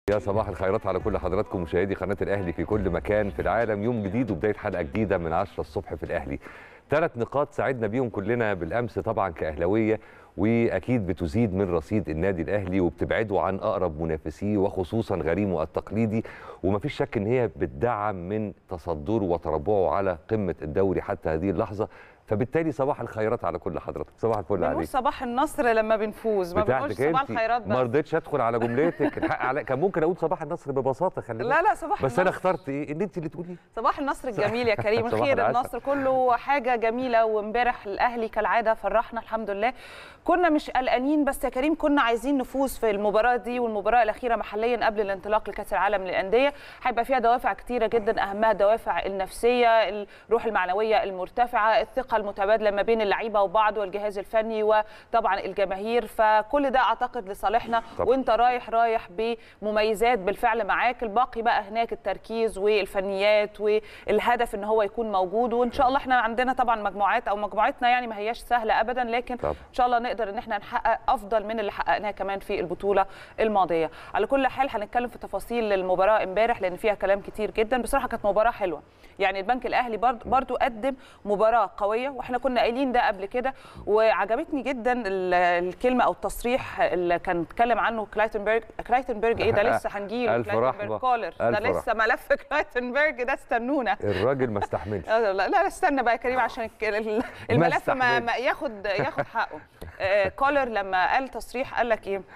يا صباح الخيرات على كل حضراتكم مشاهدي قناه الاهلي في كل مكان في العالم يوم جديد وبدايه حلقه جديده من 10 الصبح في الاهلي ثلاث نقاط سعدنا بيهم كلنا بالامس طبعا كاهلاويه واكيد بتزيد من رصيد النادي الاهلي وبتبعده عن اقرب منافسيه وخصوصا غريمه التقليدي ومفيش شك ان هي بتدعم من تصدره وتربعه على قمه الدوري حتى هذه اللحظه فبالتالي صباح الخيرات على كل حضرتك صباح الفل بنقول عليك صباح النصر لما بنفوز ما بنقولش بتاعتك صباح انت الخيرات ما بس رضيتش ادخل على جملتك الحق علي كان ممكن اقول صباح النصر ببساطه خلي بالك لا لا صباح بس انا النصر. اخترت ايه ان انت اللي تقولي صباح النصر الجميل يا كريم صباح الخير العسل. النصر كله حاجه جميله وامبارح الاهلي كالعاده فرحنا الحمد لله كنا مش قلقانين بس يا كريم كنا عايزين نفوز في المباراه دي والمباراه الاخيره محليا قبل الانطلاق لكاس العالم للانديه هيبقى فيها دوافع كتيره جدا اهمها الدوافع النفسيه الروح المعنويه المرتفعه الثقه المتبادله ما بين اللعيبه وبعض والجهاز الفني وطبعا الجماهير فكل ده اعتقد لصالحنا طبعا. وانت رايح رايح بمميزات بالفعل معاك الباقي بقى هناك التركيز والفنيات والهدف ان هو يكون موجود وان شاء الله احنا عندنا طبعا مجموعات او مجموعتنا يعني ما هياش سهله ابدا لكن طبعا. ان شاء الله نقدر ان احنا نحقق افضل من اللي حققناه كمان في البطوله الماضيه على كل حال هنتكلم في تفاصيل المباراه امبارح لان فيها كلام كتير جدا بصراحه كانت مباراه حلوه يعني البنك الاهلي برضو, برضو قدم مباراه قويه واحنا كنا قايلين ده قبل كده وعجبتني جدا ال- الكلمه او التصريح اللي كان اتكلم عنه كلايتنبرج كلايتنبرج ايه ده لسه هنجيله ألف كلايتنبرج رحمة. كولر ده ألف لسه ملف كلايتنبرج ده استنونا الراجل ما استحملش لا لا لا استنى بقى يا كريم عشان الك- ال- الملف ما, استحملش. ما ياخد ياخد حقه آه، كولر لما قال تصريح قال لك ايه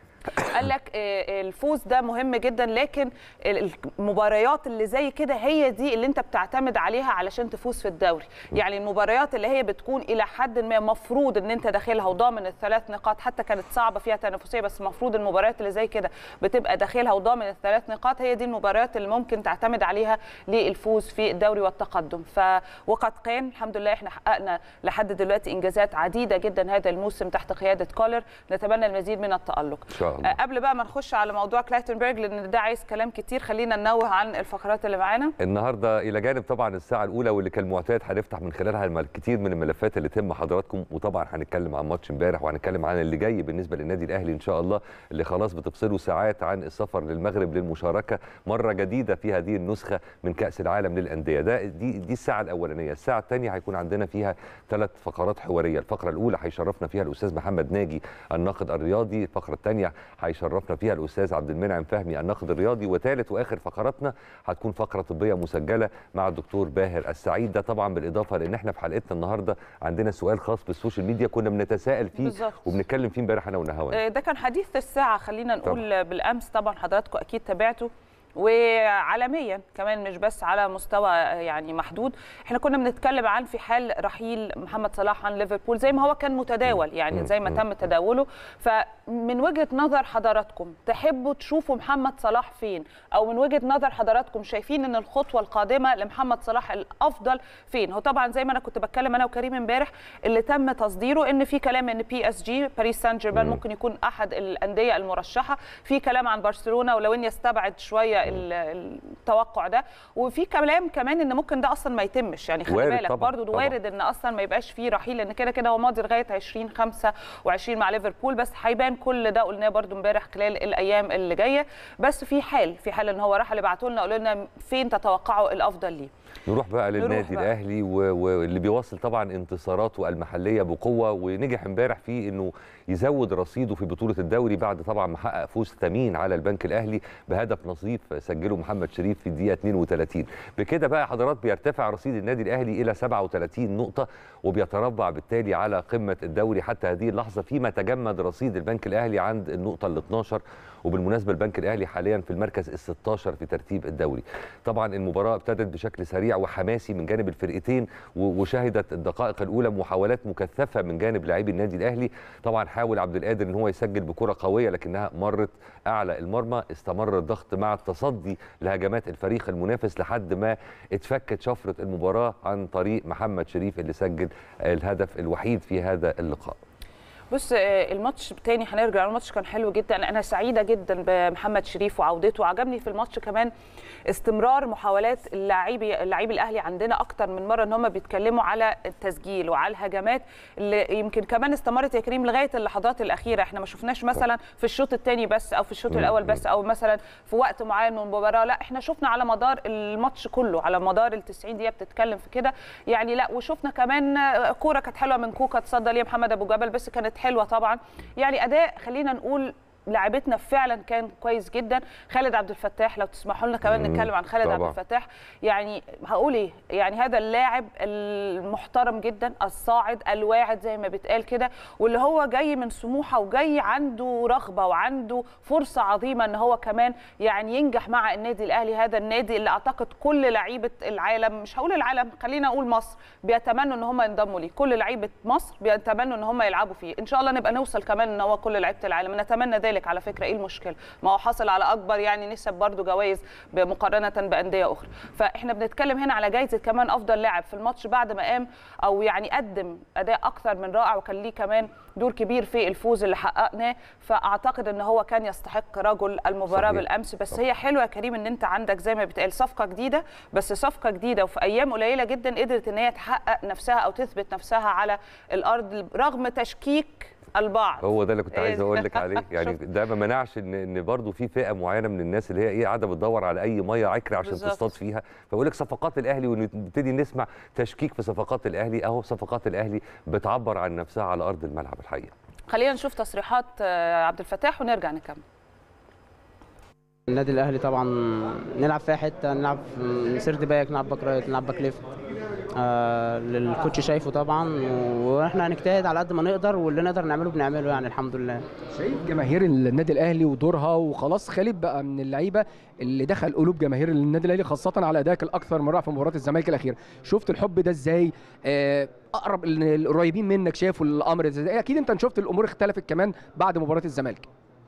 قال لك آه، الفوز ده مهم جدا لكن ال- المباريات اللي زي كده هي دي اللي انت بتعتمد عليها علشان تفوز في الدوري يعني المباريات اللي هي بتكون الى حد ما مفروض ان انت داخلها وضامن الثلاث نقاط حتى كانت صعبه فيها تنافسيه بس المفروض المباريات اللي زي كده بتبقى داخلها وضامن الثلاث نقاط هي دي المباريات اللي ممكن تعتمد عليها للفوز في الدوري والتقدم ف وقد كان الحمد لله احنا حققنا لحد دلوقتي انجازات عديده جدا هذا الموسم تحت قياده كولر نتمنى المزيد من التالق ان شاء الله آه، قبل بقى ما نخش على موضوع كلايتنبرج لان ده عايز كلام كتير خلينا ننوه عن الفقرات اللي معانا النهارده الى جانب طبعا الساعه الاولى واللي كالمعتاد هنفتح من خلالها الم- كتير من الملفات اللي تهم حضراتكم وطبعا هنتكلم عن ماتش امبارح وهنتكلم عن اللي جاي بالنسبه للنادي الاهلي ان شاء الله اللي خلاص بتفصله ساعات عن السفر للمغرب للمشاركه مره جديده في هذه النسخه من كاس العالم للانديه ده دي دي الساعه الاولانيه الساعه الثانيه هيكون عندنا فيها ثلاث فقرات حواريه الفقره الاولى هيشرفنا فيها الاستاذ محمد ناجي الناقد الرياضي الفقره الثانيه هيشرفنا فيها الاستاذ عبد المنعم فهمي الناقد الرياضي وثالث واخر فقراتنا هتكون فقره طبيه مسجله مع الدكتور باهر السعيد ده طبعا بالاضافه لان احنا في حلقتنا النهارده عندنا سؤال خاص بالسوشيال ميديا كنا بنتساءل فيه بالظبط. وبنتكلم فيه امبارح انا ونهاوند آه، ده كان حديث الساعة خلينا نقول بالأمس طبعا حضراتكم أكيد تابعته وعالميا كمان مش بس على مستوى يعني محدود احنا كنا بنتكلم عن في حال رحيل محمد صلاح عن ليفربول زي ما هو كان متداول يعني زي ما تم تداوله فمن وجهة نظر حضراتكم تحبوا تشوفوا محمد صلاح فين او من وجهة نظر حضراتكم شايفين ان الخطوة القادمة لمحمد صلاح الافضل فين هو طبعا زي ما انا كنت بتكلم انا وكريم امبارح اللي تم تصديره ان في كلام ان بي اس جي باريس سان جيرمان ممكن يكون احد الانديه المرشحه في كلام عن برشلونه ولو اني استبعد شويه ال- التوقع ده وفي كلام كمان ان ممكن ده اصلا ما يتمش يعني خلي وارد بالك طبعاً، برضو طبعاً. وارد ان اصلا ما يبقاش فيه رحيل لان كده كده هو ماضي لغايه 2025 مع ليفربول بس هيبان كل ده قلناه برضو امبارح خلال الايام اللي جايه بس في حال في حال ان هو راح اللي بعتوا لنا قالوا لنا فين تتوقعوا الافضل ليه نروح بقى نروح للنادي بقى. الاهلي و- واللي بيواصل طبعا انتصاراته المحليه بقوه ونجح امبارح في انه يزود رصيده في بطوله الدوري بعد طبعا ما حقق فوز ثمين على البنك الاهلي بهدف نظيف سجله محمد شريف في الدقيقه 32 بكده بقى حضرات بيرتفع رصيد النادي الاهلي الى 37 نقطه وبيتربع بالتالي على قمه الدوري حتى هذه اللحظه فيما تجمد رصيد البنك الاهلي عند النقطه ال 12 وبالمناسبه البنك الاهلي حاليا في المركز ال 16 في ترتيب الدوري طبعا المباراه ابتدت بشكل سريع وحماسي من جانب الفرقتين و- وشهدت الدقائق الاولى محاولات مكثفه من جانب لاعبي النادي الاهلي طبعا حاول عبد القادر ان هو يسجل بكره قويه لكنها مرت اعلى المرمى استمر الضغط مع التصدي لهجمات الفريق المنافس لحد ما اتفكت شفره المباراه عن طريق محمد شريف اللي سجل الهدف الوحيد في هذا اللقاء بص الماتش تاني هنرجع الماتش كان حلو جدا انا سعيده جدا بمحمد شريف وعودته وعجبني في الماتش كمان استمرار محاولات اللاعبي اللاعبي الاهلي عندنا اكتر من مره ان هم بيتكلموا على التسجيل وعلى الهجمات اللي يمكن كمان استمرت يا كريم لغايه اللحظات الاخيره احنا ما شفناش مثلا في الشوط الثاني بس او في الشوط الاول بس او مثلا في وقت معين من المباراه لا احنا شفنا على مدار الماتش كله على مدار ال 90 دقيقه بتتكلم في كده يعني لا وشفنا كمان كوره كانت حلوه من كوكا تصدى ليها محمد ابو جبل بس كانت حلوه طبعا يعني اداء خلينا نقول لاعبتنا فعلا كان كويس جدا خالد عبد الفتاح لو تسمحوا لنا كمان نتكلم عن خالد عبد الفتاح يعني هقول ايه يعني هذا اللاعب المحترم جدا الصاعد الواعد زي ما بيتقال كده واللي هو جاي من سموحه وجاي عنده رغبه وعنده فرصه عظيمه ان هو كمان يعني ينجح مع النادي الاهلي هذا النادي اللي اعتقد كل لعيبه العالم مش هقول العالم خلينا اقول مصر بيتمنوا ان هم ينضموا ليه كل لعيبه مصر بيتمنوا ان هم يلعبوا فيه ان شاء الله نبقى نوصل كمان ان هو كل لعيبه العالم نتمنى ذلك ذلك على فكره ايه المشكله ما هو حصل على اكبر يعني نسب برضو جوائز مقارنه بانديه اخرى فاحنا بنتكلم هنا على جائزه كمان افضل لاعب في الماتش بعد ما قام او يعني قدم اداء اكثر من رائع وكان ليه كمان دور كبير في الفوز اللي حققناه فاعتقد ان هو كان يستحق رجل المباراه صحيح. بالامس بس صحيح. هي حلوه يا كريم ان انت عندك زي ما بيتقال صفقه جديده بس صفقه جديده وفي ايام قليله جدا قدرت ان هي تحقق نفسها او تثبت نفسها على الارض رغم تشكيك البعض هو ده اللي كنت عايز اقول لك عليه يعني ده ما منعش ان ان برضه في فئه معينه من الناس اللي هي ايه قاعده بتدور على اي ميه عكره عشان بالزبط. تصطاد فيها فبقول لك صفقات الاهلي ونبتدي نسمع تشكيك في صفقات الاهلي اهو صفقات الاهلي بتعبر عن نفسها على ارض الملعب الحقيقه خلينا نشوف تصريحات عبد الفتاح ونرجع نكمل النادي الاهلي طبعا نلعب في حته نلعب سيرد باك نلعب باك رايت نلعب باك ليفت آه للكوتش شايفه طبعا واحنا هنجتهد على قد ما نقدر واللي نقدر نعمله بنعمله يعني الحمد لله شايف جماهير النادي الاهلي ودورها وخلاص خالد بقى من اللعيبه اللي دخل قلوب جماهير النادي الاهلي خاصه على ادائك الاكثر من رائع في مباراه الزمالك الاخيره شفت الحب ده ازاي آه اقرب القريبين منك شافوا الامر ازاي اكيد انت شفت الامور اختلفت كمان بعد مباراه الزمالك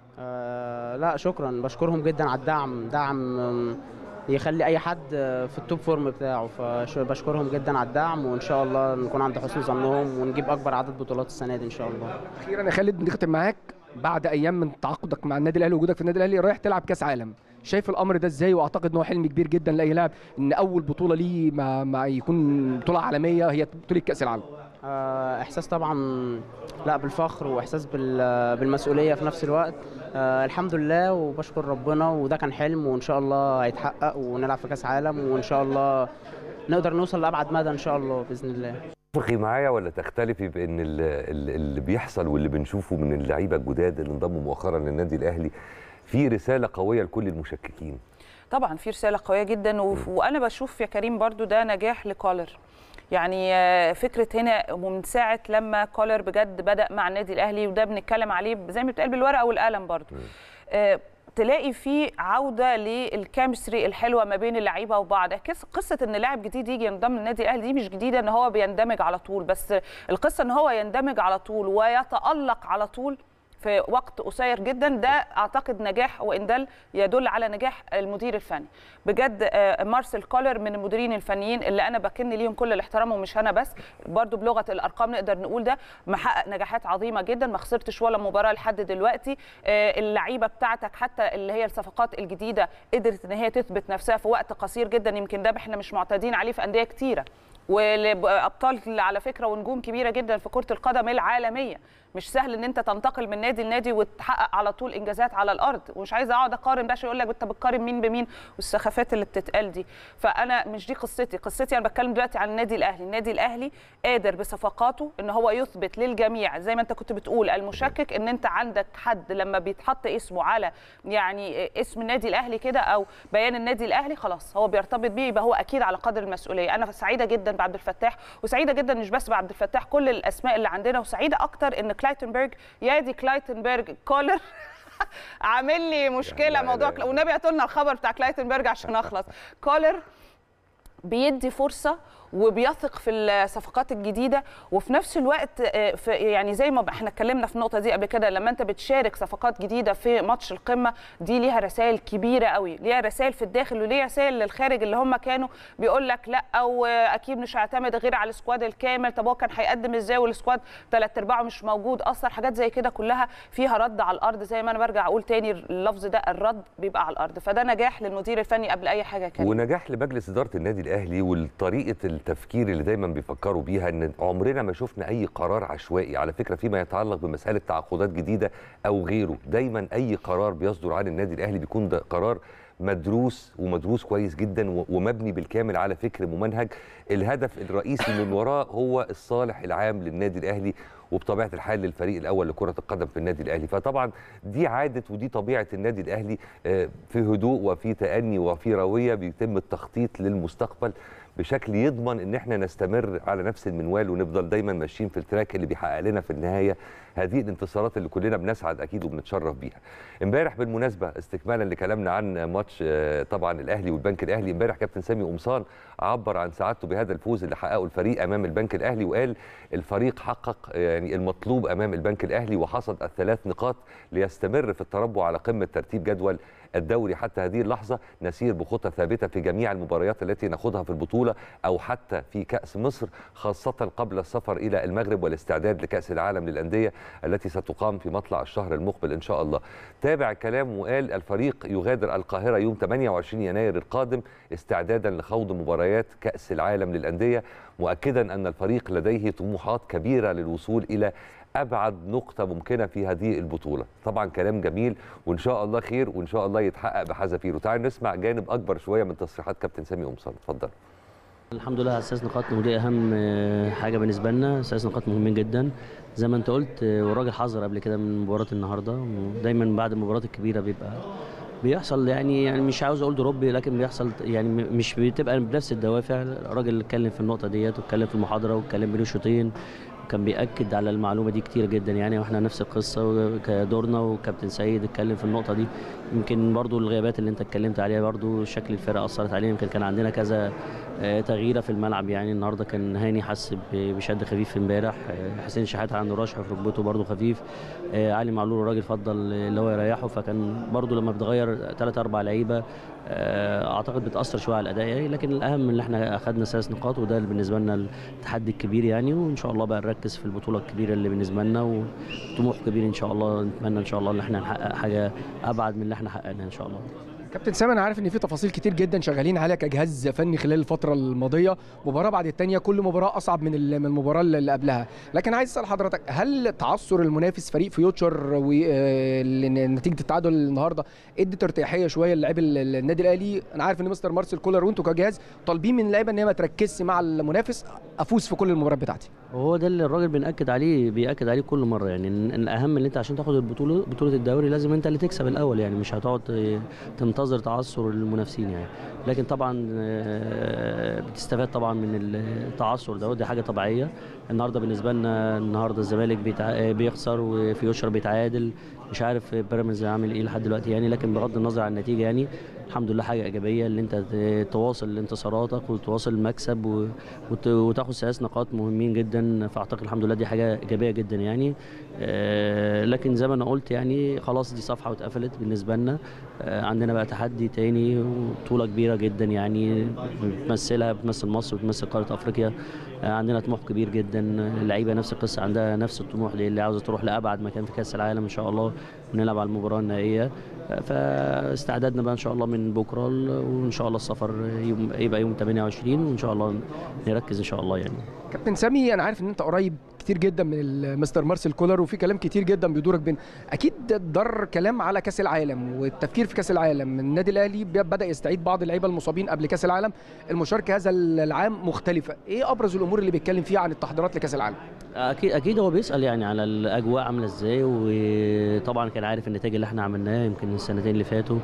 آه لا شكرا بشكرهم جدا على الدعم دعم يخلي اي حد في التوب فورم بتاعه فبشكرهم جدا على الدعم وان شاء الله نكون عند حسن ظنهم ونجيب اكبر عدد بطولات السنه دي ان شاء الله اخيرا يا خالد نختم معاك بعد ايام من تعاقدك مع النادي الاهلي وجودك في النادي الاهلي رايح تلعب كاس عالم شايف الامر ده ازاي واعتقد ان هو حلم كبير جدا لاي لاعب ان اول بطوله ليه ما, ما يكون بطوله عالميه هي بطوله كاس العالم احساس طبعا لا بالفخر واحساس بالمسؤوليه في نفس الوقت آه الحمد لله وبشكر ربنا وده كان حلم وان شاء الله هيتحقق ونلعب في كاس عالم وان شاء الله نقدر نوصل لابعد مدى ان شاء الله باذن الله تتفقي معايا ولا تختلفي بان اللي بيحصل واللي بنشوفه من اللعيبه الجداد اللي انضموا مؤخرا للنادي الاهلي في رساله قويه لكل المشككين طبعا في رساله قويه جدا وانا بشوف يا كريم برضو ده نجاح لكولر يعني فكره هنا ومن ساعه لما كولر بجد بدا مع النادي الاهلي وده بنتكلم عليه زي ما بتقال بالورقه والقلم برضو تلاقي في عوده للكيمستري الحلوه ما بين اللعيبه وبعض قصه ان لاعب جديد يجي ينضم للنادي الاهلي دي مش جديده ان هو بيندمج على طول بس القصه ان هو يندمج على طول ويتالق على طول في وقت قصير جدا ده اعتقد نجاح وان دل يدل على نجاح المدير الفني بجد مارسيل كولر من المديرين الفنيين اللي انا بكن ليهم كل الاحترام ومش انا بس برضو بلغه الارقام نقدر نقول ده محقق نجاحات عظيمه جدا ما خسرتش ولا مباراه لحد دلوقتي اللعيبه بتاعتك حتى اللي هي الصفقات الجديده قدرت ان هي تثبت نفسها في وقت قصير جدا يمكن ده احنا مش معتادين عليه في انديه كتيره وابطال على فكره ونجوم كبيره جدا في كره القدم العالميه مش سهل ان انت تنتقل من نادي لنادي وتحقق على طول انجازات على الارض ومش عايزه اقعد اقارن بقى يقول لك انت بتقارن مين بمين والسخافات اللي بتتقال دي فانا مش دي قصتي قصتي انا بتكلم دلوقتي عن النادي الاهلي النادي الاهلي قادر بصفقاته ان هو يثبت للجميع زي ما انت كنت بتقول المشكك ان انت عندك حد لما بيتحط اسمه على يعني اسم النادي الاهلي كده او بيان النادي الاهلي خلاص هو بيرتبط بيه يبقى هو اكيد على قدر المسؤوليه انا سعيده جدا بعبد الفتاح وسعيده جدا مش بس بعبد الفتاح كل الاسماء اللي عندنا وسعيده اكتر ان كلايتنبرج يا دي كلايتنبرج كولر عامل لي مشكله يعني موضوع لا- لا. والنبي هاتوا لنا الخبر بتاع كلايتنبرج عشان اخلص كولر بيدي فرصه وبيثق في الصفقات الجديده وفي نفس الوقت آه، في يعني زي ما احنا اتكلمنا في النقطه دي قبل كده لما انت بتشارك صفقات جديده في ماتش القمه دي ليها رسائل كبيره قوي ليها رسائل في الداخل وليها رسائل للخارج اللي هم كانوا بيقول لك لا او اكيد مش هيعتمد غير على السكواد الكامل طب هو كان هيقدم ازاي والسكواد ثلاث ارباعه مش موجود اصلا حاجات زي كده كلها فيها رد على الارض زي ما انا برجع اقول تاني اللفظ ده الرد بيبقى على الارض فده نجاح للمدير الفني قبل اي حاجه كان ونجاح لمجلس اداره النادي الاهلي وطريقه التفكير اللي دايما بيفكروا بيها ان عمرنا ما شفنا اي قرار عشوائي على فكره فيما يتعلق بمساله تعاقدات جديده او غيره دايما اي قرار بيصدر عن النادي الاهلي بيكون ده قرار مدروس ومدروس كويس جدا و- ومبني بالكامل على فكر ممنهج الهدف الرئيسي من وراه هو الصالح العام للنادي الاهلي وبطبيعه الحال للفريق الاول لكره القدم في النادي الاهلي فطبعا دي عاده ودي طبيعه النادي الاهلي آه، في هدوء وفي تاني وفي رويه بيتم التخطيط للمستقبل بشكل يضمن ان احنا نستمر على نفس المنوال ونفضل دايما ماشيين في التراك اللي بيحقق لنا في النهايه هذه الانتصارات اللي كلنا بنسعد اكيد وبنتشرف بيها. امبارح بالمناسبه استكمالا لكلامنا عن ماتش آه، طبعا الاهلي والبنك الاهلي امبارح كابتن سامي قمصان عبر عن سعادته بهذا الفوز اللي حققه الفريق امام البنك الاهلي وقال الفريق حقق آه، يعني المطلوب امام البنك الاهلي وحصد الثلاث نقاط ليستمر في التربع على قمه ترتيب جدول الدوري حتى هذه اللحظه نسير بخطى ثابته في جميع المباريات التي ناخذها في البطوله او حتى في كاس مصر خاصه قبل السفر الى المغرب والاستعداد لكاس العالم للانديه التي ستقام في مطلع الشهر المقبل ان شاء الله. تابع الكلام وقال الفريق يغادر القاهره يوم 28 يناير القادم استعدادا لخوض مباريات كاس العالم للانديه مؤكدا ان الفريق لديه طموحات كبيره للوصول الى ابعد نقطه ممكنه في هذه البطوله طبعا كلام جميل وان شاء الله خير وان شاء الله يتحقق بحذافيره تعال نسمع جانب اكبر شويه من تصريحات كابتن سامي قمصان اتفضل الحمد لله اساس نقاط ودي اهم آه، حاجه بالنسبه لنا اساس نقاط مهمين جدا زي ما انت قلت آه، والراجل حذر قبل كده من مباراه النهارده ودايما بعد المباريات الكبيره بيبقى بيحصل يعني يعني مش عاوز اقول دروب لكن بيحصل يعني م- مش بتبقى بنفس الدوافع الراجل اتكلم في النقطه ديت واتكلم في المحاضره واتكلم بين الشوطين وكان بيأكد على المعلومه دي كتير جدا يعني واحنا نفس القصه كدورنا وكابتن سيد اتكلم في النقطه دي يمكن برضو الغيابات اللي انت اتكلمت عليها برضو شكل الفرقه اثرت علينا يمكن كان عندنا كذا آه، تغييره في الملعب يعني النهارده كان هاني حس ب- بشد خفيف امبارح آه، حسين شحات عنده رشح في ركبته برضو خفيف آه، علي معلول الراجل فضل آه، اللي هو يريحه فكان برضو لما بتغير ثلاث اربع لعيبه آه، اعتقد بتاثر شويه على الاداء يعني لكن الاهم ان احنا اخذنا ثلاث نقاط وده اللي بالنسبه لنا التحدي الكبير يعني وان شاء الله بقى نركز في البطوله الكبيره اللي بالنسبه لنا وطموح كبير ان شاء الله نتمنى ان شاء الله ان احنا نحقق حاجه ابعد من اللي احنا حققناها ان شاء الله كابتن سامي انا عارف ان في تفاصيل كتير جدا شغالين عليها كجهاز فني خلال الفتره الماضيه مباراه بعد الثانيه كل مباراه اصعب من ال- من المباراه اللي قبلها لكن عايز اسال حضرتك هل تعثر المنافس فريق فيوتشر ونتيجه التعادل النهارده ادت ارتياحيه شويه للاعيب ال- ال- النادي الاهلي انا عارف ان مستر مارسيل كولر وانتوا كجهاز طالبين من اللعيبه ان هي ما تركزش مع المنافس افوز في كل المباريات بتاعتي وهو ده اللي الراجل بنأكد عليه بيأكد عليه كل مرة يعني إن إن الأهم اللي أنت عشان تاخد البطولة بطولة الدوري لازم أنت اللي تكسب الأول يعني مش هتقعد ت- تنتظر تعثر المنافسين يعني لكن طبعا آه، بتستفاد طبعا من التعثر ده ودي حاجة طبيعية النهارده بالنسبة لنا النهارده الزمالك بيتع... بيخسر وفيوشر بيتعادل مش عارف بيراميدز عامل ايه لحد دلوقتي يعني لكن بغض النظر عن النتيجة يعني الحمد لله حاجة إيجابية اللي أنت ت- تواصل انتصاراتك وتواصل المكسب و... وت- وتاخد ثلاث نقاط مهمين جدا فاعتقد الحمد لله دي حاجه ايجابيه جدا يعني آه، لكن زي ما انا قلت يعني خلاص دي صفحه واتقفلت بالنسبه لنا آه، عندنا بقى تحدي تاني وبطوله كبيره جدا يعني بتمثلها بتمثل مصر وبتمثل قاره افريقيا آه، عندنا طموح كبير جدا اللعيبه نفس القصه عندها نفس الطموح دي اللي عاوزه تروح لابعد مكان في كاس العالم ان شاء الله ونلعب على المباراه النهائيه آه، فاستعدادنا بقى ان شاء الله من بكره ل- وان شاء الله السفر يوم يبقى يوم 28 وان شاء الله نركز ان شاء الله يعني كابتن سامي انا عارف ان انت قريب كتير جدا من ال- مستر مارسيل كولر وفي كلام كتير جدا بيدورك بين اكيد دار كلام على كاس العالم والتفكير في كاس العالم النادي الاهلي بي- بدا يستعيد بعض اللعيبه المصابين قبل كاس العالم المشاركه هذا العام مختلفه ايه ابرز الامور اللي بيتكلم فيها عن التحضيرات لكاس العالم اكيد اكيد هو بيسال يعني على الاجواء عامله ازاي وطبعا كان عارف النتائج اللي احنا عملناها يمكن السنتين اللي فاتوا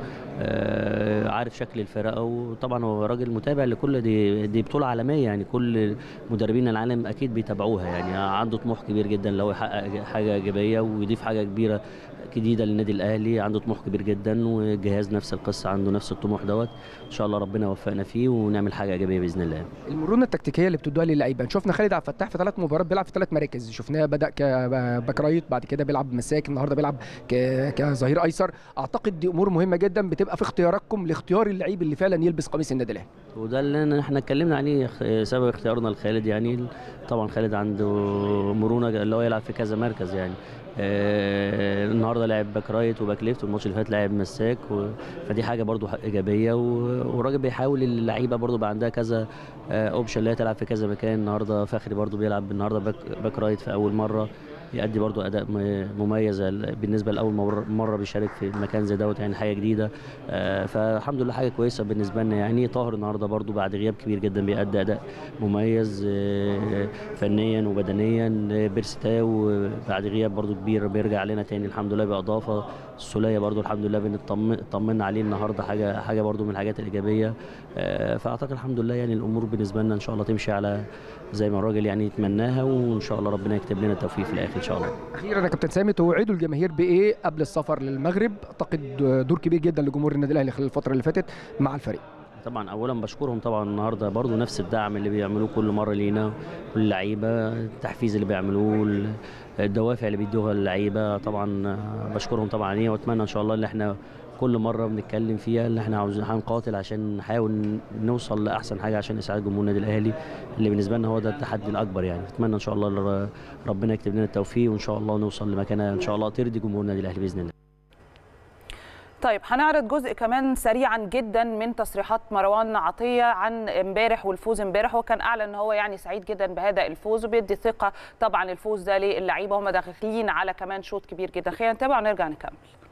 آه، عارف شكل الفرقه وطبعا هو راجل متابع لكل دي دي بطوله عالميه يعني كل مدربين العالم اكيد بيتابعوها يعني عنده طموح كبير جدا لو يحقق حاجه ايجابيه ويضيف حاجه كبيره جديده للنادي الاهلي عنده طموح كبير جدا والجهاز نفس القصه عنده نفس الطموح دوت ان شاء الله ربنا يوفقنا فيه ونعمل حاجه ايجابيه باذن الله المرونه التكتيكيه اللي بتدوها للعيبه شفنا خالد عبد الفتاح في ثلاث مباريات بيلعب في ثلاث مراكز شفناه بدا كباك رايت بعد كده بيلعب مساك النهارده بيلعب ك- كظهير ايسر اعتقد دي امور مهمه جدا بتبقى في اختياراتكم لاختيار اللعيب اللي فعلا يلبس قميص النادي الاهلي وده اللي احنا اتكلمنا عليه اخ- سبب اختيارنا لخالد يعني طبعا خالد عنده مرونه اللي هو يلعب في كذا مركز يعني آه، النهارده لعب باك رايت وباك ليفت والماتش اللي فات لعب مساك و... فدي حاجه برضو ح- ايجابيه و- والراجل بيحاول اللعيبه برضو بقى عندها كذا اوبشن اللي هي تلعب في كذا مكان النهارده فخري برضو بيلعب النهارده باك, باك رايت في اول مره يأدي برضو اداء م- مميز ال- بالنسبه لاول مره مره بيشارك في مكان زي دوت يعني حاجه جديده آه، فالحمد لله حاجه كويسه بالنسبه لنا يعني طاهر النهارده برضو بعد غياب كبير جدا بيأدي اداء مميز آه، فنيا وبدنيا آه، بيرستاو آه، بعد غياب برضو كبير بيرجع لنا تاني الحمد لله باضافه السوليه برضو الحمد لله بنطمن اطمنا عليه النهارده حاجه حاجه برضو من الحاجات الايجابيه آه، فاعتقد الحمد لله يعني الامور بالنسبه لنا ان شاء الله تمشي على زي ما الراجل يعني يتمناها وان شاء الله ربنا يكتب لنا التوفيق في الاخر ان شاء الله اخيرا يا كابتن سامي توعدوا الجماهير بايه قبل السفر للمغرب اعتقد دور كبير جدا لجمهور النادي الاهلي خلال الفتره اللي فاتت مع الفريق طبعا اولا بشكرهم طبعا النهارده برضو نفس الدعم اللي بيعملوه كل مره لينا واللعيبه التحفيز اللي بيعملوه ال- الدوافع اللي بيدوها اللعيبه طبعا بشكرهم طبعا عليه واتمنى ان شاء الله ان احنا كل مره بنتكلم فيها اللي احنا عاوزين هنقاتل عشان نحاول نوصل لاحسن حاجه عشان اسعاد جمهور النادي الاهلي اللي بالنسبه لنا هو ده التحدي الاكبر يعني اتمنى ان شاء الله ر- ربنا يكتب لنا التوفيق وان شاء الله نوصل لمكانه ان شاء الله ترضي جمهور النادي الاهلي باذن الله طيب هنعرض جزء كمان سريعا جدا من تصريحات مروان عطيه عن امبارح والفوز امبارح وكان اعلن ان هو يعني سعيد جدا بهذا الفوز وبيدي ثقه طبعا الفوز ده للعيبه هم داخلين على كمان شوط كبير جدا خلينا نتابع ونرجع نكمل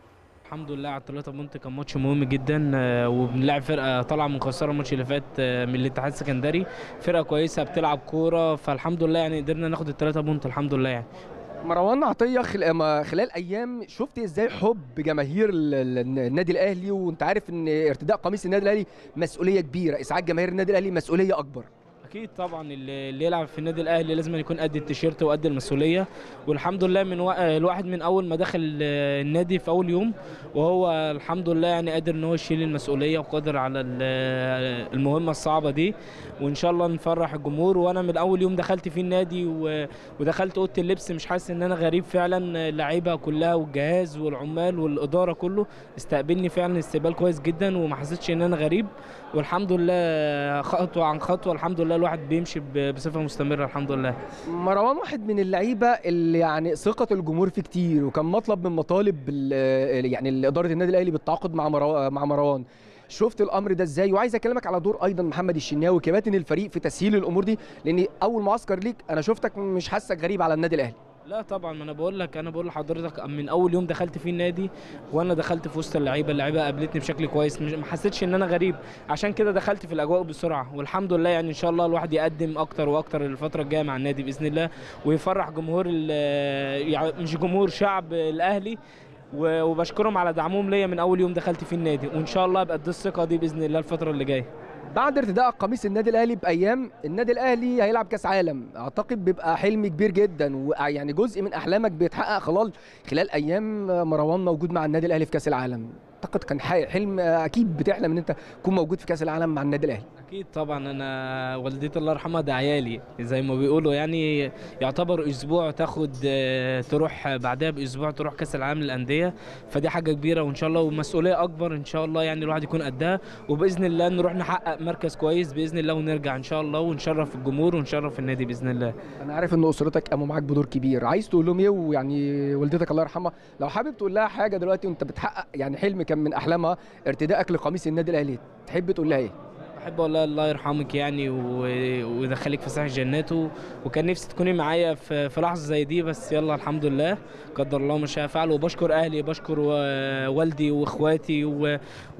الحمد لله على الثلاثة بونت كان ماتش مهم جدا آه، وبنلعب فرقة طالعة من خسارة الماتش اللي فات آه، من الاتحاد السكندري فرقة كويسة بتلعب كورة فالحمد لله يعني قدرنا ناخد الثلاثة بونت الحمد لله يعني مروان عطيه خل... ما خلال ايام شفت ازاي حب جماهير ال- ال- النادي الاهلي وانت عارف ان ارتداء قميص النادي الاهلي مسؤوليه كبيره اسعاد جماهير النادي الاهلي مسؤوليه اكبر اكيد طبعا اللي اللي يلعب في النادي الاهلي لازم يكون قد التيشيرت وقد المسؤوليه والحمد لله من وا- الواحد من اول ما دخل آه، النادي في اول يوم وهو الحمد لله يعني قادر ان هو يشيل المسؤوليه وقادر على ال- آه، المهمه الصعبه دي وان شاء الله نفرح الجمهور وانا من اول يوم دخلت في النادي و- ودخلت اوضه اللبس مش حاسس ان انا غريب فعلا اللعيبه كلها والجهاز والعمال والاداره كله استقبلني فعلا استقبال كويس جدا وما حسيتش ان انا غريب والحمد لله خطوه عن خطوه الحمد لله الواحد بيمشي ب- بصفه مستمره الحمد لله مروان واحد من اللعيبه اللي يعني ثقه الجمهور فيه كتير وكان مطلب من مطالب ال- يعني اداره النادي الاهلي بالتعاقد مع مرو- مع مروان شفت الامر ده ازاي وعايز اكلمك على دور ايضا محمد الشناوي كباتن الفريق في تسهيل الامور دي لان اول معسكر ليك انا شفتك مش حاسك غريب على النادي الاهلي لا طبعا ما انا بقول لك انا بقول لحضرتك من اول يوم دخلت فيه النادي وانا دخلت في وسط اللعيبه اللعيبه قابلتني بشكل كويس مش ما حسيتش ان انا غريب عشان كده دخلت في الاجواء بسرعه والحمد لله يعني ان شاء الله الواحد يقدم اكتر واكتر الفتره الجايه مع النادي باذن الله ويفرح جمهور ال- يعني مش جمهور شعب الاهلي و- وبشكرهم على دعمهم ليا من اول يوم دخلت فيه النادي وان شاء الله ابقى ادي الثقه دي باذن الله الفتره اللي جايه بعد ارتداء قميص النادي الاهلي بايام النادي الاهلي هيلعب كاس عالم اعتقد بيبقى حلم كبير جدا ويعني جزء من احلامك بيتحقق خلال خلال ايام مروان موجود مع النادي الاهلي في كاس العالم اعتقد كان حي- حلم اكيد بتحلم ان انت تكون موجود في كاس العالم مع النادي الاهلي اكيد طبعا انا والدتي الله يرحمها ده عيالي زي ما بيقولوا يعني يعتبر اسبوع تاخد آه، تروح بعدها باسبوع تروح كاس العالم للانديه فدي حاجه كبيره وان شاء الله ومسؤوليه اكبر ان شاء الله يعني الواحد يكون قدها وباذن الله نروح نحقق مركز كويس باذن الله ونرجع ان شاء الله ونشرف الجمهور ونشرف النادي باذن الله انا عارف ان اسرتك قاموا معاك بدور كبير عايز تقول لهم ايه ويعني والدتك الله يرحمها لو حابب تقول لها حاجه دلوقتي وانت بتحقق يعني حلم كان من احلامها ارتدائك لقميص النادي الاهلي تحب تقول لها ايه بحب اقول لها الله يرحمك يعني و- ويدخلك في ساحه جناته وكان نفسي تكوني معايا في في لحظه زي دي بس يلا الحمد لله قدر الله ما شاء فعل وبشكر اهلي بشكر و- والدي واخواتي و-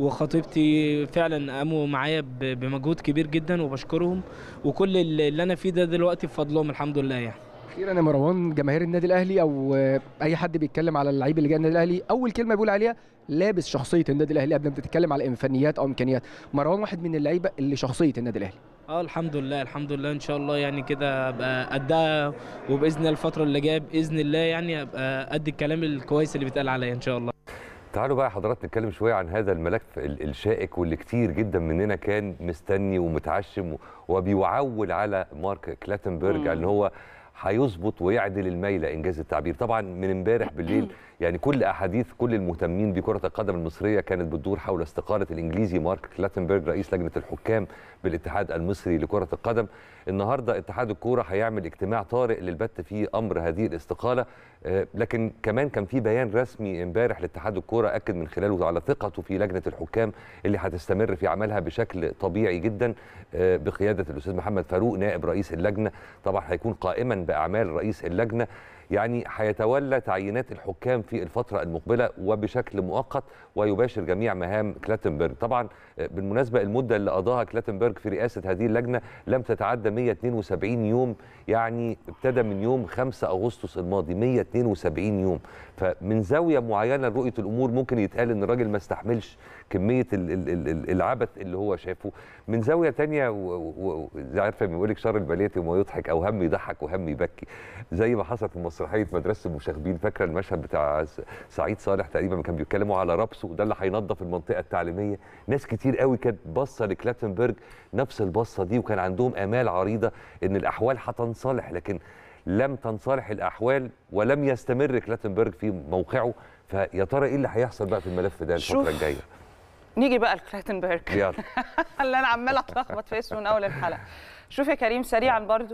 وخطيبتي فعلا قاموا معايا ب- بمجهود كبير جدا وبشكرهم وكل اللي اللي انا فيه ده دلوقتي بفضلهم الحمد لله يعني اخيرا يا مروان جماهير النادي الاهلي او اي حد بيتكلم على اللعيب اللي جاي النادي الاهلي اول كلمه بيقول عليها لابس شخصيه النادي الاهلي قبل ما تتكلم على امكانيات او امكانيات مروان واحد من اللعيبه اللي شخصيه النادي الاهلي اه الحمد لله الحمد لله ان شاء الله يعني كده ابقى قدها وباذن الله الفتره اللي جايه باذن الله يعني ابقى قد الكلام الكويس اللي بيتقال عليا ان شاء الله تعالوا بقى حضرات نتكلم شويه عن هذا الملف ال- الشائك واللي كتير جدا مننا كان مستني ومتعشم و- وبيعول على مارك كلاتنبرج مم. ان هو هيظبط ويعدل الميله انجاز التعبير طبعا من امبارح بالليل يعني كل احاديث كل المهتمين بكره القدم المصريه كانت بتدور حول استقاله الانجليزي مارك كلاتنبرج رئيس لجنه الحكام بالاتحاد المصري لكره القدم النهارده اتحاد الكوره هيعمل اجتماع طارئ للبت في امر هذه الاستقاله آه، لكن كمان كان في بيان رسمي امبارح لاتحاد الكوره اكد من خلاله على ثقته في لجنه الحكام اللي هتستمر في عملها بشكل طبيعي جدا آه، بقياده الاستاذ محمد فاروق نائب رئيس اللجنه طبعا هيكون قائما باعمال رئيس اللجنه يعني هيتولى تعيينات الحكام في الفترة المقبلة وبشكل مؤقت ويباشر جميع مهام كلاتنبرج طبعا آه، بالمناسبة المدة اللي قضاها كلاتنبرج في رئاسة هذه اللجنة لم تتعدى 172 يوم يعني ابتدى من يوم 5 أغسطس الماضي 172 يوم فمن زاوية معينة لرؤية الأمور ممكن يتقال إن الراجل ما استحملش كمية ال- ال- ال- ال- العبث اللي هو شافه من زاوية تانية و- و- و- زي عارفة بيقول لك شر البلية وما يضحك أو هم يضحك وهم يبكي زي ما حصل في مسرحيه مدرسه المشاغبين فاكره المشهد بتاع س- سعيد صالح تقريبا كان بيتكلموا على رابسو ده اللي هينظف المنطقه التعليميه ناس كتير قوي كانت باصه لكلاتنبرج نفس البصه دي وكان عندهم امال عريضه ان الاحوال هتنصلح لكن لم تنصلح الاحوال ولم يستمر كلاتنبرج في موقعه فيا ترى ايه اللي هيحصل بقى في الملف ده شوف. الفتره الجايه نيجي بقى لكلاتنبرج يلا اللي انا عماله اتلخبط في اسمه من اول الحلقه شوف يا كريم سريعا برضو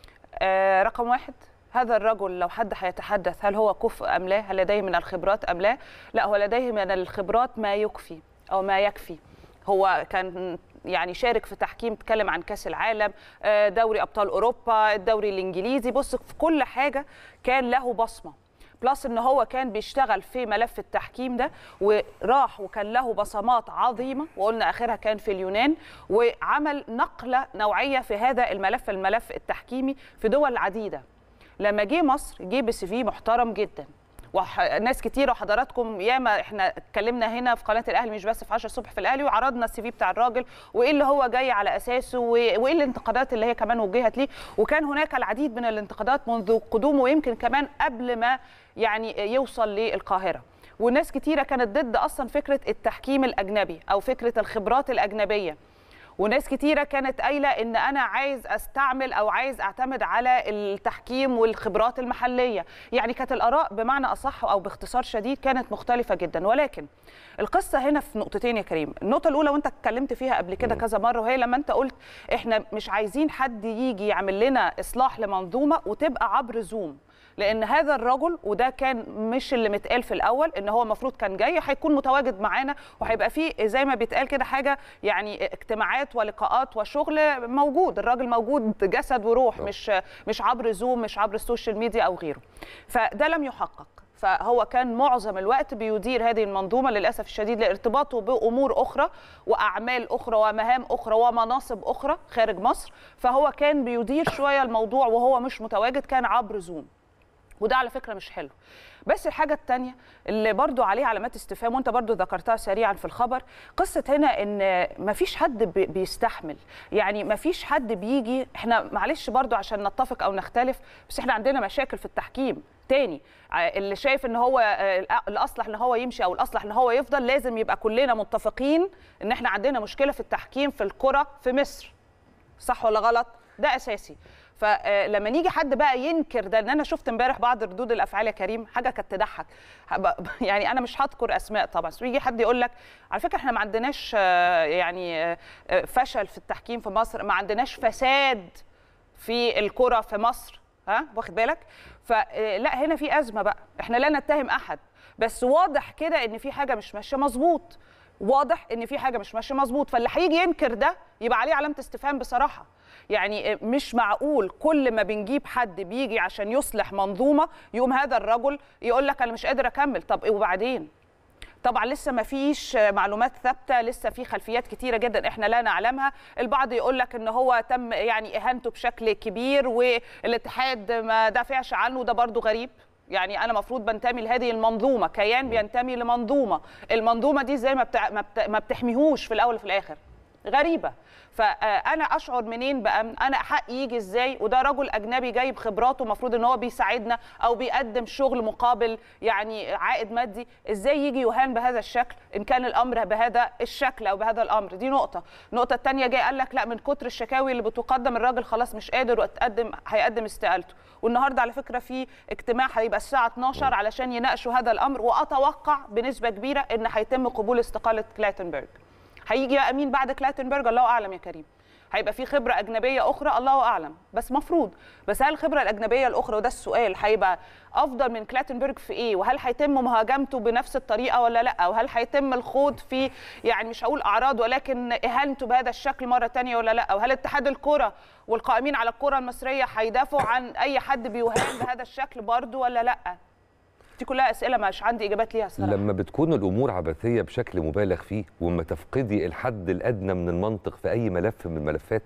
آه رقم واحد هذا الرجل لو حد هيتحدث هل هو كفء ام لا هل لديه من الخبرات ام لا لا هو لديه من الخبرات ما يكفي او ما يكفي هو كان يعني شارك في تحكيم اتكلم عن كاس العالم آه، دوري ابطال اوروبا الدوري الانجليزي بص في كل حاجه كان له بصمه بلس ان هو كان بيشتغل في ملف التحكيم ده وراح وكان له بصمات عظيمه وقلنا اخرها كان في اليونان وعمل نقله نوعيه في هذا الملف الملف التحكيمي في دول عديده لما جه مصر جه بسي في محترم جدا وناس كتير وحضراتكم ياما احنا اتكلمنا هنا في قناه الاهلي مش بس في 10 الصبح في الاهلي وعرضنا السي في بتاع الراجل وايه اللي هو جاي على اساسه و- وايه الانتقادات اللي هي كمان وجهت ليه وكان هناك العديد من الانتقادات منذ قدومه ويمكن كمان قبل ما يعني يوصل للقاهره وناس كتيره كانت ضد اصلا فكره التحكيم الاجنبي او فكره الخبرات الاجنبيه وناس كتيره كانت قايله ان انا عايز استعمل او عايز اعتمد على التحكيم والخبرات المحليه يعني كانت الاراء بمعنى اصح او باختصار شديد كانت مختلفه جدا ولكن القصه هنا في نقطتين يا كريم النقطه الاولى وانت اتكلمت فيها قبل كده كذا مره وهي لما انت قلت احنا مش عايزين حد يجي يعمل لنا اصلاح لمنظومه وتبقى عبر زوم لان هذا الرجل وده كان مش اللي متقال في الاول ان هو المفروض كان جاي هيكون متواجد معانا وهيبقى فيه زي ما بيتقال كده حاجه يعني اجتماعات ولقاءات وشغل موجود الراجل موجود جسد وروح مش مش عبر زوم مش عبر السوشيال ميديا او غيره فده لم يحقق فهو كان معظم الوقت بيدير هذه المنظومه للاسف الشديد لارتباطه بامور اخرى واعمال اخرى ومهام اخرى ومناصب اخرى خارج مصر فهو كان بيدير شويه الموضوع وهو مش متواجد كان عبر زوم وده على فكره مش حلو بس الحاجه الثانيه اللي برضو عليها علامات استفهام وانت برضو ذكرتها سريعا في الخبر قصه هنا ان مفيش حد بي- بيستحمل يعني مفيش حد بيجي احنا معلش برضو عشان نتفق او نختلف بس احنا عندنا مشاكل في التحكيم تاني ع- اللي شايف ان هو آه، الاصلح ان هو يمشي او الاصلح ان هو يفضل لازم يبقى كلنا متفقين ان احنا عندنا مشكله في التحكيم في الكره في مصر صح ولا غلط ده اساسي فلما نيجي حد بقى ينكر ده ان انا شفت امبارح بعض ردود الافعال يا كريم حاجه كانت تضحك هب- يعني انا مش هذكر اسماء طبعا بس يجي حد يقول لك على فكره احنا ما عندناش آه، يعني آه، آه، فشل في التحكيم في مصر ما عندناش فساد في الكره في مصر ها واخد بالك فلا هنا في ازمه بقى احنا لا نتهم احد بس واضح كده ان في حاجه مش ماشيه مظبوط واضح ان في حاجه مش ماشيه مظبوط فاللي هيجي ينكر ده يبقى عليه علامه استفهام بصراحه يعني مش معقول كل ما بنجيب حد بيجي عشان يصلح منظومه يقوم هذا الرجل يقول لك انا مش قادر اكمل طب إيه وبعدين طبعا لسه ما فيش معلومات ثابته لسه في خلفيات كتيره جدا احنا لا نعلمها البعض يقول لك ان هو تم يعني اهانته بشكل كبير والاتحاد ما دافعش عنه ده برضو غريب يعني انا مفروض بنتمي لهذه المنظومه كيان بينتمي لمنظومه المنظومه دي زي ما بتع... ما, بت... ما بتحميهوش في الاول وفي الاخر غريبه فانا اشعر منين بقى انا حقي يجي ازاي وده رجل اجنبي جاي بخبراته المفروض ان هو بيساعدنا او بيقدم شغل مقابل يعني عائد مادي ازاي يجي يهان بهذا الشكل ان كان الامر بهذا الشكل او بهذا الامر دي نقطه النقطه الثانيه جاي قال لك لا من كتر الشكاوي اللي بتقدم الراجل خلاص مش قادر وتقدم هيقدم استقالته والنهارده على فكره في اجتماع هيبقى الساعه 12 علشان يناقشوا هذا الامر واتوقع بنسبه كبيره ان هيتم قبول استقاله كلاتنبرج هيجي بقى مين بعد كلاتنبرج الله اعلم يا كريم هيبقى في خبره اجنبيه اخرى الله اعلم بس مفروض بس هل الخبره الاجنبيه الاخرى وده السؤال هيبقى افضل من كلاتنبرج في ايه وهل هيتم مهاجمته بنفس الطريقه ولا لا وهل هيتم الخوض في يعني مش هقول اعراض ولكن اهانته بهذا الشكل مره تانية ولا لا وهل اتحاد الكره والقائمين على الكره المصريه هيدافعوا عن اي حد بيهان بهذا الشكل برضه ولا لا دي كلها اسئله مش عندي اجابات ليها الصراحه لما بتكون الامور عبثيه بشكل مبالغ فيه وما تفقدي الحد الادنى من المنطق في اي ملف من الملفات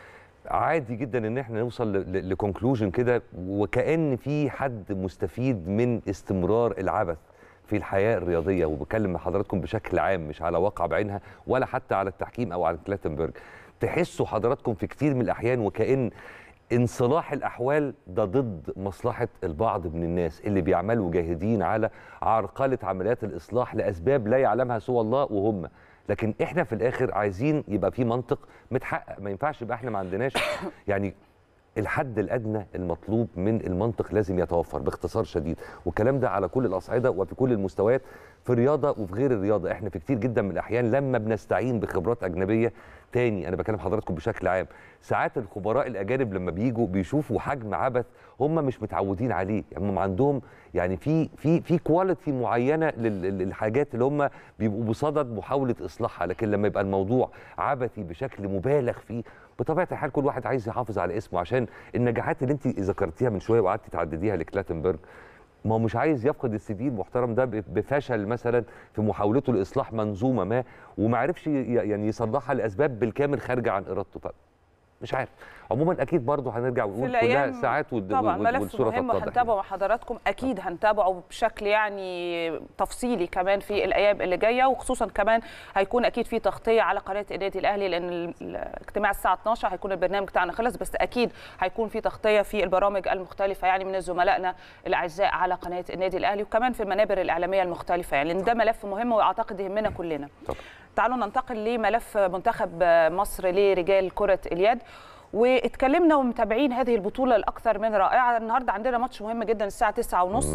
عادي جدا ان احنا نوصل لكونكلوجن كده وكان في حد مستفيد من استمرار العبث في الحياه الرياضيه وبكلم مع حضراتكم بشكل عام مش على واقع بعينها ولا حتى على التحكيم او على كلاتنبرج تحسوا حضراتكم في كتير من الاحيان وكأن انصلاح الاحوال ده ضد مصلحه البعض من الناس اللي بيعملوا جاهدين على عرقله عمليات الاصلاح لاسباب لا يعلمها سوى الله وهم لكن احنا في الاخر عايزين يبقى في منطق متحقق ما ينفعش يبقى احنا ما عندناش يعني الحد الادنى المطلوب من المنطق لازم يتوفر باختصار شديد والكلام ده على كل الاصعده وفي كل المستويات في الرياضه وفي غير الرياضه احنا في كتير جدا من الاحيان لما بنستعين بخبرات اجنبيه تاني انا بكلم حضراتكم بشكل عام ساعات الخبراء الاجانب لما بيجوا بيشوفوا حجم عبث هم مش متعودين عليه يعني هم عندهم يعني في في في كواليتي معينه للحاجات اللي هم بيبقوا بصدد محاوله اصلاحها لكن لما يبقى الموضوع عبثي بشكل مبالغ فيه بطبيعه الحال كل واحد عايز يحافظ على اسمه عشان النجاحات اللي انت ذكرتيها من شويه وقعدتي تعدديها لكلاتنبرج ما هو مش عايز يفقد السي في المحترم ده بفشل مثلا في محاولته لاصلاح منظومه ما وما عرفش يعني يصلحها لاسباب بالكامل خارجه عن ارادته طب مش عارف عموما اكيد برضه هنرجع ونقول كلها ساعات والد... طبعا ملف مهم وهنتابعه مع حضراتكم اكيد هنتابعه بشكل يعني تفصيلي كمان في الايام اللي جايه وخصوصا كمان هيكون اكيد في تغطيه على قناه النادي الاهلي لان الاجتماع الساعه 12 هيكون البرنامج بتاعنا خلص بس اكيد هيكون في تغطيه في البرامج المختلفه يعني من زملائنا الاعزاء على قناه النادي الاهلي وكمان في المنابر الاعلاميه المختلفه يعني لان ده ملف مهم واعتقد يهمنا كلنا طبعا. تعالوا ننتقل لملف منتخب مصر لرجال كره اليد واتكلمنا ومتابعين هذه البطوله الاكثر من رائعه النهارده عندنا ماتش مهم جدا الساعه 9:30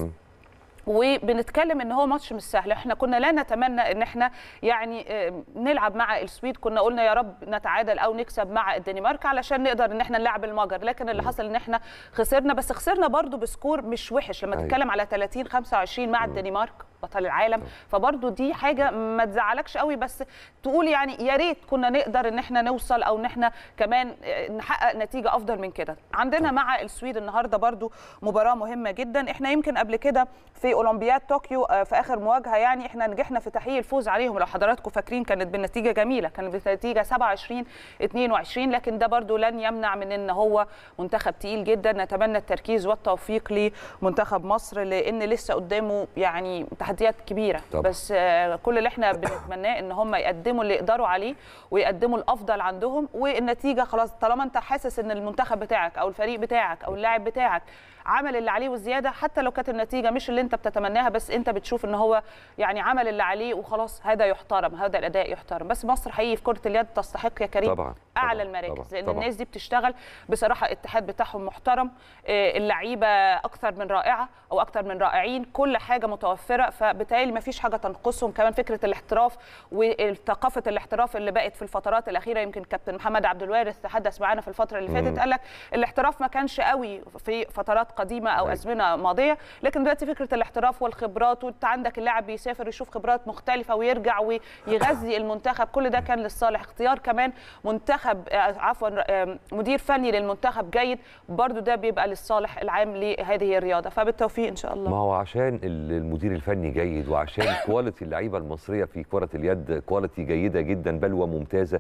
وبنتكلم ان هو ماتش مش سهل احنا كنا لا نتمنى ان احنا يعني نلعب مع السويد كنا قلنا يا رب نتعادل او نكسب مع الدنمارك علشان نقدر ان احنا نلعب المجر لكن اللي حصل ان احنا خسرنا بس خسرنا برضو بسكور مش وحش لما تتكلم على 30 25 مع الدنمارك بطل العالم فبرضو دي حاجه ما تزعلكش قوي بس تقول يعني يا ريت كنا نقدر ان احنا نوصل او ان احنا كمان نحقق نتيجه افضل من كده عندنا مع السويد النهارده برضو مباراه مهمه جدا احنا يمكن قبل كده في اولمبياد طوكيو في اخر مواجهه يعني احنا نجحنا في تحقيق الفوز عليهم لو حضراتكم فاكرين كانت بالنتيجه جميله كانت بالنتيجه 27 22 لكن ده برضو لن يمنع من ان هو منتخب تقيل جدا نتمنى التركيز والتوفيق لمنتخب مصر لان لسه قدامه يعني تحديات كبيره طبعا. بس كل اللي احنا بنتمناه ان هم يقدموا اللي يقدروا عليه ويقدموا الافضل عندهم والنتيجه خلاص طالما انت حاسس ان المنتخب بتاعك او الفريق بتاعك او اللاعب بتاعك عمل اللي عليه والزياده حتى لو كانت النتيجه مش اللي انت بتتمناها بس انت بتشوف ان هو يعني عمل اللي عليه وخلاص هذا يحترم هذا الاداء يحترم بس مصر حقيقي في كره اليد تستحق يا كريم طبعا اعلى طبعا المراكز طبعا لان طبعا الناس دي بتشتغل بصراحه الاتحاد بتاعهم محترم اللعيبه اكثر من رائعه او اكثر من رائعين كل حاجه متوفره فبالتالي ما فيش حاجه تنقصهم كمان فكره الاحتراف وثقافه الاحتراف اللي بقت في الفترات الاخيره يمكن كابتن محمد عبد الوارث تحدث معانا في الفتره اللي فاتت قال لك الاحتراف ما كانش قوي في فترات قديمه او ازمنه ماضيه لكن دلوقتي فكره الاحتراف والخبرات وانت عندك اللاعب بيسافر يشوف خبرات مختلفه ويرجع ويغذي المنتخب كل ده كان للصالح اختيار كمان منتخب عفوا مدير فني للمنتخب جيد برضو ده بيبقى للصالح العام لهذه الرياضه فبالتوفيق ان شاء الله ما هو عشان المدير الفني جيد وعشان كواليتي اللعيبه المصريه في كره اليد كواليتي جيده جدا بل وممتازه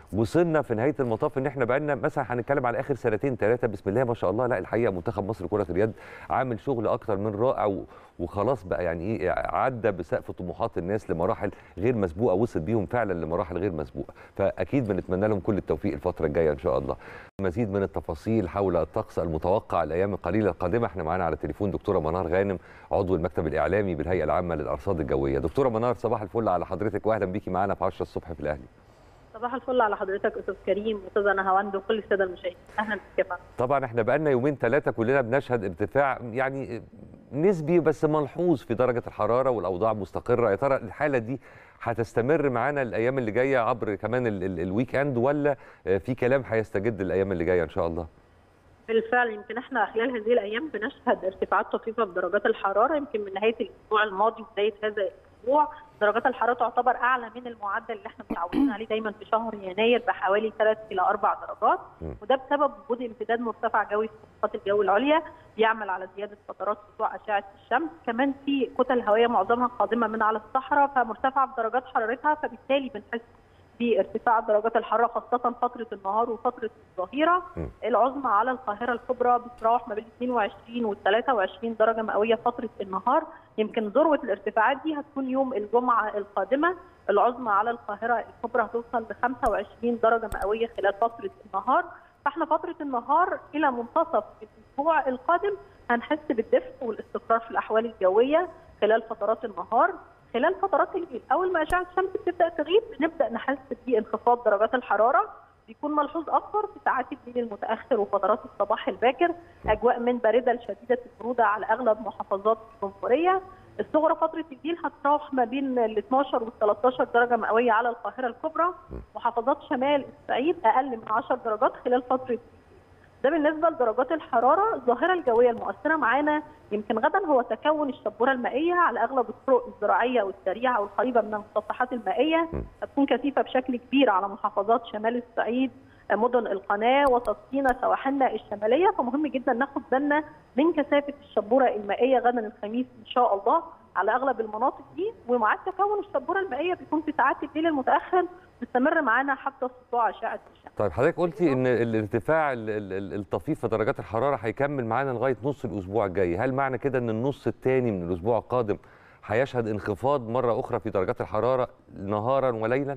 وصلنا في نهايه المطاف ان احنا بقالنا مثلا هنتكلم على اخر سنتين ثلاثه بسم الله ما شاء الله لا الحقيقه منتخب مصر كره اليد عامل شغل اكتر من رائع و- وخلاص بقى يعني ايه عدى بسقف طموحات الناس لمراحل غير مسبوقه وصل بيهم فعلا لمراحل غير مسبوقه فاكيد بنتمنى لهم كل التوفيق الفتره الجايه ان شاء الله مزيد من التفاصيل حول الطقس المتوقع الايام القليله القادمه احنا معانا على التليفون دكتوره منار غانم عضو المكتب الاعلامي بالهيئه العامه للارصاد الجويه دكتوره منار صباح الفل على حضرتك واهلا بيكي معانا في 10 الصبح في الاهلي صباح الفل على حضرتك استاذ كريم استاذ نهاوند وكل الساده المشاهدين اهلا بك يا فندم طبعا احنا بقالنا يومين ثلاثه كلنا بنشهد ارتفاع يعني نسبي بس ملحوظ في درجه الحراره والاوضاع مستقره يا ترى الحاله دي هتستمر معانا الايام اللي جايه عبر كمان ال- ال- الويك اند ولا آه، في كلام هيستجد الايام اللي جايه ان شاء الله بالفعل يمكن احنا خلال هذه الايام بنشهد ارتفاعات طفيفه في درجات الحراره يمكن من نهايه الاسبوع الماضي وبدايه هذا الاسبوع درجات الحراره تعتبر اعلى من المعدل اللي احنا متعودين عليه دايما في شهر يناير بحوالي 3 الى 4 درجات م. وده بسبب وجود امتداد مرتفع جوي في منخفضات الجو العليا بيعمل على زياده فترات سطوع اشعه الشمس كمان في كتل هوائيه معظمها قادمه من على الصحراء فمرتفعه في درجات حرارتها فبالتالي بنحس بارتفاع درجات الحراره خاصه فتره النهار وفتره الظهيره م. العظمى على القاهره الكبرى بتتراوح ما بين 22 وال 23 درجه مئويه فتره النهار يمكن ذروه الارتفاعات دي هتكون يوم الجمعه القادمه العظمى على القاهره الكبرى هتوصل ل 25 درجه مئويه خلال فتره النهار فاحنا فتره النهار الى منتصف الاسبوع القادم هنحس بالدفء والاستقرار في الاحوال الجويه خلال فترات النهار خلال فترات الليل اول ما اشعه الشمس بتبدا تغيب بنبدا نحس بانخفاض درجات الحراره بيكون ملحوظ اكثر في ساعات الليل المتاخر وفترات الصباح الباكر اجواء من بارده لشديده البروده على اغلب محافظات الجمهوريه الصغرى فتره الليل هتتراوح ما بين ال 12 وال 13 درجه مئويه على القاهره الكبرى محافظات شمال الصعيد اقل من 10 درجات خلال فتره الليل. ده بالنسبه لدرجات الحراره الظاهره الجويه المؤثره معانا يمكن غدا هو تكون الشبوره المائيه على اغلب الطرق الزراعيه والسريعه والقريبه من المسطحات المائيه م. هتكون كثيفه بشكل كبير على محافظات شمال الصعيد مدن القناه وسط سيناء سواحلنا الشماليه فمهم جدا ناخد بالنا من كثافه الشبوره المائيه غدا الخميس ان شاء الله على اغلب المناطق دي ومع تكون الشبوره المائيه بيكون في ساعات الليل المتاخر مستمر معانا حتى سطوع اشعه الشمس طيب حضرتك قلتي ان الارتفاع ال- ال- ال- الطفيف في درجات الحراره هيكمل معانا لغايه نص الاسبوع الجاي هل معنى كده ان النص الثاني من الاسبوع القادم هيشهد انخفاض مره اخرى في درجات الحراره نهارا وليلا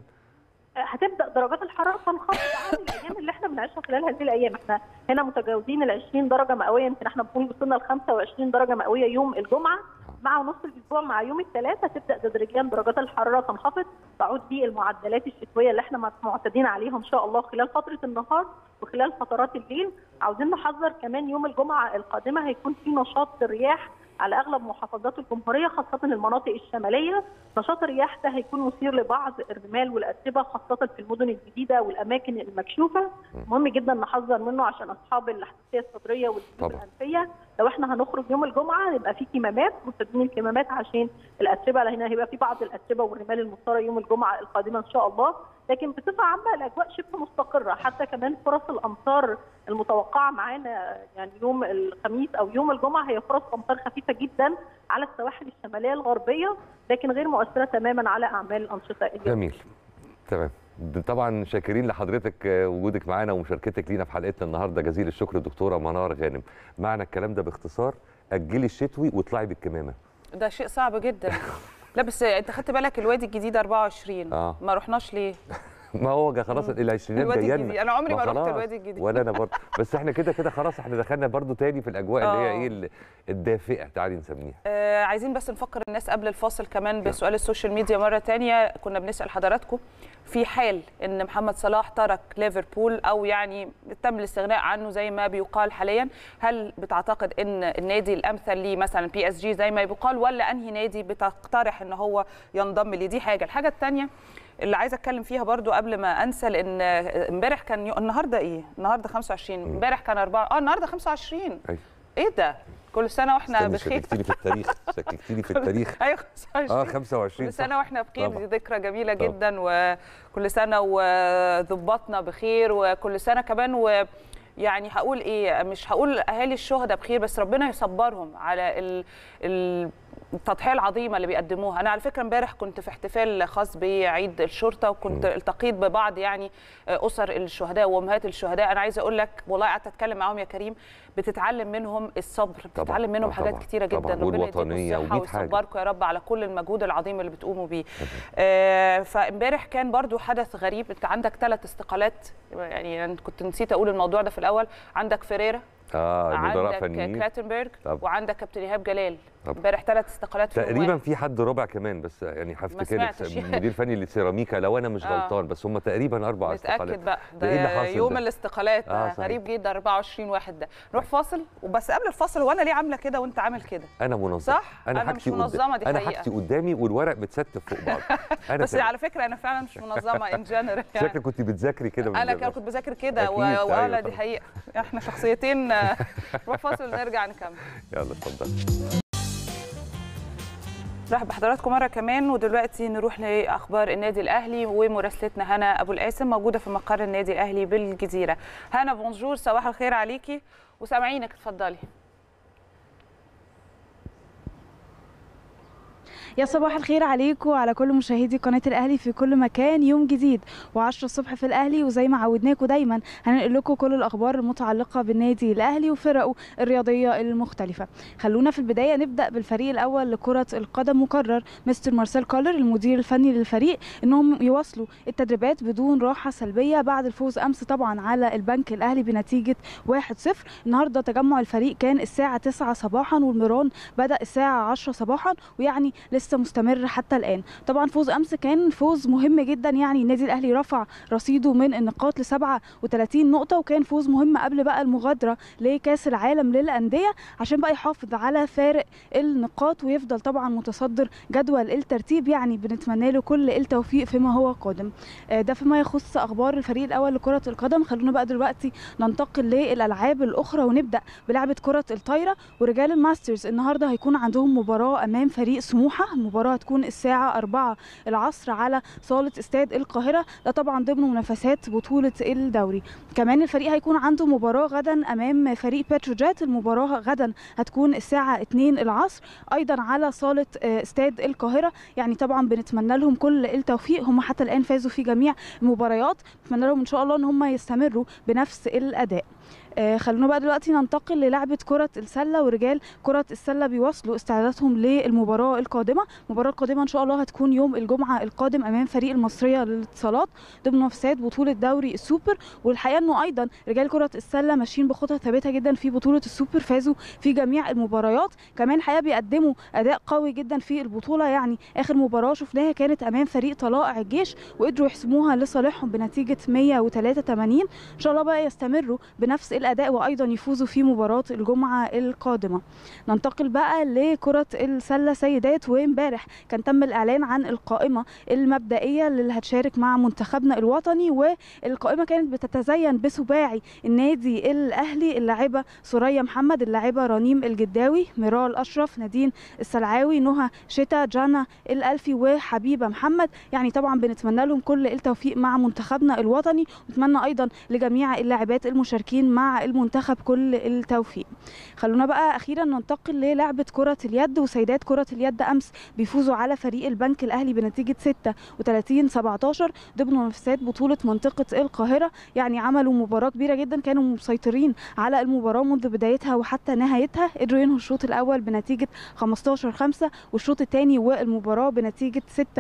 هتبدا درجات الحراره تنخفض عن الايام اللي احنا بنعيشها خلال هذه الايام احنا هنا متجاوزين ال 20 درجه مئويه يمكن احنا بنكون وصلنا ل 25 درجه مئويه يوم الجمعه مع نص الاسبوع مع يوم الثلاثاء تبدا تدريجيا درجات الحراره تنخفض تعود بالمعدلات الشتويه اللي احنا معتادين عليها ان شاء الله خلال فتره النهار وخلال فترات الليل عاوزين نحذر كمان يوم الجمعه القادمه هيكون في نشاط رياح على اغلب محافظات الجمهوريه خاصه المناطق الشماليه نشاط الرياح ده هيكون مثير لبعض الرمال والاتربه خاصه في المدن الجديده والاماكن المكشوفه مهم جدا نحذر منه عشان اصحاب الحساسيه الصدريه والجيوب طبعا. الانفيه لو احنا هنخرج يوم الجمعه يبقى في كمامات مرتدين الكمامات عشان الاتربه لان هيبقى في بعض الاتربه والرمال المثاره يوم الجمعه القادمه ان شاء الله لكن بصفه عامه الاجواء شبه مستقره حتى كمان فرص الامطار المتوقعه معانا يعني يوم الخميس او يوم الجمعه هي فرص امطار خفيفه جدا على السواحل الشماليه الغربيه لكن غير مؤثره تماما على اعمال الانشطه اليوميه جميل تمام ده طبعا شاكرين لحضرتك آه، وجودك معانا ومشاركتك لينا في حلقتنا النهارده جزيل الشكر دكتوره منار غانم معنى الكلام ده باختصار اجلي الشتوي واطلعي بالكمامه ده شيء صعب جدا لا بس انت خدت بالك الوادي الجديد 24 آه. ما رحناش ليه ما هو جا- خلاص العشرينات الوادي جايه الجديد. أنا عمري ما رحت خلاص. الوادي الجديد. ولا انا برضه بس احنا كده كده خلاص احنا دخلنا برضه تاني في الاجواء اللي هي آه. ايه ال- الدافئه تعالي نسميها آه عايزين بس نفكر الناس قبل الفاصل كمان بسؤال السوشيال ميديا مرة تانية كنا بنسأل حضراتكم في حال ان محمد صلاح ترك ليفربول او يعني تم الاستغناء عنه زي ما بيقال حاليا هل بتعتقد ان النادي الامثل ليه مثلا بي اس جي زي ما بيقال ولا انهي نادي بتقترح ان هو ينضم ليه دي حاجه الحاجه الثانيه اللي عايزه اتكلم فيها برضو قبل ما انسى لان امبارح كان يو... النهارده ايه النهارده 25 امبارح كان 4 اه النهارده 25 ايوه ايه ده كل سنه واحنا استني بخير شككتيني في التاريخ شككتيني في التاريخ ايوه 25 اه 25 كل صح. سنه واحنا بخير طبعا. دي ذكرى جميله طبعا. جدا وكل سنه وظباطنا بخير وكل سنه كمان و يعني هقول ايه مش هقول اهالي الشهداء بخير بس ربنا يصبرهم على ال... ال... التضحيه العظيمه اللي بيقدموها انا على فكره امبارح كنت في احتفال خاص بعيد الشرطه وكنت التقيت ببعض يعني اسر الشهداء وامهات الشهداء انا عايزه اقول لك والله قعدت اتكلم معاهم يا كريم بتتعلم منهم الصبر طبعاً. بتتعلم منهم آه حاجات طبعاً. كتيره جدا طبعاً. ربنا يديكم والوطنية الصحه ومية حاجة. ويصبركم يا رب على كل المجهود العظيم اللي بتقوموا بيه آه فامبارح كان برضو حدث غريب انت عندك ثلاث استقالات يعني انا كنت نسيت اقول الموضوع ده في الاول عندك فيريرا اه مدراء عندك فنيين كلاتنبرج طبعاً. وعندك كابتن ايهاب جلال طبعاً. امبارح ثلاث استقالات في يوم تقريبا واحد. في حد رابع كمان بس يعني هفتكر سمعتش. مدير فني للسيراميكا لو انا مش آه. غلطان بس هم تقريبا اربع استقالات نتاكد بقى ده ايه اللي ده حاصل يوم ده؟ الاستقالات آه، ده صحيح. غريب جدا 24 واحد ده نروح فاصل وبس قبل الفاصل وانا ليه عامله كده وانت عامل كده انا منظم صح؟ أنا مش حاجتي قدام- منظمة دي انا حقيقة. حاجتي قدامي والورق متستف فوق بعض انا بس تمام. على فكره انا فعلا مش منظمه ان جنرال يعني شكلك كنت بتذاكري كده من انا زمان. كده كنت بذاكر كده أكيد، و- أيوة ولا دي طبعاً. حقيقه احنا شخصيتين نروح فاصل ونرجع نكمل يلا اتفضل نرحب بحضراتكم مره كمان ودلوقتي نروح لاخبار النادي الاهلي ومراسلتنا هنا ابو القاسم موجوده في مقر النادي الاهلي بالجزيره هنا بونجور صباح الخير عليكي وسامعينك اتفضلي يا صباح الخير عليكم وعلى كل مشاهدي قناة الأهلي في كل مكان يوم جديد و10 الصبح في الأهلي وزي ما عودناكم دايما هننقل لكم كل الأخبار المتعلقة بالنادي الأهلي وفرقه الرياضية المختلفة خلونا في البداية نبدأ بالفريق الأول لكرة القدم مقرر مستر مارسيل كولر المدير الفني للفريق أنهم يواصلوا التدريبات بدون راحة سلبية بعد الفوز أمس طبعا على البنك الأهلي بنتيجة 1-0 النهاردة تجمع الفريق كان الساعة 9 صباحا والمران بدأ الساعة 10 صباحا ويعني لسه مستمر حتى الآن طبعا فوز أمس كان فوز مهم جدا يعني النادي الأهلي رفع رصيده من النقاط ل 37 نقطة وكان فوز مهم قبل بقى المغادرة لكأس العالم للأندية عشان بقى يحافظ على فارق النقاط ويفضل طبعا متصدر جدول الترتيب يعني بنتمنى له كل التوفيق فيما هو قادم آه، ده فيما يخص أخبار الفريق الأول لكرة القدم خلونا بقى دلوقتي ننتقل للألعاب الأخرى ونبدأ بلعبة كرة الطايرة ورجال الماسترز النهارده هيكون عندهم مباراة أمام فريق سموحة المباراة هتكون الساعة 4 العصر على صالة استاد القاهرة ده طبعا ضمن منافسات بطولة الدوري كمان الفريق هيكون عنده مباراة غدا أمام فريق بتروجيت المباراة غدا هتكون الساعة 2 العصر أيضا على صالة آه، استاد القاهرة يعني طبعا بنتمنى لهم كل التوفيق هم حتى الآن فازوا في جميع المباريات نتمنى لهم إن شاء الله إن هم يستمروا بنفس الأداء آه، خلونا بقى دلوقتي ننتقل للعبة كرة السلة ورجال كرة السلة بيواصلوا استعداداتهم للمباراة القادمة المباراة القادمة إن شاء الله هتكون يوم الجمعة القادم أمام فريق المصرية للاتصالات ضمن منافسات بطولة دوري السوبر والحقيقة إنه أيضا رجال كرة السلة ماشيين بخطى ثابتة جدا في بطولة السوبر فازوا في جميع المباريات كمان الحقيقة بيقدموا أداء قوي جدا في البطولة يعني آخر مباراة شفناها كانت أمام فريق طلائع الجيش وقدروا يحسموها لصالحهم بنتيجة 183 إن شاء الله بقى يستمروا بنفس الاداء وايضا يفوزوا في مباراه الجمعه القادمه ننتقل بقى لكره السله سيدات وامبارح كان تم الاعلان عن القائمه المبدئيه اللي هتشارك مع منتخبنا الوطني والقائمه كانت بتتزين بسباعي النادي الاهلي اللاعبه سوريا محمد اللاعبه رنيم الجداوي ميرال اشرف نادين السلعاوي نهى شتا جانا الالفي وحبيبه محمد يعني طبعا بنتمنى لهم كل التوفيق مع منتخبنا الوطني ونتمنى ايضا لجميع اللاعبات المشاركين مع المنتخب كل التوفيق خلونا بقى اخيرا ننتقل للعبه كره اليد وسيدات كره اليد امس بيفوزوا على فريق البنك الاهلي بنتيجه 36 17 ضمن منافسات بطوله منطقه القاهره يعني عملوا مباراه كبيره جدا كانوا مسيطرين على المباراه منذ بدايتها وحتى نهايتها قدروا ينهوا الشوط الاول بنتيجه 15 5 والشوط الثاني والمباراه بنتيجه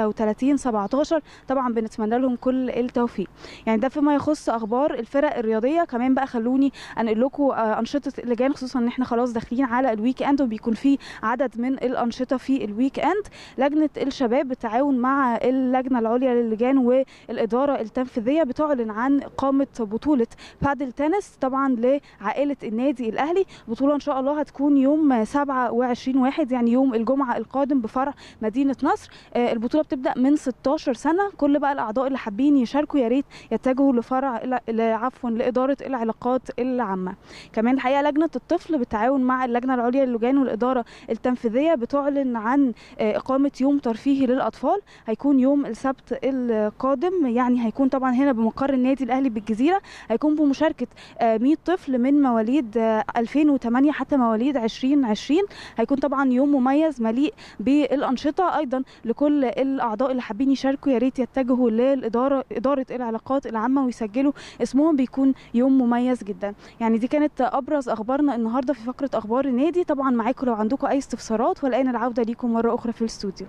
36 17 طبعا بنتمنى لهم كل التوفيق يعني ده فيما يخص اخبار الفرق الرياضيه كمان بقى خلوني انقل لكم آه، انشطه اللجان خصوصا ان احنا خلاص داخلين على الويك اند وبيكون في عدد من الانشطه في الويك اند لجنه الشباب بالتعاون مع اللجنه العليا للجان والاداره التنفيذيه بتعلن عن اقامه بطوله بادل تنس طبعا لعائله النادي الاهلي بطوله ان شاء الله هتكون يوم 27 واحد يعني يوم الجمعه القادم بفرع مدينه نصر آه، البطوله بتبدا من 16 سنه كل بقى الاعضاء اللي حابين يشاركوا يا ريت يتجهوا لفرع ل- ل- عفوا لاداره العلاقات العامه كمان الحقيقه لجنه الطفل بالتعاون مع اللجنه العليا للجان والاداره التنفيذيه بتعلن عن اقامه يوم ترفيهي للاطفال هيكون يوم السبت القادم يعني هيكون طبعا هنا بمقر النادي الاهلي بالجزيره هيكون بمشاركه 100 طفل من مواليد 2008 حتى مواليد 2020 هيكون طبعا يوم مميز مليء بالانشطه ايضا لكل الاعضاء اللي حابين يشاركوا يا ريت يتجهوا للاداره اداره العلاقات العامه ويسجلوا اسمهم بيكون يوم مميز جدا يعني دي كانت ابرز اخبارنا النهارده في فقره اخبار النادي طبعا معاكم لو عندكم اي استفسارات والان العوده ليكم مره اخرى في الاستوديو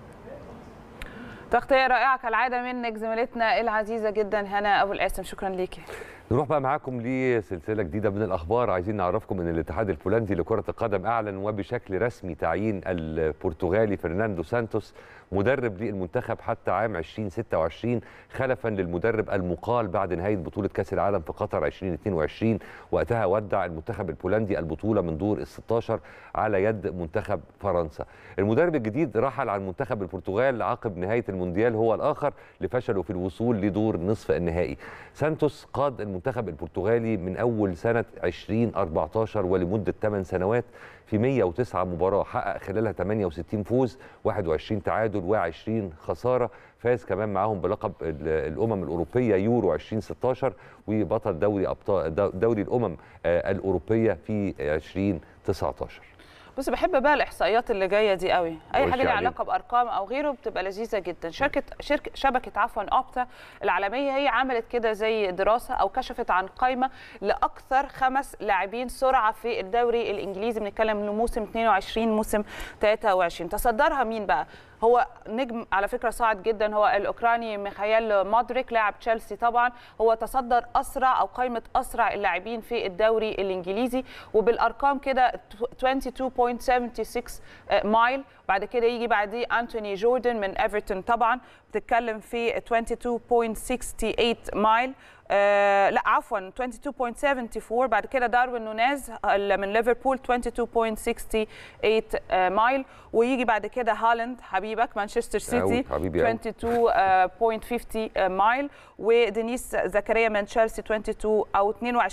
تغطيه رائعه كالعاده منك زميلتنا العزيزه جدا هنا ابو القاسم شكرا ليكي نروح بقى معاكم لسلسله جديده من الاخبار عايزين نعرفكم ان الاتحاد البولندي لكره القدم اعلن وبشكل رسمي تعيين البرتغالي فرناندو سانتوس مدرب للمنتخب حتى عام 2026 خلفا للمدرب المقال بعد نهايه بطوله كاس العالم في قطر 2022 وقتها ودع المنتخب البولندي البطوله من دور ال 16 على يد منتخب فرنسا. المدرب الجديد رحل عن منتخب البرتغال عقب نهايه المونديال هو الاخر لفشله في الوصول لدور نصف النهائي. سانتوس قاد المنتخب البرتغالي من اول سنه 2014 ولمده 8 سنوات في 109 مباراه حقق خلالها 68 فوز 21 تعادل و20 خساره فاز كمان معاهم بلقب الامم الاوروبيه يورو 2016 وبطل دوري ابطال دوري الامم الاوروبيه في 2019 بص بحب بقى الاحصائيات اللي جايه دي قوي اي خش حاجه ليها عليها. علاقه بارقام او غيره بتبقى لذيذه جدا شركه شركه شبكه عفوا اوبتا العالميه هي عملت كده زي دراسه او كشفت عن قائمه لاكثر خمس لاعبين سرعه في الدوري الانجليزي بنتكلم انه موسم 22 موسم 23 تصدرها مين بقى هو نجم على فكره صاعد جدا هو الاوكراني ميخائيل مودريك لاعب تشيلسي طبعا هو تصدر اسرع او قائمه اسرع اللاعبين في الدوري الانجليزي وبالارقام كده 22.76 مايل بعد كده يجي بعديه انتوني جوردن من ايفرتون طبعا بتتكلم في 22.68 مايل آه لا عفوا 22.74 بعد كده داروين نونيز من ليفربول 22.68 آه مايل ويجي بعد كده هالاند حبيبك مانشستر سيتي أوي، حبيبي أوي. 22.50 مايل ودينيس زكريا من تشيلسي 22 او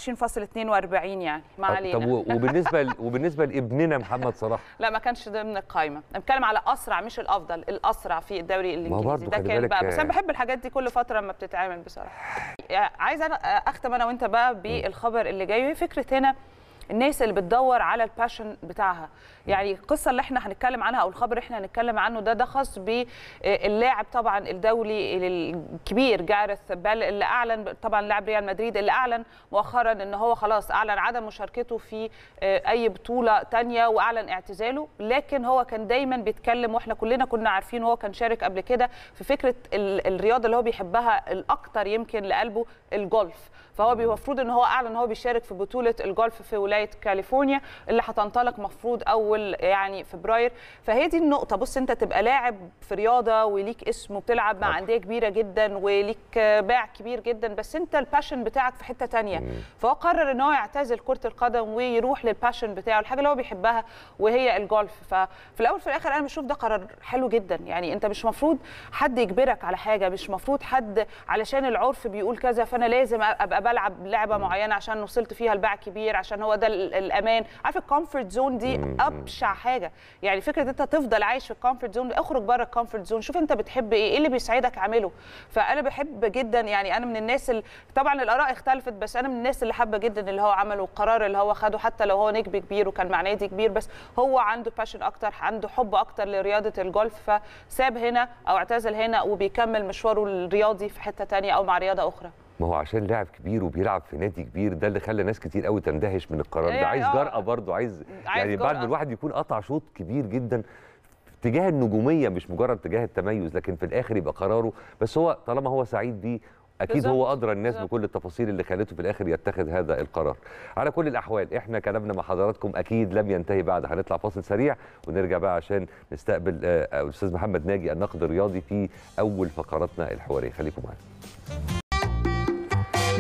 22.42 يعني ما علينا طب و- وبالنسبه ل- وبالنسبه لابننا محمد صلاح لا ما كانش ضمن القائمه انا بتكلم على اسرع مش الافضل الاسرع في الدوري الانجليزي برضه ده خلي كان بالك، بقى بس انا آه. بحب الحاجات دي كل فتره لما بتتعمل بصراحه يعني عايزه انا اختم انا وانت بقى بالخبر اللي جاي وهي فكره هنا الناس اللي بتدور على الباشن بتاعها يعني القصه اللي احنا هنتكلم عنها او الخبر اللي احنا هنتكلم عنه ده ده خاص باللاعب طبعا الدولي الكبير جارث بال اللي اعلن طبعا لاعب ريال مدريد اللي اعلن مؤخرا ان هو خلاص اعلن عدم مشاركته في اي بطوله تانية واعلن اعتزاله لكن هو كان دايما بيتكلم واحنا كلنا كنا عارفين هو كان شارك قبل كده في فكره ال- الرياضه اللي هو بيحبها الاكتر يمكن لقلبه الجولف فهو المفروض ان هو اعلن ان هو بيشارك في بطوله الجولف في ولايه كاليفورنيا اللي هتنطلق مفروض اول يعني فبراير فهي دي النقطه بص انت تبقى لاعب في رياضه وليك اسم وبتلعب مع انديه كبيره جدا وليك باع كبير جدا بس انت الباشن بتاعك في حته تانية فهو قرر ان هو يعتزل كره القدم ويروح للباشن بتاعه الحاجه اللي هو بيحبها وهي الجولف ففي الاول في الاخر انا بشوف ده قرار حلو جدا يعني انت مش مفروض حد يجبرك على حاجه مش مفروض حد علشان العرف بيقول كذا فانا لازم ابقى بلعب لعبه معينه عشان وصلت فيها الباع كبير عشان هو ده ال- الامان عارف الكومفورت زون دي ابشع حاجه يعني فكره انت تفضل عايش في الكومفورت زون اخرج بره الكومفورت زون شوف انت بتحب ايه ايه اللي بيسعدك اعمله فانا بحب جدا يعني انا من الناس اللي طبعا الاراء اختلفت بس انا من الناس اللي حابه جدا اللي هو عمله القرار اللي هو خده حتى لو هو نجم كبير وكان مع نادي كبير بس هو عنده باشن اكتر عنده حب اكتر لرياضه الجولف فساب هنا او اعتزل هنا وبيكمل مشواره الرياضي في حته تانية او مع رياضه اخرى ما هو عشان لاعب كبير وبيلعب في نادي كبير ده اللي خلى ناس كتير قوي تندهش من القرار ده يعني عايز آه. جرأة برضه عايز, عايز يعني بعد ما جرأة. الواحد يكون قطع شوط كبير جدا تجاه النجوميه مش مجرد تجاه التميز لكن في الاخر يبقى قراره بس هو طالما هو سعيد بيه اكيد بالظبط، هو ادرى الناس بالظبط. بكل التفاصيل اللي خلته في الاخر يتخذ هذا القرار على كل الاحوال احنا كلامنا مع حضراتكم اكيد لم ينتهي بعد هنطلع فاصل سريع ونرجع بقى عشان نستقبل آه، الاستاذ محمد ناجي الناقد الرياضي في اول فقراتنا الحواريه خليكم معانا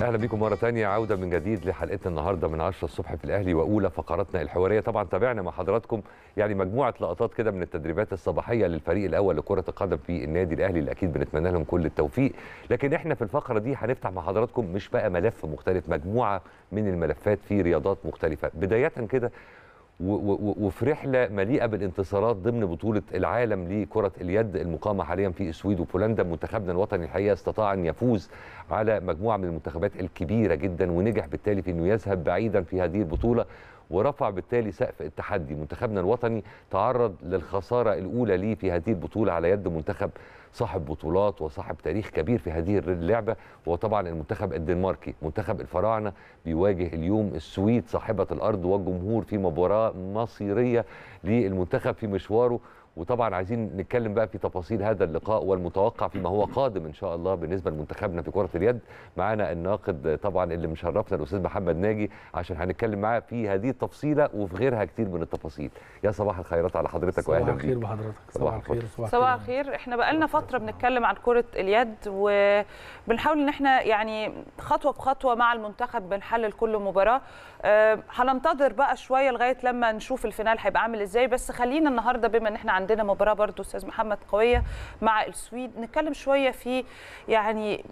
اهلا بكم مره تانية عوده من جديد لحلقتنا النهارده من 10 الصبح في الاهلي واولى فقراتنا الحواريه طبعا تابعنا مع حضراتكم يعني مجموعه لقطات كده من التدريبات الصباحيه للفريق الاول لكره القدم في النادي الاهلي اللي اكيد بنتمنى لهم كل التوفيق لكن احنا في الفقره دي هنفتح مع حضراتكم مش بقى ملف مختلف مجموعه من الملفات في رياضات مختلفه بدايه كده و- و- وفي رحله مليئه بالانتصارات ضمن بطوله العالم لكره اليد المقامه حاليا في السويد وبولندا منتخبنا الوطني الحقيقه استطاع ان يفوز على مجموعه من المنتخبات الكبيره جدا ونجح بالتالي في انه يذهب بعيدا في هذه البطوله ورفع بالتالي سقف التحدي منتخبنا الوطني تعرض للخساره الاولى ليه في هذه البطوله على يد منتخب صاحب بطولات وصاحب تاريخ كبير في هذه اللعبه وهو طبعا المنتخب الدنماركي منتخب الفراعنه بيواجه اليوم السويد صاحبه الارض والجمهور في مباراه مصيريه للمنتخب في مشواره وطبعا عايزين نتكلم بقى في تفاصيل هذا اللقاء والمتوقع فيما هو قادم ان شاء الله بالنسبه لمنتخبنا في كره اليد معانا الناقد طبعا اللي مشرفنا الاستاذ محمد ناجي عشان هنتكلم معاه في هذه التفصيله وفي غيرها كتير من التفاصيل يا صباح الخيرات على حضرتك صباح واهلا الخير بيك بحضرتك صباح صباح الخير صباح الخير احنا بقالنا فتره بنتكلم عن كره اليد وبنحاول ان احنا يعني خطوه بخطوه مع المنتخب بنحلل كل مباراه آه، هننتظر بقى شويه لغايه لما نشوف الفينال هيبقى عامل ازاي بس خلينا النهارده بما ان احنا عندنا مباراه برضو استاذ محمد قويه مع السويد نتكلم شويه في يعني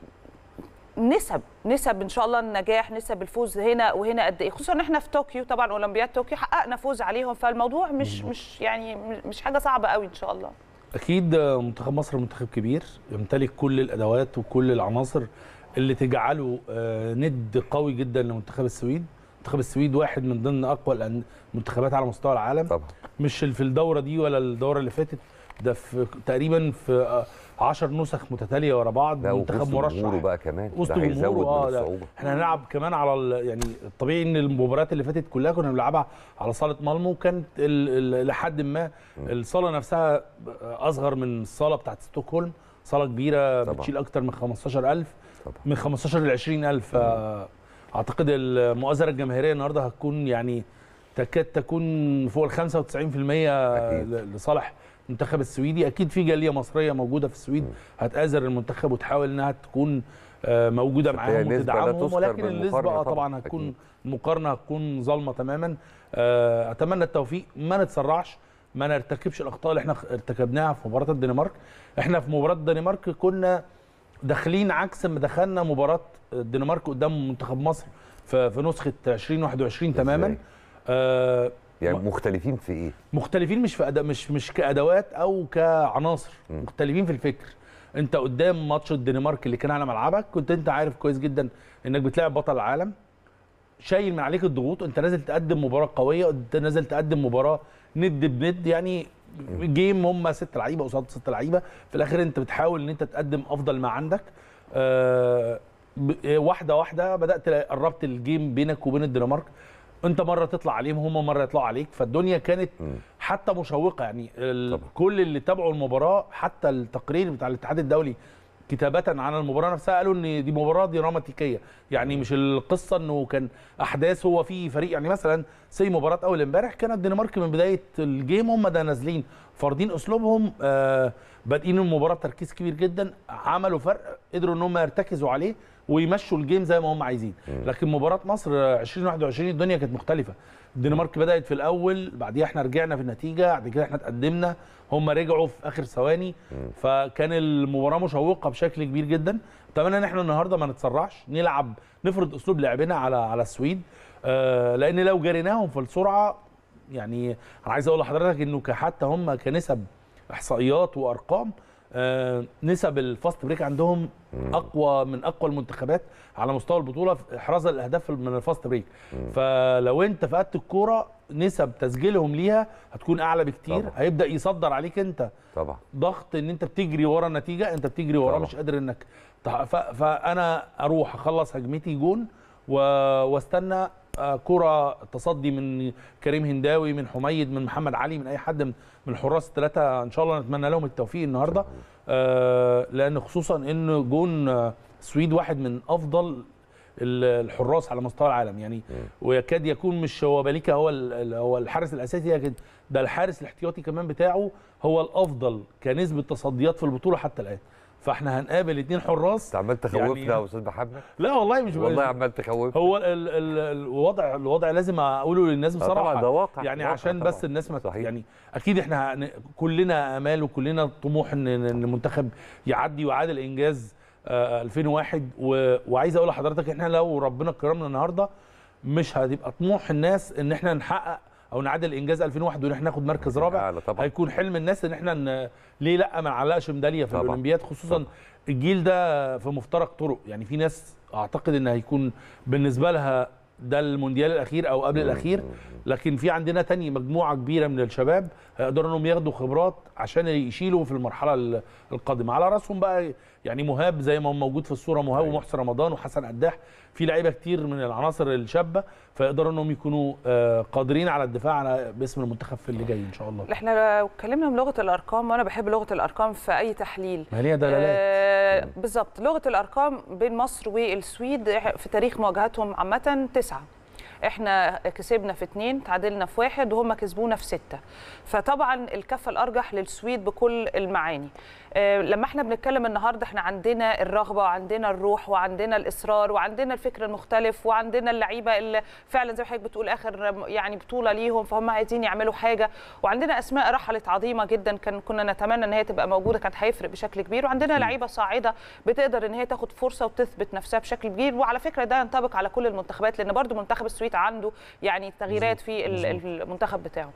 نسب نسب ان شاء الله النجاح نسب الفوز هنا وهنا قد ايه خصوصا ان احنا في طوكيو طبعا اولمبياد طوكيو حققنا فوز عليهم فالموضوع مش مش يعني مش حاجه صعبه قوي ان شاء الله اكيد منتخب مصر منتخب كبير يمتلك كل الادوات وكل العناصر اللي تجعله آه، ند قوي جدا لمنتخب السويد منتخب السويد واحد من ضمن اقوى الأن- المنتخبات على مستوى العالم طبعا مش في الدوره دي ولا الدوره اللي فاتت ده في تقريبا في 10 نسخ متتاليه ورا بعض لا منتخب وسط مرشح جمهوره بقى كمان وسط ده هيزود جمهوره من اه لا الصعوبه احنا هنلعب كمان على ال- يعني الطبيعي ان المباريات اللي فاتت كلها كنا بنلعبها على صاله مالمو كانت ال- ال- لحد ما الصاله نفسها اصغر من الصاله بتاعت ستوكهولم صاله كبيره طبعا. بتشيل اكتر من 15000 طبعا. من 15 ل 20000 آه، اعتقد المؤازره الجماهيريه النهارده هتكون يعني تكاد تكون فوق ال 95% أكيد. ل- لصالح المنتخب السويدي اكيد في جاليه مصريه موجوده في السويد هتآزر المنتخب وتحاول انها تكون آه، موجوده هي معاهم نسبة لا وتدعمهم تذكر ولكن بالمقارنة النسبه آه طبعاً، طبعا هتكون أكيد. المقارنه هتكون ظالمه تماما آه، اتمنى التوفيق ما نتسرعش ما نرتكبش الاخطاء اللي احنا ارتكبناها في مباراه الدنمارك احنا في مباراه الدنمارك كنا داخلين عكس ما دخلنا مباراه الدنمارك قدام منتخب مصر في في نسخه 2021 تماما إزاي؟ آه، يعني مختلفين في ايه مختلفين مش في أداء مش مش كادوات او كعناصر مم. مختلفين في الفكر انت قدام ماتش الدنمارك اللي كان على ملعبك كنت انت عارف كويس جدا انك بتلاعب بطل العالم شايل من عليك الضغوط انت نازل تقدم مباراه قويه انت نازل تقدم مباراه ند بند يعني جيم هم ست لعيبه قصاد ست لعيبه في الاخر انت بتحاول ان انت تقدم افضل ما عندك آه ب- واحده واحده بدات قربت الجيم بينك وبين الدنمارك انت مره تطلع عليهم هم مره يطلعوا عليك فالدنيا كانت مم. حتى مشوقه يعني ال- طبعا. كل اللي تابعوا المباراه حتى التقرير بتاع الاتحاد الدولي كتابة عن المباراة نفسها قالوا ان دي مباراة دراماتيكية، يعني مش القصة انه كان احداث هو في فريق يعني مثلا زي مباراة اول امبارح كانت الدنمارك من بداية الجيم هم ده نازلين فارضين اسلوبهم آه بادئين المباراة بتركيز كبير جدا عملوا فرق قدروا ان هم يرتكزوا عليه ويمشوا الجيم زي ما هم عايزين، لكن مباراة مصر آه، 2021 الدنيا كانت مختلفة، الدنمارك بدأت في الاول بعديها احنا رجعنا في النتيجة بعد كده احنا اتقدمنا هم رجعوا في اخر ثواني فكان المباراه مشوقه بشكل كبير جدا اتمنى ان احنا النهارده ما نتسرعش نلعب نفرض اسلوب لعبنا على على السويد آه لان لو جريناهم في السرعه يعني انا عايز اقول لحضرتك انه ك- حتى هم كنسب احصائيات وارقام آه نسب الفاست بريك عندهم اقوى من اقوى المنتخبات على مستوى البطوله في احراز الاهداف من الفاست بريك فلو انت فقدت الكوره نسب تسجيلهم ليها هتكون اعلى بكتير طبعا. هيبدا يصدر عليك انت طبعا ضغط ان انت بتجري ورا النتيجه انت بتجري ورا طبعا. مش قادر انك تح- ف- فانا اروح اخلص هجمتي جون و- واستنى آه، كرة تصدي من كريم هنداوي من حميد من محمد علي من اي حد من من الحراس الثلاثه ان شاء الله نتمنى لهم التوفيق النهارده آه، لان خصوصا ان جون آه، السويد واحد من افضل ال- الحراس على مستوى العالم يعني ويكاد يكون مش هو باليكا هو ال- ال- هو الحارس الاساسي لكن ده الحارس الاحتياطي كمان بتاعه هو الافضل كنسبه تصديات في البطوله حتى الان فاحنا هنقابل اتنين حراس انت عمال تخوفنا يعني- يا استاذ محمد لا والله مش والله عمال تخوفنا هو ال ال الوضع الوضع لازم اقوله للناس آه بصراحه طبعا ده واقع يعني واقع عشان طبعاً. بس الناس ما صحيح. يعني اكيد احنا هن- كلنا امال وكلنا طموح ان إن المنتخب يعدي ويعادل انجاز آه، 2001 و... وعايز اقول لحضرتك احنا لو ربنا كرمنا النهارده مش هتبقى طموح الناس ان احنا نحقق او نعادل انجاز 2001 وان احنا ناخد مركز رابع أعلى طبعا هيكون حلم الناس ان احنا ن... ليه لا ما نعلقش ميداليه في طبعاً. الاولمبياد خصوصا طبعاً. الجيل ده في مفترق طرق يعني في ناس اعتقد ان هيكون بالنسبه لها ده المونديال الاخير او قبل الاخير لكن في عندنا تاني مجموعه كبيره من الشباب هيقدروا انهم ياخدوا خبرات عشان يشيلوا في المرحله ال- القادمه على راسهم بقى يعني مهاب زي ما هو موجود في الصوره مهاب أيوة. ومحسن رمضان وحسن قداح في لعيبه كتير من العناصر الشابه فيقدروا انهم يكونوا آه، قادرين على الدفاع على باسم المنتخب في اللي جاي ان شاء الله احنا لو اتكلمنا بلغه الارقام وانا بحب لغه الارقام في اي تحليل ما هي دلالات آه بالظبط لغه الارقام بين مصر والسويد في تاريخ مواجهاتهم عامه تسعه احنا كسبنا في اثنين تعادلنا في واحد وهم كسبونا في سته فطبعا الكفه الارجح للسويد بكل المعاني آه، لما احنا بنتكلم النهارده احنا عندنا الرغبه وعندنا الروح وعندنا الاصرار وعندنا الفكر المختلف وعندنا اللعيبه اللي فعلا زي ما حضرتك بتقول اخر يعني بطوله ليهم فهم عايزين يعملوا حاجه وعندنا اسماء رحلت عظيمه جدا كان كنا نتمنى ان هي تبقى موجوده كانت هيفرق بشكل كبير وعندنا لعيبه صاعده بتقدر ان هي تاخد فرصه وتثبت نفسها بشكل كبير وعلى فكره ده ينطبق على كل المنتخبات لان برضو منتخب السويد عنده يعني تغييرات في ال- المنتخب بتاعه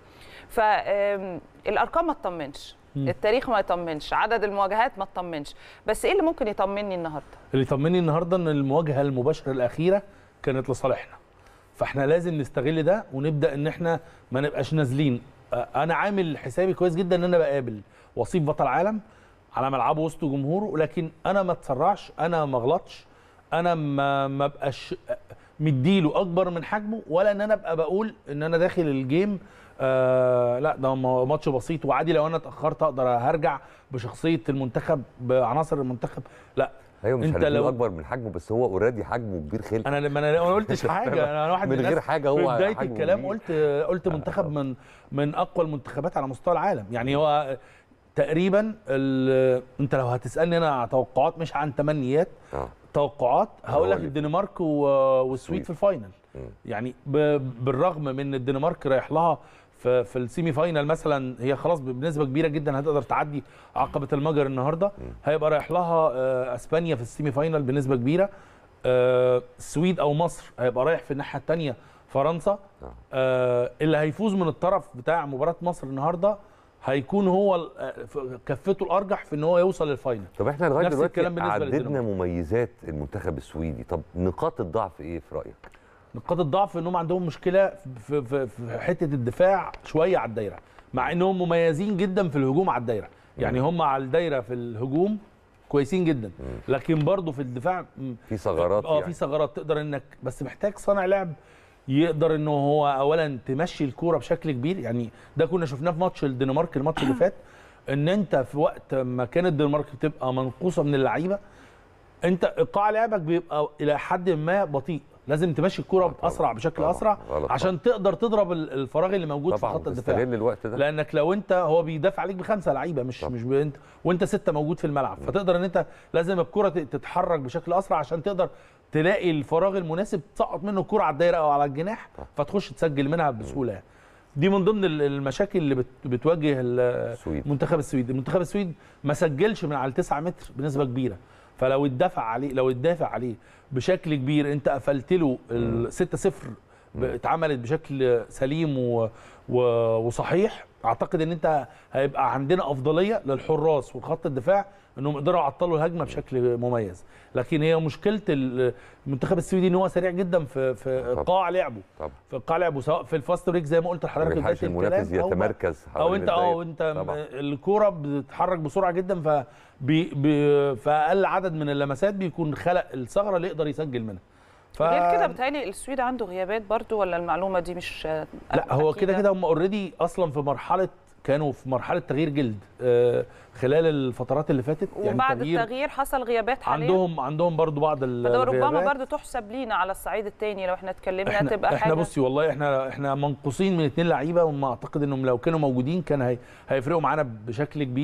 فالارقام ما تطمنش التاريخ ما يطمنش عدد المواجهات ما تطمنش بس ايه اللي ممكن يطمني النهارده اللي يطمني النهارده ان المواجهه المباشره الاخيره كانت لصالحنا فاحنا لازم نستغل ده ونبدا ان احنا ما نبقاش نازلين آه، انا عامل حسابي كويس جدا ان انا بقابل وصيف بطل عالم على ملعبه وسط جمهوره لكن انا ما اتسرعش انا ما اغلطش انا ما ما ابقاش مديله اكبر من حجمه ولا ان انا ابقى بقول ان انا داخل الجيم آه لا ده م- ماتش بسيط وعادي لو انا اتاخرت اقدر هرجع بشخصيه المنتخب بعناصر المنتخب لا ايوه مش أنت هنديله لو- اكبر من حجمه بس هو اوريدي حجمه كبير خلق انا لما انا أنا ما قلتش حاجه انا واحد من الناس غير حاجه هو في بدايه حجمه الكلام كبير. قلت قلت منتخب من من اقوى المنتخبات على مستوى العالم يعني هو تقريبا ال- انت لو هتسالني انا على توقعات مش عن تمنيات آه. توقعات هقول لك هقول لك. الدنمارك و- والسويد في الفاينل مم. يعني ب- بالرغم من ان الدنمارك رايح لها في في السيمي فاينل مثلا هي خلاص بنسبه كبيره جدا هتقدر تعدي عقبه المجر النهارده هيبقى رايح لها آه، اسبانيا في السيمي فاينل بنسبه كبيره آه، السويد او مصر هيبقى رايح في الناحيه الثانيه فرنسا آه. آه، اللي هيفوز من الطرف بتاع مباراه مصر النهارده هيكون هو ال- آه، ف- كفته الارجح في ان هو يوصل للفاينل طب احنا لغايه نفس دلوقتي الكلام بالنسبة عددنا للدنمارك. مميزات المنتخب السويدي طب نقاط الضعف ايه في رايك نقاط الضعف انهم عندهم مشكله في في في حته الدفاع شويه على الدايره مع انهم مميزين جدا في الهجوم على الدايره يعني هم على الدايره في الهجوم كويسين جدا لكن برضه في الدفاع م- في ثغرات اه يعني. في ثغرات تقدر انك بس محتاج صانع لعب يقدر انه هو اولا تمشي الكوره بشكل كبير يعني ده كنا شفناه في ماتش الدنمارك الماتش اللي فات ان انت في وقت ما كانت الدنمارك بتبقى منقوصه من اللعيبه انت ايقاع لعبك بيبقى الى حد ما بطيء لازم تمشي الكوره طبعاً. باسرع بشكل طبعاً. اسرع غلط عشان تقدر تضرب ال- الفراغ اللي موجود في طبعا خط الدفاع تستغل الوقت ده لانك لو انت هو بيدافع عليك بخمسه لعيبه مش طبعا. مش انت وانت سته موجود في الملعب فتقدر ان انت لازم الكره ت- تتحرك بشكل اسرع عشان تقدر تلاقي الفراغ المناسب تسقط منه الكره على الدايره او على الجناح فتخش تسجل منها بسهوله يعني. دي من ضمن ال- المشاكل اللي بت- بتواجه ال- السويد منتخب السويد المنتخب السويد ما سجلش من على 9 متر بنسبه كبيره فلو اتدفع عليه لو اتدافع عليه بشكل كبير انت قفلت له ال 6 0 اتعملت بشكل سليم و و وصحيح اعتقد ان انت هيبقى عندنا افضليه للحراس وخط الدفاع انهم يقدروا يعطلوا الهجمه بشكل مميز لكن هي مشكله ال- المنتخب السويدي ان هو سريع جدا في في طبعا. قاع لعبه طبعا في قاع لعبه سواء في الفاست بريك زي ما قلت ما لحضرتك في بدايه بيلحقش المنافس الكلام أو ما- يتمركز او حوالين انت اه الدايرة. وانت طبعا. الكوره بتتحرك بسرعه جدا ف بي بي في اقل عدد من اللمسات بيكون خلق الثغره اللي يقدر يسجل منها ف... غير كده بتهيألي السويد عنده غيابات برضو ولا المعلومه دي مش لا هو كده أكيدة؟ كده هم اوريدي اصلا في مرحله كانوا في مرحله تغيير جلد آه خلال الفترات اللي فاتت وبعد تغيير التغيير حصل غيابات حاليا عندهم عندهم برضو بعض فده ربما الغيابات. برضو تحسب لينا على الصعيد الثاني لو احنا اتكلمنا احنا تبقى احنا حاجه بصي والله احنا احنا منقوصين من اثنين لعيبه وما اعتقد انهم لو كانوا موجودين كان هي هيفرقوا معانا بشكل كبير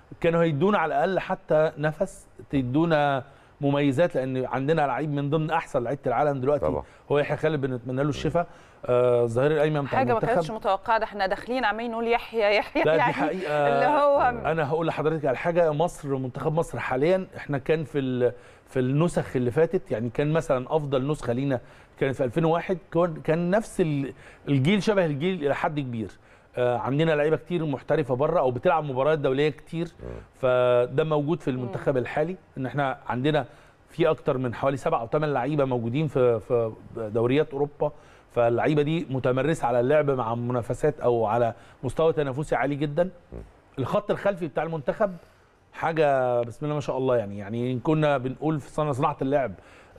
كانوا هيدونا على الاقل حتى نفس تدونا مميزات لان عندنا لعيب من ضمن احسن لعيبه العالم دلوقتي طبعا. هو يحيى خالد بنتمنى له الشفاء آه، الظهير الايمن بتاع حاجه ما كانتش المنتخب متوقعه ده احنا داخلين عمالين نقول يحيى يحيى لا دي يعني حقيقه اللي هو انا هقول لحضرتك على حاجه مصر منتخب مصر حاليا احنا كان في ال- في النسخ اللي فاتت يعني كان مثلا افضل نسخه لينا كانت في 2001 كان كان نفس ال- الجيل شبه الجيل الى حد كبير آه، عندنا لعيبه كتير محترفه بره او بتلعب مباريات دوليه كتير فده موجود في المنتخب الحالي ان احنا عندنا في اكتر من حوالي سبع او ثمان لعيبه موجودين في في دوريات اوروبا فاللعيبه دي متمرسه على اللعب مع منافسات او على مستوى تنافسي عالي جدا الخط الخلفي بتاع المنتخب حاجه بسم الله ما شاء الله يعني يعني إن كنا بنقول في صنع صناعه اللعب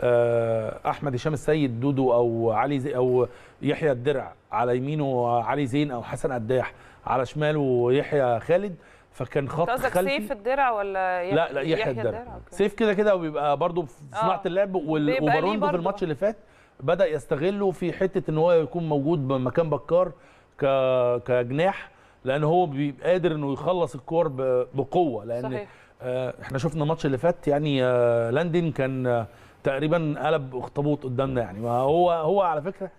آه، احمد هشام السيد دودو او علي زي او يحيى الدرع على يمينه علي زين او حسن قداح على شماله يحيى خالد فكان خط قصدك خلفي سيف الدرع ولا يحيى لا لا يحيى الدرع أوكي. سيف كده كده وبيبقى برضه في صناعه آه. اللعب وال- بيبقى ليه وباروندو في برضه. الماتش اللي فات بدا يستغله في حته ان هو يكون موجود مكان بكار ك كجناح لان هو بيبقى قادر انه يخلص الكور ب- بقوه لان صحيح. آه احنا شفنا الماتش اللي فات يعني آه لاندن كان آه تقريبا قلب اخطبوط قدامنا يعني ما هو هو على فكره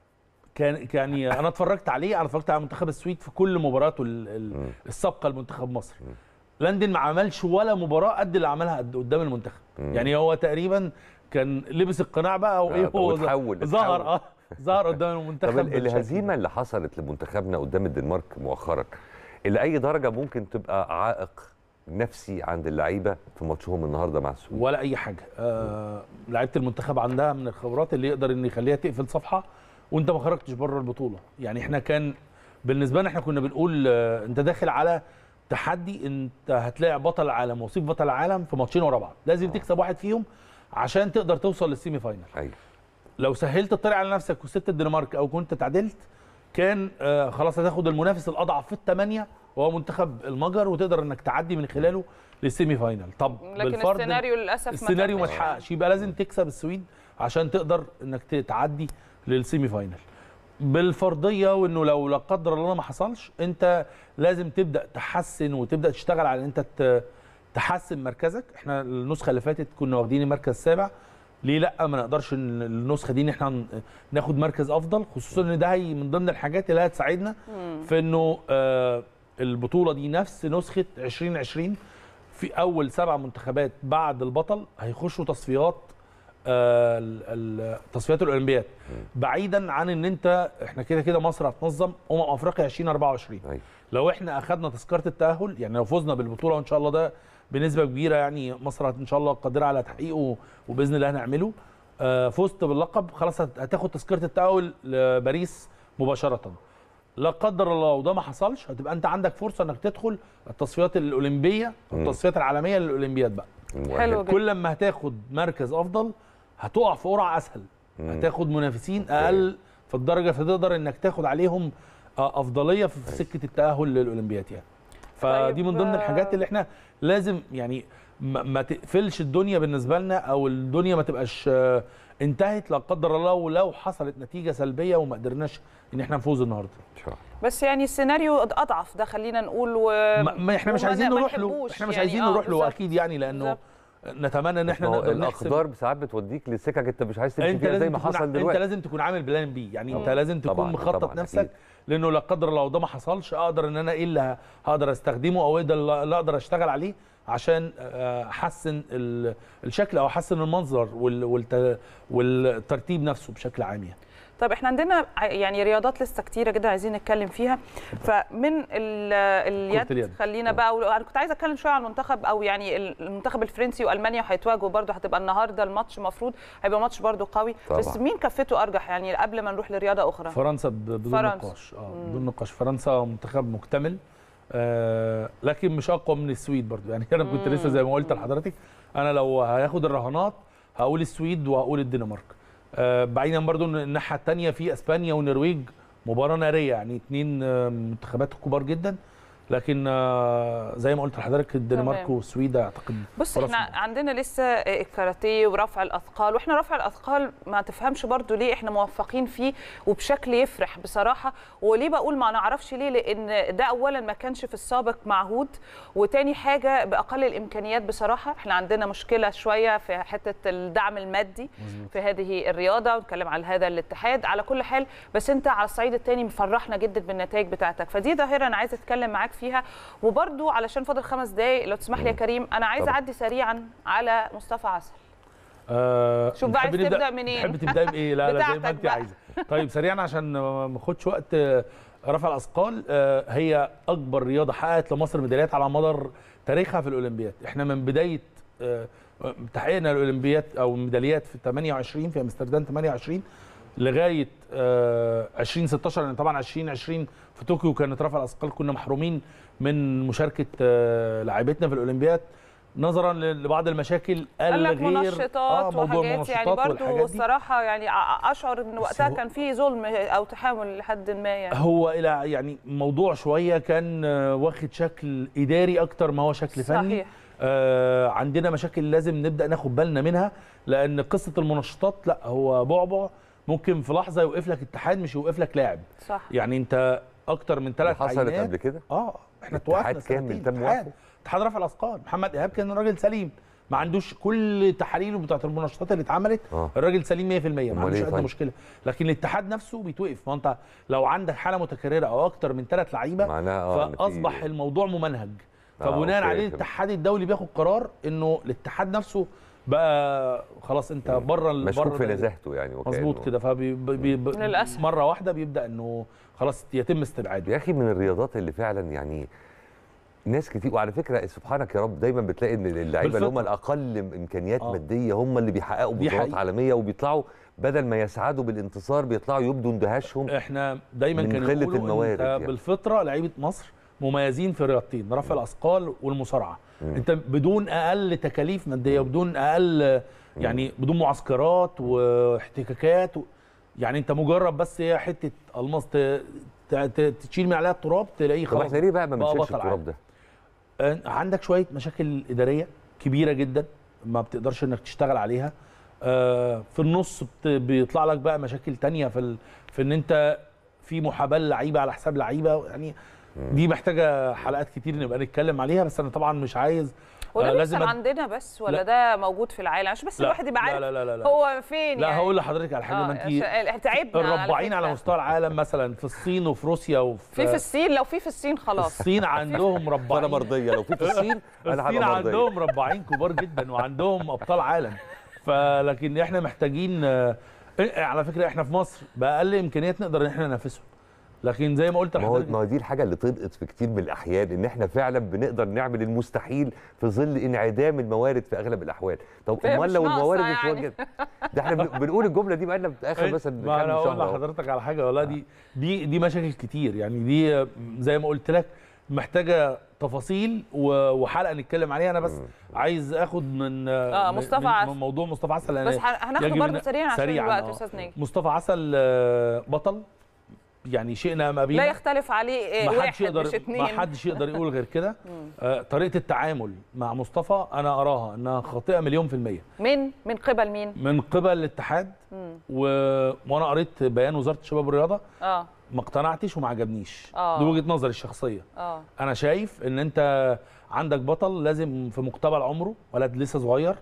كان يعني انا اتفرجت عليه انا اتفرجت على منتخب السويد في كل مباراته ال- ال- السابقه لمنتخب مصر لاندن ما عملش ولا مباراه قد اللي عملها قد- قدام المنتخب يعني هو تقريبا كان لبس القناع بقى او ايه آه، هو واتحول- ظهر اتحول. اه ظهر قدام طب المنتخب ال- بالشكل الهزيمه ده. اللي حصلت لمنتخبنا قدام الدنمارك مؤخرا الى اي درجه ممكن تبقى عائق نفسي عند اللعيبه في ماتشهم النهارده مع السويد ولا اي حاجه آه لعيبه المنتخب عندها من الخبرات اللي يقدر ان يخليها تقفل صفحه وانت ما خرجتش بره البطوله يعني احنا كان بالنسبه لنا احنا كنا بنقول آه انت داخل على تحدي انت هتلاقي بطل العالم وصيف بطل العالم في ماتشين ورا بعض لازم تكسب واحد فيهم عشان تقدر توصل للسيمي فاينل ايوه لو سهلت الطريق على نفسك وسبت الدنمارك او كنت تعادلت كان آه خلاص هتاخد المنافس الاضعف في الثمانيه وهو منتخب المجر وتقدر انك تعدي من خلاله للسيمي فاينل طب لكن بالفرض السيناريو للاسف السيناريو ما تمش. اتحققش يبقى لازم تكسب السويد عشان تقدر انك تعدي للسيمي فاينل بالفرضيه وانه لو لا قدر الله ما حصلش انت لازم تبدا تحسن وتبدا تشتغل على ان انت ت- تحسن مركزك احنا النسخه اللي فاتت كنا واخدين المركز السابع ليه لا ما نقدرش ال- النسخه دي ان احنا ن- ناخد مركز افضل خصوصا ان ده هي من ضمن الحاجات اللي هتساعدنا في انه آه البطوله دي نفس نسخه 2020 في اول سبع منتخبات بعد البطل هيخشوا تصفيات آه، ال- ال- تصفيات الاولمبياد بعيدا عن ان انت احنا كده كده مصر هتنظم امم افريقيا 2024 أيوة. لو احنا اخذنا تذكره التاهل يعني لو فزنا بالبطوله وان شاء الله ده بنسبه كبيره يعني مصر هت- ان شاء الله قادره على تحقيقه وباذن الله هنعمله آه، فزت باللقب خلاص هت- هتاخد تذكره التاهل لباريس مباشره لا قدر الله وده ما حصلش هتبقى انت عندك فرصه انك تدخل التصفيات الاولمبيه التصفيات العالميه للاولمبياد بقى حلو جدا كل لما هتاخد مركز افضل هتقع في قرعه اسهل هتاخد منافسين اقل في الدرجه فتقدر انك تاخد عليهم آه، افضليه في في سكه التاهل للاولمبياد يعني فدي من ضمن طيب، الحاجات اللي احنا لازم يعني ما ما تقفلش الدنيا بالنسبه لنا او الدنيا ما تبقاش آه، انتهت لا قدر الله ولو حصلت نتيجه سلبيه وما قدرناش ان احنا نفوز النهارده ان شاء الله بس يعني السيناريو اضعف ده خلينا نقول و... ما ما احنا مش وما- عايزين ما نروح له نحبوش احنا مش يعني. عايزين آه، نروح له بالظبط. اكيد يعني لانه بالظبط. نتمنى ان احنا ما هو نقدر نحسب الاقدار ساعات بتوديك لسكك انت مش عايز تمشي انت فيها زي لازم ما تكون حصل انت دلوقتي لازم تكون عامل بلان بي يعني انت طبعاً. لازم تكون طبعاً، مخطط طبعاً، نفسك أكيد. لانه لا قدر الله ده ما حصلش اقدر ان انا ايه اللي هقدر استخدمه او ايه ده اللي اقدر اشتغل عليه عشان آه، احسن ال- الشكل او احسن المنظر وال- والت- والترتيب نفسه بشكل عام يعني طب احنا عندنا ع- يعني رياضات لسه كتيره جدا عايزين نتكلم فيها فمن ال- اليد اليد. خلينا بقى ولو- انا كنت عايزه اتكلم شويه عن المنتخب او يعني ال- المنتخب الفرنسي والمانيا هيتواجهوا برضه هتبقى النهارده الماتش المفروض هيبقى ماتش برضه قوي طبعاً. بس مين كفته ارجح يعني قبل ما نروح لرياضه اخرى فرنسا ب- بدون فرنسا. نقاش اه بدون نقاش فرنسا منتخب مكتمل آه لكن مش اقوى من السويد برضو يعني انا كنت لسه زي ما قلت لحضرتك انا لو هياخد الرهانات هقول السويد وهقول الدنمارك آه بعيدا برضو ان الناحيه الثانيه في اسبانيا والنرويج مباراه ناريه يعني اثنين آه منتخبات كبار جدا لكن آه، زي ما قلت لحضرتك الدنمارك تمام. والسويد اعتقد بص فرص احنا عندنا لسه الكاراتيه ورفع الاثقال واحنا رفع الاثقال ما تفهمش برضو ليه احنا موفقين فيه وبشكل يفرح بصراحه وليه بقول ما نعرفش ليه لان ده اولا ما كانش في السابق معهود وتاني حاجه باقل الامكانيات بصراحه احنا عندنا مشكله شويه في حته الدعم المادي في هذه الرياضه ونتكلم على هذا الاتحاد على كل حال بس انت على الصعيد الثاني مفرحنا جدا بالنتائج بتاعتك فدي ظاهره انا عايزه اتكلم معاك فيها وبرضو علشان فاضل خمس دقايق لو تسمح لي يا كريم انا عايزه طبعا. اعدي سريعا على مصطفى عسل آه شوف بقى تحبي عايز نبدأ- تبدأ منين؟ تحبي تبداي بايه لا لا زي ما بتاعتك انت بقى. عايزه طيب سريعا عشان ما ناخدش وقت آه، رفع الاثقال آه، هي اكبر رياضه حققت لمصر ميداليات على مدار تاريخها في الاولمبياد احنا من بدايه آه، تحقيقنا الاولمبياد او الميداليات في 28 في امستردام 28 لغايه آه، 2016 لان طبعا 2020 في طوكيو كانت رفع الاثقال كنا محرومين من مشاركه آه، لاعبتنا في الاولمبياد نظرا لبعض المشاكل قال لك الغير منشطات آه، موضوع وحاجات يعني المنشطات برضو والحاجات دي. الصراحه يعني أ- اشعر ان وقتها هو- كان في ظلم او تحامل لحد ما يعني هو الى يعني موضوع شويه كان آه، واخد شكل اداري اكتر ما هو شكل فني صحيح آه عندنا مشاكل لازم نبدا ناخد بالنا منها لان قصه المنشطات لا هو بعبع ممكن في لحظه يوقف لك اتحاد مش يوقف لك لاعب صح يعني انت اكتر من ثلاث حصلت عينات قبل كده اه احنا اتحاد توقفنا كامل سنتين. تم اتحاد وقفه؟ اتحاد رفع الاثقال محمد ايهاب كان راجل سليم ما عندوش كل تحاليله بتاعت المنشطات اللي اتعملت اه الراجل سليم 100% ما أمال عندوش إيه ادنى طيب؟ مشكله لكن الاتحاد نفسه بيتوقف ما انت لو عندك حاله متكرره او اكتر من ثلاث لعيبه معناها اه إن في- فاصبح الموضوع ممنهج آه، فبناء أوكي، عليه تمام. الاتحاد الدولي بياخد قرار انه الاتحاد نفسه بقى خلاص انت بره ال- مشكوك بره في ال- نزاهته يعني وكأنه- مظبوط كده فبي بي بي للأسف. مره واحده بيبدا انه خلاص يتم استبعاده يا اخي من الرياضات اللي فعلا يعني ناس كتير وعلى فكره سبحانك يا رب دايما بتلاقي ان اللعيبه اللي هم بالفطرة. الاقل امكانيات آه. ماديه هم اللي بيحققوا دي بطولات حقيقة. عالميه وبيطلعوا بدل ما يسعدوا بالانتصار بيطلعوا يبدوا اندهاشهم احنا دايما من كانوا قلة يقولوا الموارد انت يعني. بالفطره لعيبه مصر مميزين في رياضتين رفع الاثقال والمصارعه مم. انت بدون اقل تكاليف ماديه وبدون اقل يعني بدون معسكرات واحتكاكات و... يعني انت مجرد بس هي حته الماس ت... ت... ت... تشيل من عليها التراب تلاقيه طب خلاص احنا ليه بقى ما بقى بنشيلش بطل التراب ده؟ آه، عندك شويه مشاكل اداريه كبيره جدا ما بتقدرش انك تشتغل عليها آه، في النص بت- بيطلع لك بقى مشاكل تانية في ال... في ان انت في محاباه لعيبه على حساب لعيبه يعني دي محتاجه حلقات كتير نبقى نتكلم عليها بس انا طبعا مش عايز وده آه، بيحصل أد- عندنا بس ولا لا. ده موجود في العالم عشان بس لا، الواحد يبقى لا، عارف لا، لا، لا، لا. هو فين لا يعني هقول لحضرتك على حاجه آه، ما انت عشان- تعبنا الرباعين على فكرة. مستوى العالم مثلا في الصين وفي روسيا وفي في في الصين لو في في الصين خلاص الصين عندهم فانا رباعين مرضيه لو في في الصين انا الصين هبقى مرضيه عندهم رباعين كبار جدا وعندهم ابطال عالم فلكن احنا محتاجين آه، إيه، على فكره احنا في مصر باقل امكانيات نقدر ان احنا ننافسهم لكن زي ما قلت ما هو لحضرتك ما هو دي الحاجه اللي طلقت في كتير من الاحيان ان احنا فعلا بنقدر نعمل المستحيل في ظل انعدام الموارد في اغلب الاحوال طب فهي امال مش لو ناقصة الموارد يعني. اتوجد ده احنا بن- بنقول الجمله دي بقالنا في اخر مثلا ما انا كام اقول شهر أهو. لحضرتك على حاجه والله دي دي دي مشاكل كتير يعني دي آه، زي ما قلت لك محتاجه تفاصيل و- وحلقه نتكلم عليها انا بس عايز اخد من آه، من- مصطفى من- عسل. من موضوع مصطفى عسل لأن بس هن- هناخده يجب برضه إن- سريعا عشان سريعاً، الوقت آه. استاذ ناجي مصطفى عسل آه، بطل يعني شئنا ما بينا لا يختلف عليه إيه، ما حدش واحد يقدر مش اتنين ما حدش يقدر يقول غير كده آه، طريقه التعامل مع مصطفى انا اراها انها خاطئه مليون في الميه من من قبل مين؟ من قبل الاتحاد مم. و... وانا قريت بيان وزاره الشباب والرياضه اه ما اقتنعتش وما عجبنيش آه. دي وجهه نظري الشخصيه اه انا شايف ان انت عندك بطل لازم في مقتبل عمره ولد لسه صغير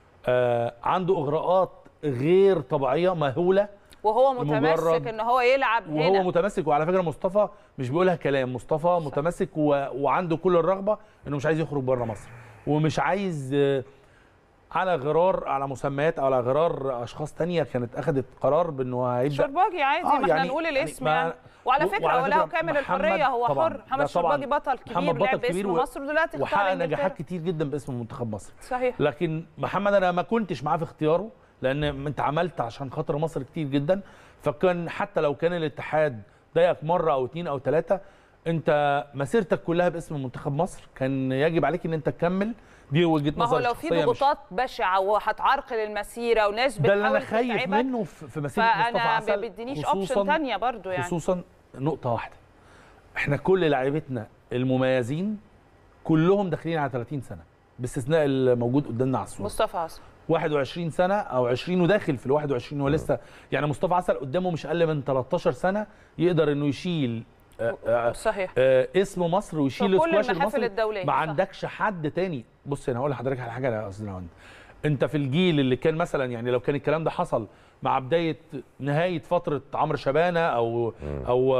آه عنده اغراءات غير طبيعيه مهوله وهو متمسك لمجرد- ان هو يلعب وهو هنا متمسك وعلى فكره مصطفى مش بيقولها كلام مصطفى متمسك و... وعنده كل الرغبه انه مش عايز يخرج بره مصر ومش عايز آه، على غرار على مسميات او على غرار اشخاص تانية كانت اخذت قرار بانه هيبدا شرباجي عادي آه، ما احنا يعني- نقول يعني الاسم ما- يعني وعلى و- فكره وعلى هو له فكرة كامل محمد الحريه هو طبعاً، حر ده محمد طبعاً. شرباجي بطل محمد كبير بطل لعب كبير باسم و- مصر ودلوقتي اختار وحقق إنجلترا. نجاحات كتير جدا باسم منتخب مصر صحيح لكن محمد انا ما كنتش معاه في اختياره لان انت عملت عشان خاطر مصر كتير جدا فكان حتى لو كان الاتحاد ضايقك مره او اتنين او ثلاثه انت مسيرتك كلها باسم منتخب مصر كان يجب عليك ان انت تكمل دي وجهه ما نظر هو لو في شخصية مش- ضغوطات بشعه وهتعرقل المسيره وناس ده اللي انا بتحاول خايف تتعبك منه في في مسيره مصطفى فانا ما عسل بيدينيش خصوصاً- اوبشن ثانيه برضو يعني خصوصا نقطه واحده احنا كل لعيبتنا المميزين كلهم داخلين على 30 سنه باستثناء الموجود قدامنا على الصوره مصطفى عاصم 21 سنه او 20 وداخل في ال 21 هو لسه يعني مصطفى عسل قدامه مش اقل من 13 سنه يقدر انه يشيل آه، آه، صحيح آه، اسم مصر ويشيل في كل السكواش المحافل المصري الدولية، ما صح. عندكش حد تاني بص انا هقول لحضرتك على حاجه يا استاذ نهاوند انت في الجيل اللي كان مثلا يعني لو كان الكلام ده حصل مع بدايه نهايه فتره عمرو شبانه او او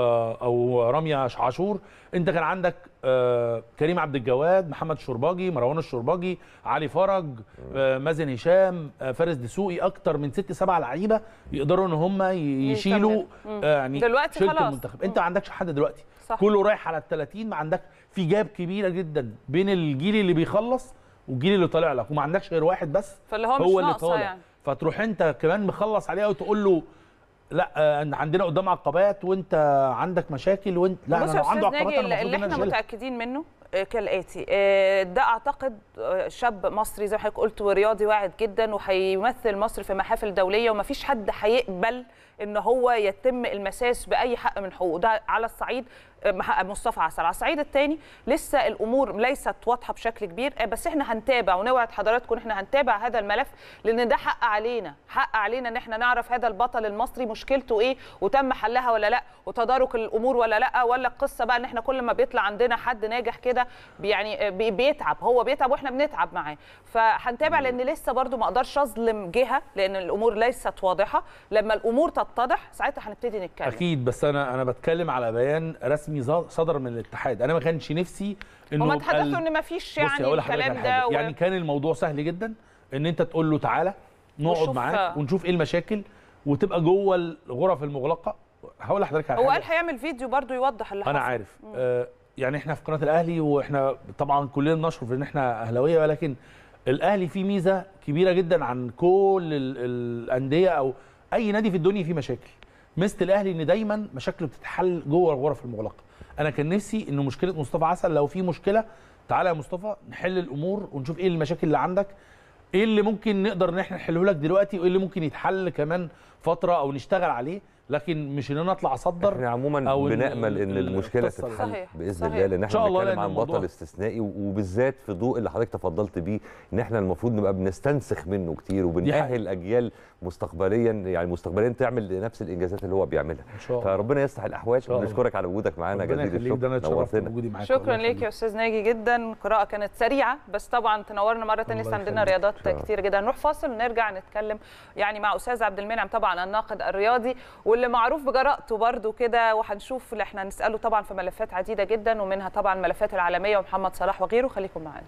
او راميه عاشور انت كان عندك آه، كريم عبد الجواد محمد شرباجي مروان الشرباجي علي فرج آه، مازن هشام آه، فارس دسوقي اكتر من ست سبع لعيبه يقدروا ان هم ي- يشيلوا مم. آه، يعني دلوقتي شيلة خلاص. المنتخب انت ما عندكش حد دلوقتي صح. كله رايح على ال 30 ما عندك في جاب كبيره جدا بين الجيل اللي بيخلص والجيل اللي طالع لك وما عندكش غير واحد بس فاللي هو مش هو اللي ناقصة طالع يعني. فتروح انت كمان مخلص عليه وتقول له لا آه، إن عندنا قدام عقبات وانت عندك مشاكل وانت لا بص انا يا لو عنده استاذ عقبات ناجي انا اللي المفروض اللي ان انا احنا أشيلها. متاكدين منه آه، كالاتي آه، ده اعتقد آه، شاب مصري زي ما حضرتك قلت ورياضي واعد جدا وهيمثل مصر في محافل دوليه ومفيش حد هيقبل ان هو يتم المساس باي حق من حقوقه ده على الصعيد آه، مح- مصطفى عسل على الصعيد الثاني لسه الامور ليست واضحه بشكل كبير آه، بس احنا هنتابع ونوعد حضراتكم ان احنا هنتابع هذا الملف لان ده حق علينا حق علينا ان احنا نعرف هذا البطل المصري مشكلته ايه وتم حلها ولا لا وتدارك الامور ولا لا ولا القصه بقى ان احنا كل ما بيطلع عندنا حد ناجح كده يعني آه، بي- بيتعب هو بيتعب واحنا بنتعب معاه فهنتابع لان لسه برضو ما اقدرش اظلم جهه لان الامور ليست واضحه لما الامور تتضح ساعتها هنبتدي نتكلم اكيد بس انا انا بتكلم على بيان رسمي ظ- صدر من الاتحاد انا ما كانش نفسي انه هما يبقى تحدثوا ال- ان ما فيش بصي يعني هقول لحضرتك الكلام على ده حاجة. و... يعني كان الموضوع سهل جدا ان انت تقول له تعالى نقعد ونشوف- معاك ونشوف ايه المشاكل وتبقى جوه الغرف المغلقه هقول لحضرتك على هو حاجه قال هيعمل فيديو برضو يوضح اللي انا حصل. عارف آه يعني احنا في قناه الاهلي واحنا طبعا كلنا نشرف ان احنا اهلاويه ولكن الاهلي فيه ميزه كبيره جدا عن كل ال- الانديه او اي نادي في الدنيا فيه مشاكل ميزه الاهلي ان دايما مشاكله بتتحل جوه الغرف المغلقه انا كان نفسي انه مشكله مصطفى عسل لو في مشكله تعالى يا مصطفى نحل الامور ونشوف ايه المشاكل اللي عندك ايه اللي ممكن نقدر ان احنا نحله لك دلوقتي وايه اللي ممكن يتحل كمان فتره او نشتغل عليه لكن مش ان انا اطلع اصدر احنا عموما أو ال- بنامل ان ال- المشكله القصة اللي- تتحل صحيح، باذن صحيح. الله لان إن شاء احنا الله، بنتكلم لأن عن بطل الموضوع- استثنائي وبالذات في ضوء اللي حضرتك تفضلت بيه ان احنا المفروض نبقى بنستنسخ منه كتير وبنأهل اجيال مستقبليا يعني مستقبليا تعمل نفس الانجازات اللي هو بيعملها ان شاء الله فربنا يصلح الاحوال شاء الله. وبنشكرك على وجودك معانا ربنا جزيل يخليك ده انا الشكر اتشرفت نورتنا بوجودي معاك شكرا الله ليك يا يخليك. استاذ ناجي جدا القراءه كانت سريعه بس طبعا تنورنا مره ثانيه لسه الله عندنا يخليك. رياضات شكراً. كتير جدا نروح فاصل ونرجع نتكلم يعني مع استاذ عبد المنعم طبعا الناقد الرياضي واللي معروف بجرأته برده كده وهنشوف اللي احنا هنساله طبعا في ملفات عديده جدا ومنها طبعا الملفات العالميه ومحمد صلاح وغيره خليكم معانا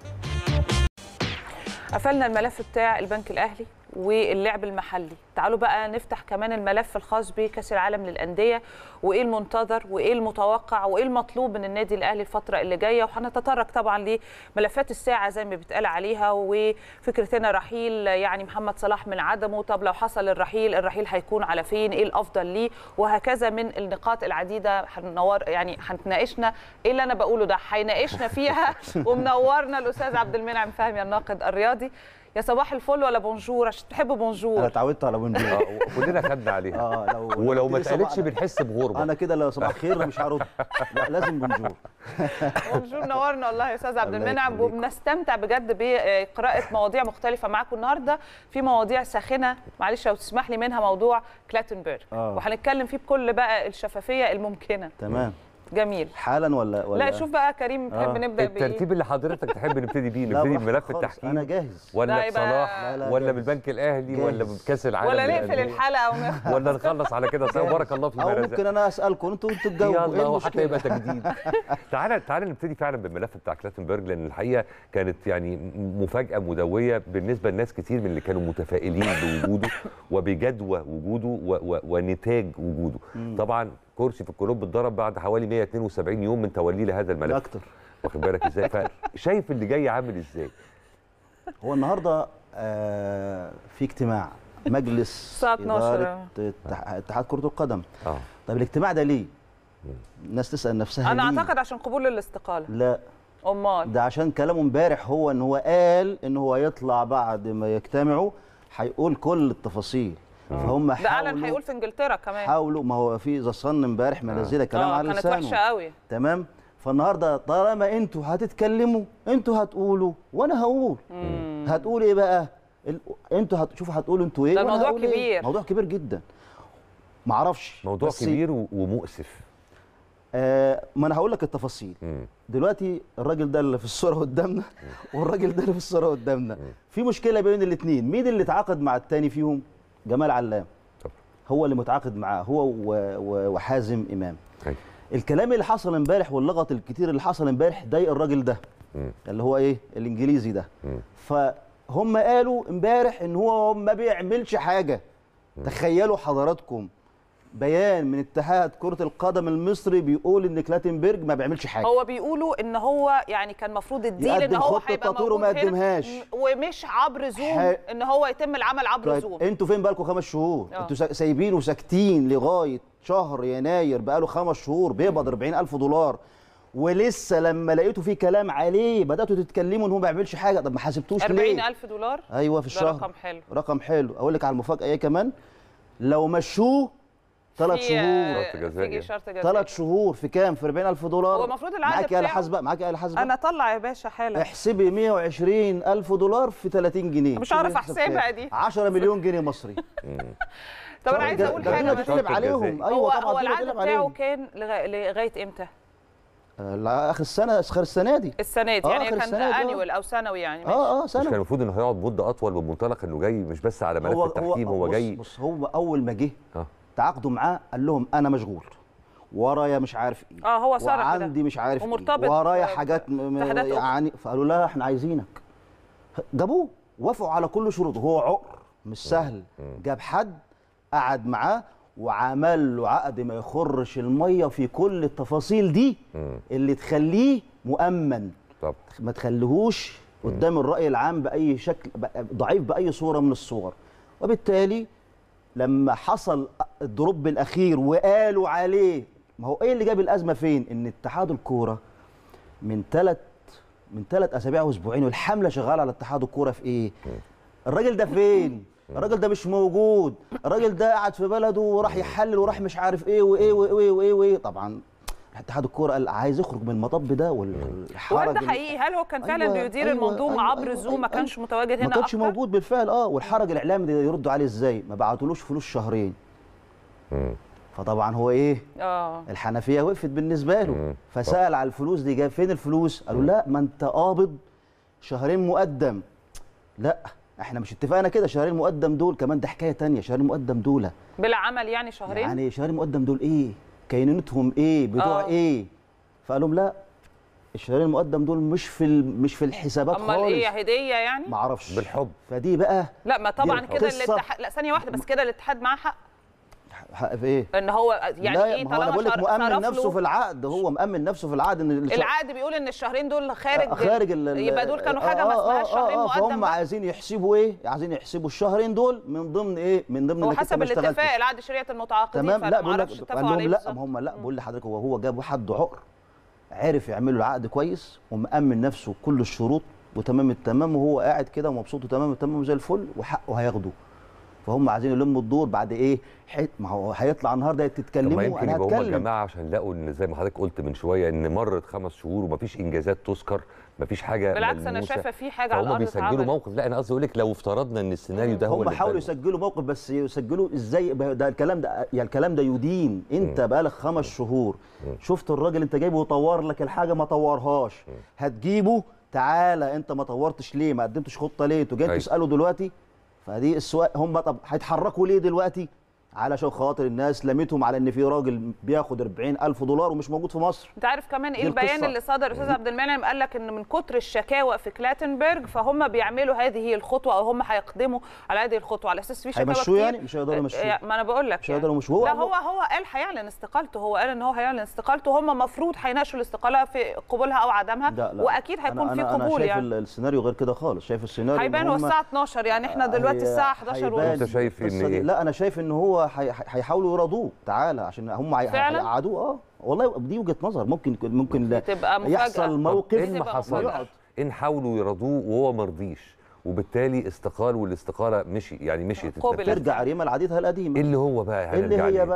قفلنا الملف بتاع البنك الاهلي واللعب المحلي تعالوا بقى نفتح كمان الملف الخاص بكاس العالم للانديه وايه المنتظر وايه المتوقع وايه المطلوب من النادي الاهلي الفتره اللي جايه وهنتطرق طبعا لملفات الساعه زي ما بيتقال عليها وفكره هنا رحيل يعني محمد صلاح من عدمه طب لو حصل الرحيل الرحيل هيكون على فين ايه الافضل ليه وهكذا من النقاط العديده هننور يعني هتناقشنا ايه اللي انا بقوله ده هيناقشنا فيها ومنورنا الاستاذ عبد المنعم فهمي الناقد الرياضي يا صباح الفل ولا بونجور عشان تحب انا بونجور اتعودت على بونجور آه، كلنا خدنا عليها اه لو ولو ما قلت لي صباح- اتقالتش بنحس بغربه انا كده لو صباح خير مش هرد لا لازم بونجور بونجور نورنا والله يا استاذ عبد الله المنعم يخليك. وبنستمتع بجد بقراءه مواضيع مختلفه معاكم النهارده في مواضيع ساخنه معلش لو تسمح لي منها موضوع كلاتنبرج آه. وهنتكلم فيه بكل بقى الشفافيه الممكنه تمام جميل حالا ولا ولا لا شوف بقى كريم تحب آه. نبدا بايه الترتيب اللي حضرتك تحب نبتدي بيه لا، نبتدي براحتك بملف خالص. التحكيم انا جاهز لا، ولا يبقى- بصلاح لا، لا، ولا جاهز. بالبنك الاهلي ولا جاهز. بكاس العالم ولا نقفل للأندية؟ الحلقه ونخلص ولا نخلص على كده سوا بارك الله فيما او رزقك ممكن انا اسالكم انتوا انتوا تجاوبوا يلا ايه هو حتى المشكله يبقى تجديد تعالى تعالى نبتدي فعلا بالملف بتاع كلاتنبرج لان الحقيقه كانت يعني مفاجاه مدويه بالنسبه لناس كتير من اللي كانوا متفائلين بوجوده وبجدوى وجوده و و ونتاج وجوده طبعا كرسي في الكلوب اتضرب بعد حوالي 172 يوم من توليه لهذا لا الملف اكتر واخد بالك ازاي فشايف اللي جاي عامل ازاي هو النهارده آه في اجتماع مجلس الساعة 12. إدارة اتح- اتحاد كرة القدم اه طب الاجتماع ده ليه؟ الناس تسأل نفسها انا ليه؟ اعتقد عشان قبول الاستقاله لا امال ده عشان كلامه امبارح هو ان هو قال ان هو يطلع بعد ما يجتمعوا هيقول كل التفاصيل فهم ده اعلن حاولوا هيقول في انجلترا كمان حاولوا ما هو في ذا صن امبارح منزله كلام اه على كانت لسانه وحشه قوي تمام فالنهارده طالما انتوا هتتكلموا انتوا هتقولوا وانا هقول هتقول ايه بقى ال... انتوا هتشوفوا هتقولوا انتوا ايه ده وأنا موضوع هقول إيه؟ كبير. موضوع كبير جدا معرفش موضوع بس- كبير و- ومؤسف آه ما انا هقول لك التفاصيل مم. دلوقتي الراجل ده اللي في الصوره قدامنا والراجل ده اللي في الصوره قدامنا في مشكله بين الاثنين مين اللي اتعاقد مع الثاني فيهم جمال علام طبعا. هو اللي متعاقد معاه هو و... و... وحازم امام أيوة. الكلام اللي حصل امبارح واللغط الكتير اللي حصل امبارح ضايق الراجل ده مم. اللي هو ايه الانجليزي ده مم. فهم قالوا امبارح ان هو ما بيعملش حاجه تخيلوا حضراتكم بيان من اتحاد كره القدم المصري بيقول ان كلاتنبرج ما بيعملش حاجه هو بيقولوا ان هو يعني كان المفروض الديل ان يقدم هو خطة هيبقى تطوير وما موجود هنا يقدمهاش. م- ومش عبر زوم ح- ان هو يتم العمل عبر زوم طيب انتوا فين بقالكم خمس شهور آه. انتوا سا- سايبين وساكتين لغايه شهر يناير بقاله خمس شهور بيقبض 40000 دولار ولسه لما لقيتوا في كلام عليه بداتوا تتكلموا ان هو ما بيعملش حاجه طب ما حاسبتوش ليه 40000 دولار ايوه في ده الشهر رقم حلو رقم حلو اقول لك على المفاجاه ايه كمان لو مشوه ثلاث في- شهور شرط جزائي. في شرط جزائي ثلاث شهور في كام في 40000 دولار هو المفروض العقد معاكي آلة بتاعه- حاسبه معاكي آلة حاسبه انا اطلع يا باشا حالا احسبي 120000 دولار في 30 جنيه مش هعرف شوفي الحساب احسبها كام. دي. 10 مليون جنيه مصري طب انا عايزه اقول ده حاجه الدنيا بس بتقلب شرط عليهم الجزائي. ايوه هو طبعا هو الدنيا العقد بتقلب بتاعه عليهم كان لغا- لغايه امتى؟ آه، لا، اخر السنه اخر السنه دي السنه دي آه، يعني آخر كان السنة دي، آه. انيوال او سنوي يعني ماشي. اه اه مش كان سنه المفروض انه هيقعد مده اطول بمنطلق انه جاي مش بس على ملف التحكيم هو, بص جاي بص هو اول ما جه اه تعاقدوا معاه قال لهم انا مشغول ورايا مش عارف ايه اه هو صرح كده وعندي مش عارف ومرتبط ايه ورايا ب- حاجات م- م- اتحادات أخرى. يعني فقالوا لا احنا عايزينك جابوه وافقوا على كل شروطه هو عقر مش سهل جاب حد قعد معاه وعمل له عقد ما يخرش الميه في كل التفاصيل دي مم. اللي تخليه مؤمن طب ما تخليهوش قدام الرأي العام بأي شكل بأ- ضعيف بأي صورة من الصور وبالتالي لما حصل الدروب الأخير وقالوا عليه ما هو إيه اللي جاب الأزمة فين؟ إن اتحاد الكورة من ثلاث من ثلاث أسابيع وأسبوعين والحملة شغالة على اتحاد الكورة في إيه؟ الراجل ده فين؟ الراجل ده مش موجود، الراجل ده قاعد في بلده وراح يحلل وراح مش عارف إيه وإيه وإيه وإيه وإيه طبعا اتحاد الكورة قال عايز يخرج من المطب ده والحرج وهل ده اللي- حقيقي هل هو كان فعلا أيوة، بيدير أيوة، المنظومه أيوة، عبر أيوة، زوم أيوة، ما كانش متواجد هنا ما كانش أكتر؟ موجود بالفعل اه والحرج الاعلامي ده يردوا عليه ازاي ما بعتولوش فلوس شهرين مم. فطبعا هو ايه اه الحنفيه وقفت بالنسبه له مم. فسال على الفلوس دي جاب فين الفلوس قالوا لا ما انت قابض شهرين مقدم لا احنا مش اتفقنا كده شهرين مقدم دول كمان ده حكايه تانية شهرين مقدم دول بلا عمل يعني شهرين يعني شهرين مقدم دول ايه كينونتهم ايه بتوع آه. ايه فقال لهم لا الشهرين المقدم دول مش في ال- مش في الحسابات امال خالص ايه هديه يعني ما اعرفش بالحب فدي بقى لا ما طبعا دي كده قصة. الاتحاد لا ثانيه واحده بس كده الاتحاد معاه حق حق في ايه ان هو يعني لا ايه ما هو انا طالما بقول لك شر- مؤمن صرف نفسه له- في العقد هو مؤمن نفسه في العقد ان الش- العقد بيقول ان الشهرين دول خارج خارج ال- ال- يبقى دول كانوا حاجه ما آه، آه، اسمهاش آه، شهرين آه، مقدم فهم بقى. عايزين يحسبوا ايه عايزين يحسبوا الشهرين دول من ضمن ايه من ضمن هو إنك أنت حسب ما اشتغلتش. الاتفاق العقد شريعه المتعاقدين تمام فأنا لا ما بقول لك اعرفش قال اتفقوا لهم عليه لا بالظبط. ما هم لا بقول لحضرتك هو هو جاب حد عقر عرف يعمل له العقد كويس ومأمن نفسه كل الشروط وتمام التمام وهو قاعد كده ومبسوط وتمام التمام وزي الفل وحقه هياخده فهم عايزين يلموا الدور بعد ايه حت ما هو هيطلع النهارده طب ما تتكلموا يمكن انا يبقى هم هتكلم الجماعه عشان لقوا ان زي ما حضرتك قلت من شويه ان مرت خمس شهور ومفيش انجازات تذكر مفيش حاجه بالعكس انا ملموسة. شايفه في حاجه على فهم الارض بيسجلوا اتعملت. موقف لا انا قصدي اقول لك لو افترضنا ان السيناريو ده هو هم اللي حاولوا اتبنى. يسجلوا موقف بس يسجلوا ازاي بقى ده الكلام ده يعني الكلام ده يدين انت بقالك خمس شهور شفت الراجل انت جايبه يطور لك الحاجه ما طورهاش هتجيبه تعالى انت ما طورتش ليه ما قدمتش خطه ليه انتوا جايين أيوة. تسالوا دلوقتي فدي السؤال هم طب هيتحركوا ليه دلوقتي علشان خاطر الناس لمتهم على ان في راجل بياخد 40000 دولار ومش موجود في مصر انت عارف كمان ايه دي البيان القصة. اللي صدر استاذ عبد المنعم قال لك ان من كتر الشكاوى في كلاتنبرج فهم بيعملوا هذه الخطوه او هم هيقدموا على هذه الخطوه على اساس في شكاوى هيمشوه كتير يعني؟ مش هيقدروا يمشوه. آه، ما انا بقول لك مش هيقدروا يمشوه. هو لا قال- هو هو قال هيعلن استقالته هو قال ان هو هيعلن استقالته هم المفروض هيناقشوا الاستقاله في قبولها او عدمها لا لا واكيد هيكون أنا في أنا أنا قبول شايف يعني ال- السيناريو غير كده خالص شايف السيناريو إن هيبان هو هم- الساعه 12 يعني احنا دلوقتي هي- الساعه 11 هيبان ونص أنت شايف إن القصة دي- إيه؟ لا انا شايف ان هو هي- هيحاولوا يرضوه تعالى عشان هم هي- فعلا؟ هيقعدوه اه والله دي وجهه نظر ممكن ممكن لا تبقى مفاجأة. يحصل طب موقف ان ما تبقى حصلش مفاجأة. ان حاولوا يرضوه وهو ما رضيش وبالتالي استقال والاستقاله مشي يعني مشيت قبلت. اتنفذت. ترجع ريما لعادتها القديمه ايه اللي هو بقى اللي هنرجع هي ليه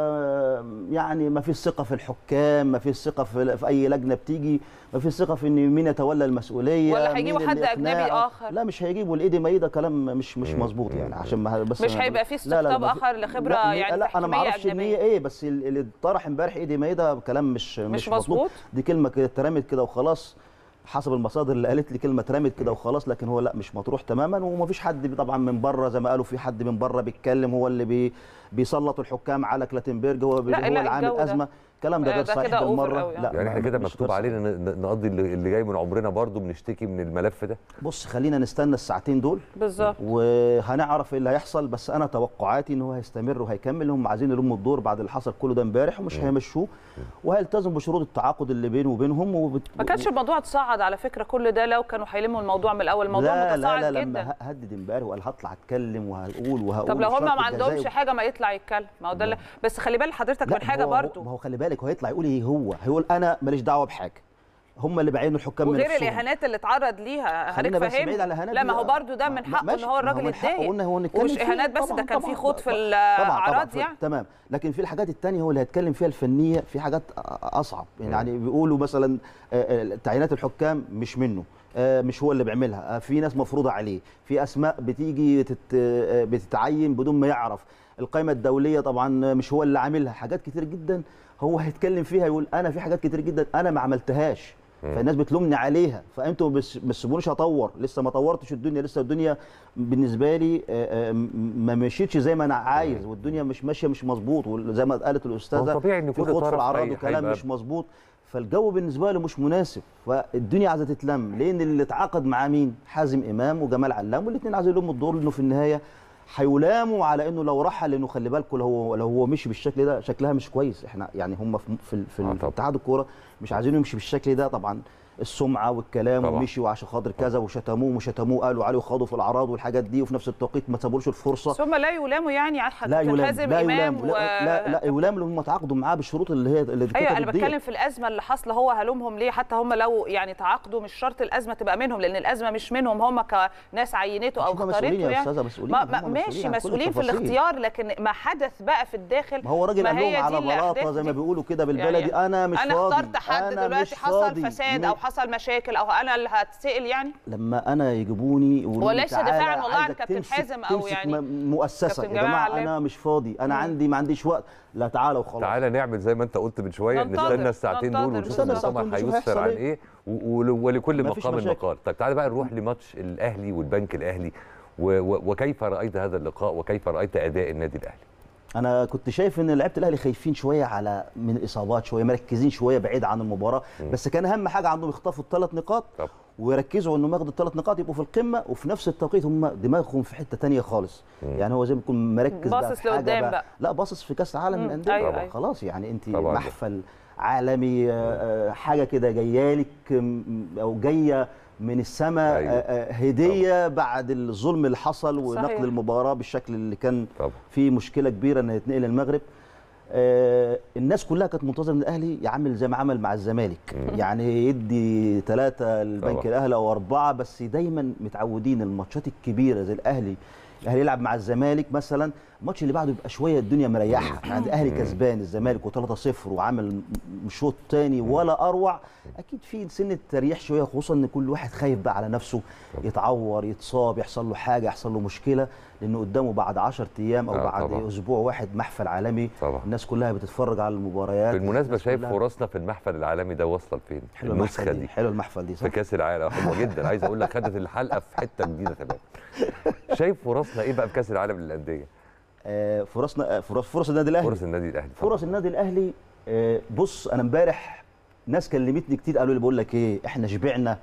بقى يعني ما فيش ثقه في الحكام ما فيش ثقه في, في اي لجنه بتيجي ما فيش ثقه في ان مين يتولى المسؤوليه ولا مين هيجيبوا اللي حد أجنبي يقنعه. آخر. لا مش هيجيبوا الايدي ما ده كلام مش مش مم. مظبوط يعني مم. عشان ما بس مش أنا- هيبقى في لا، لا، استقطاب ما في- آخر لخبرة لا، يعني لا انا ما تحكيمية اعرفش ان هي أجنبية. ايه بس اللي اتطرح امبارح ايدي ما ده كلام مش مش مظبوط دي كلمه كده اترمت كده وخلاص حسب المصادر اللي قالت لي كلمه اترمت كده وخلاص لكن هو لا مش مطروح تماما ومفيش حد طبعا من بره زي ما قالوا في حد من بره بيتكلم هو اللي بي بيسلط الحكام على كلاتنبرج هو بي لا، هو لا، اللي عامل الجو ده. ازمه الكلام ده آه، غير ده صحيح كده أوفر بالمره أوي، آه. لا يعني احنا ما- كده مش مكتوب غير علينا ن- ن- نقضي اللي اللي جاي من عمرنا برضو بنشتكي من الملف ده بص خلينا نستنى الساعتين دول بالظبط وهنعرف ايه اللي هيحصل بس انا توقعاتي ان هو هيستمر وهيكمل هم عايزين يلموا الدور بعد اللي حصل كله ده امبارح ومش هيمشوه وهيلتزم بشروط التعاقد اللي بينه وبينهم وبت... ما كانش الموضوع اتصعد على فكره كل ده لو كانوا هيلموا الموضوع من الاول الموضوع لا متصاعد لا لا جدا لما ه- هدد امبارح وقال هطلع اتكلم وهقول وهقول طب لو هم الشرط ما عندهمش الجزائي. حاجه ما يطلع يتكلم ما هو ده اللي- بس خلي بال حضرتك لا من حاجه هو هو- برضو ما هو خلي بالك هو هيطلع يقول ايه هو هيقول انا ماليش دعوه بحاجه هم اللي بعينوا الحكام من وغير نفسهم. الاهانات اللي اتعرض ليها خلينا حضرتك بس بعيد عن فاهم الإهانات لا دي. ما هو برضو ده ما- من ما- حقه ان ماشي، هو ما الراجل من حقه يتضايق قلنا هو نتكلم ومش فيه. اهانات بس طبعاً، ده كان طبعاً، في خوض في طبعاً، طبعاً، الاعراض في- يعني تمام لكن في الحاجات التانية هو اللي هيتكلم فيها الفنيه في حاجات أ- اصعب يعني بيقولوا مثلا آه، آه، تعيينات الحكام مش منه آه، مش هو اللي بيعملها آه، في ناس مفروضه عليه في اسماء بتيجي تت- آه، بتتعين بدون ما يعرف القائمه الدوليه طبعا مش هو اللي عاملها حاجات كتير جدا هو هيتكلم فيها يقول انا في حاجات كتير جدا انا ما عملتهاش فالناس بتلومني عليها فانتوا بس ما تسيبونيش اطور لسه ما طورتش الدنيا لسه الدنيا بالنسبه لي آه، آه، م- ما مشيتش زي ما انا عايز والدنيا مش ماشيه مش مظبوط وزي ما قالت الاستاذه هو طبيعي إن في كل خوض في طرف الاعراض هي- وكلام هيبقى- مش مظبوط فالجو بالنسبه له مش مناسب فالدنيا عايزه تتلم لان اللي اتعاقد مع مين حازم امام وجمال علام والاثنين عايزين يلموا الدور لانه في النهايه هيلاموا على انه لو رحل لانه خلي بالكم لو هو لو هو مشي بالشكل ده شكلها مش كويس احنا يعني هم في في, في, آه في طبعا. اتحاد الكوره مش عايزينه يمشي بالشكل ده طبعا السمعه والكلام طبعا. ومشي وعشان خاطر كذا وشتموه وشتموه قالوا عليه وخاضوا في الاعراض والحاجات دي وفي نفس التوقيت ما سابولوش الفرصه ثم لا يلاموا يعني على لا كابتن يلام حازم لا امام يلام و... لا, لا لا يلام اللي هم تعاقدوا معاه بالشروط اللي هي اللي ايوه انا اتكتبت دي. بتكلم في الازمه اللي حاصله هو هلومهم ليه حتى هم لو يعني تعاقدوا مش شرط الازمه تبقى منهم لان الازمه مش منهم هم كناس عينته او مش هم مسؤولين اختارته يا يعني أستاذة، مسؤولين، ما هم ما مسؤولين ماشي عن كل مسؤولين في التفاصيل. الاختيار لكن ما حدث بقى في الداخل ما هو راجل ما قال لهم هي دي على الأحداث بلاطه زي ما دي. بيقولوا كده بالبلدي يعني انا مش انا فاضي اخترت حد أنا دلوقتي مش حصل فاضي. فساد او حصل مشاكل او انا اللي هتسال يعني لما انا يجيبوني يقولوا لي وليس تعالى دفاعاً والله عن عايزك كابتن تمسك- حازم أو تمسك يعني م- مؤسسه كابتن يا جمال جماعه علام. انا مش فاضي انا عندي ما عنديش وقت لا تعالى وخلاص تعالى نعمل زي ما انت قلت من شويه ننتظر، نستنى الساعتين دول ننتظر. ونشوف نستنى المؤتمر الساعتين دول، نشوف هيسفر هيحصل عن إيه. ايه و- و- ولكل مفيش مقام مشاكل. مقال طيب تعالى بقى نروح لماتش الاهلي والبنك الاهلي و- و- وكيف رايت هذا اللقاء وكيف رايت اداء النادي الاهلي انا كنت شايف ان لعيبه الاهلي خايفين شويه على من الاصابات شويه مركزين شويه بعيد عن المباراه بس كان اهم حاجه عندهم يخطفوا الثلاث نقاط طب. ويركزوا انهم ياخدوا الثلاث نقاط يبقوا في القمه وفي نفس التوقيت هم دماغهم في حته تانية خالص يعني هو زي ما يكون مركز بقى باصص في حاجة لقدام بقى. لا باصص في كاس العالم مم. للانديه أيوة، طبعاً. أيوة. خلاص يعني انت طبعاً. محفل عالمي آه، آه، حاجه كده جايه لك م- او جايه من السماء أيوة. آه، آه، هديه بعد الظلم اللي حصل صحيح. ونقل المباراه بالشكل اللي كان طبعا في مشكله كبيره ان يتنقل المغرب آه الناس كلها كانت منتظره ان الاهلي يعمل زي ما عمل مع الزمالك يعني يدي ثلاثه البنك طبعا. الاهلي او اربعه بس دايما متعودين الماتشات الكبيره زي الاهلي الاهلي يلعب مع الزمالك مثلا الماتش اللي بعده يبقى شويه الدنيا مريحه يعني الاهلي كسبان الزمالك و3-0 وعامل م- شوط تاني ولا اروع اكيد في سنه تريح شويه خصوصا ان كل واحد خايف بقى على نفسه يتعور يتصاب يحصل له حاجه يحصل له مشكله لانه قدامه بعد 10 ايام او آه، بعد طبعا. اسبوع واحد محفل عالمي طبعا. الناس كلها بتتفرج على المباريات بالمناسبه الناس شايف كلها- فرصنا في المحفل العالمي ده واصله لفين حلوه النسخه المحفل دي دي حلوه المحفل دي صح في كاس العالم حلوه جدا عايز اقول لك خدت الحلقه في حته جديده تمام شايف فرصنا ايه بقى في كاس العالم للانديه آه، فرصنا آه، فرص فرص النادي الاهلي فرص النادي الاهلي طبعاً. فرص النادي الاهلي آه، بص انا امبارح ناس كلمتني كتير قالوا لي بقول لك ايه احنا شبعنا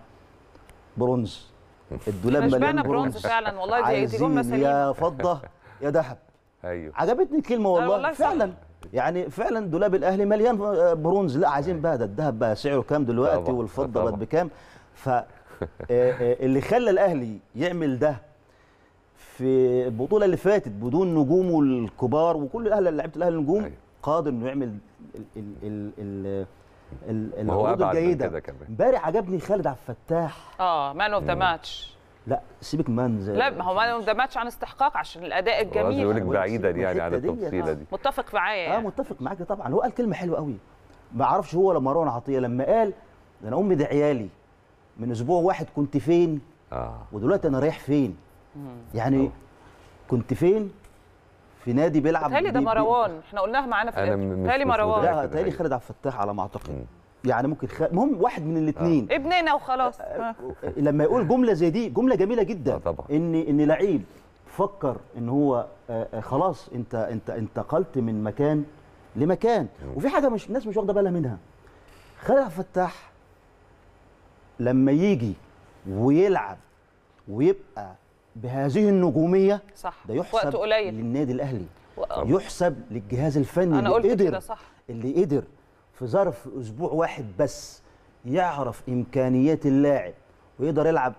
برونز الدولاب احنا مليان شبعنا برونز برونز فعلا والله دي دي جمله عايزين سليمه يا فضه يا ذهب ايوه عجبتني الكلمه والله, والله صح. فعلا يعني فعلا دولاب الاهلي مليان آه، برونز لا عايزين بقى ده الذهب بقى سعره كام دلوقتي طبعاً، والفضه طبعاً. بقت بكام ف آه، آه، اللي خلى الاهلي يعمل ده في البطوله اللي فاتت بدون نجومه الكبار وكل الاهلي لعيبه الاهلي نجوم أيوة. قادر انه يعمل ال ال ال ال ال ما هو العروض أبعد من الجيده كده كمان. امبارح عجبني خالد عبد الفتاح اه مان اوف ذا ماتش لا سيبك من زي لا ما هو ما ده ماتش عن استحقاق عشان الاداء قصدي الجميل يقول لك بقول لك بعيدا سيبك من يعني عن الحتة ديت. التفصيله آه. دي متفق معايا اه يعني. متفق معاك طبعا هو قال كلمه حلوه قوي ما اعرفش هو ولا مروان عطيه لما قال ده انا امي ده عيالي من اسبوع واحد كنت فين اه ودلوقتي انا رايح فين يعني كنت فين في نادي بيلعب تهيألي ده بي- بي- مروان احنا قلناها معانا في أنا الإنترو. م- مش- تهيألي مش مروان متأكد. لا تهيألي الحقيقة. خالد عبد الفتاح على ما اعتقد مم. يعني ممكن خ... المهم واحد من الاثنين ابننا وخلاص آه. لما يقول جمله زي دي جمله جميله جدا آه طبعا. ان ان لعيب فكر ان هو آه، آه، خلاص انت انت انتقلت من مكان لمكان وفي حاجه مش الناس مش واخده بالها منها خالد عبد الفتاح لما يجي ويلعب ويبقى بهذه النجوميه صح ده في يحسب وقت قليل للنادي الاهلي و- يحسب للجهاز الفني انا اللي قلت قدر كده صح اللي قدر في ظرف اسبوع واحد بس يعرف امكانيات اللاعب ويقدر يلعب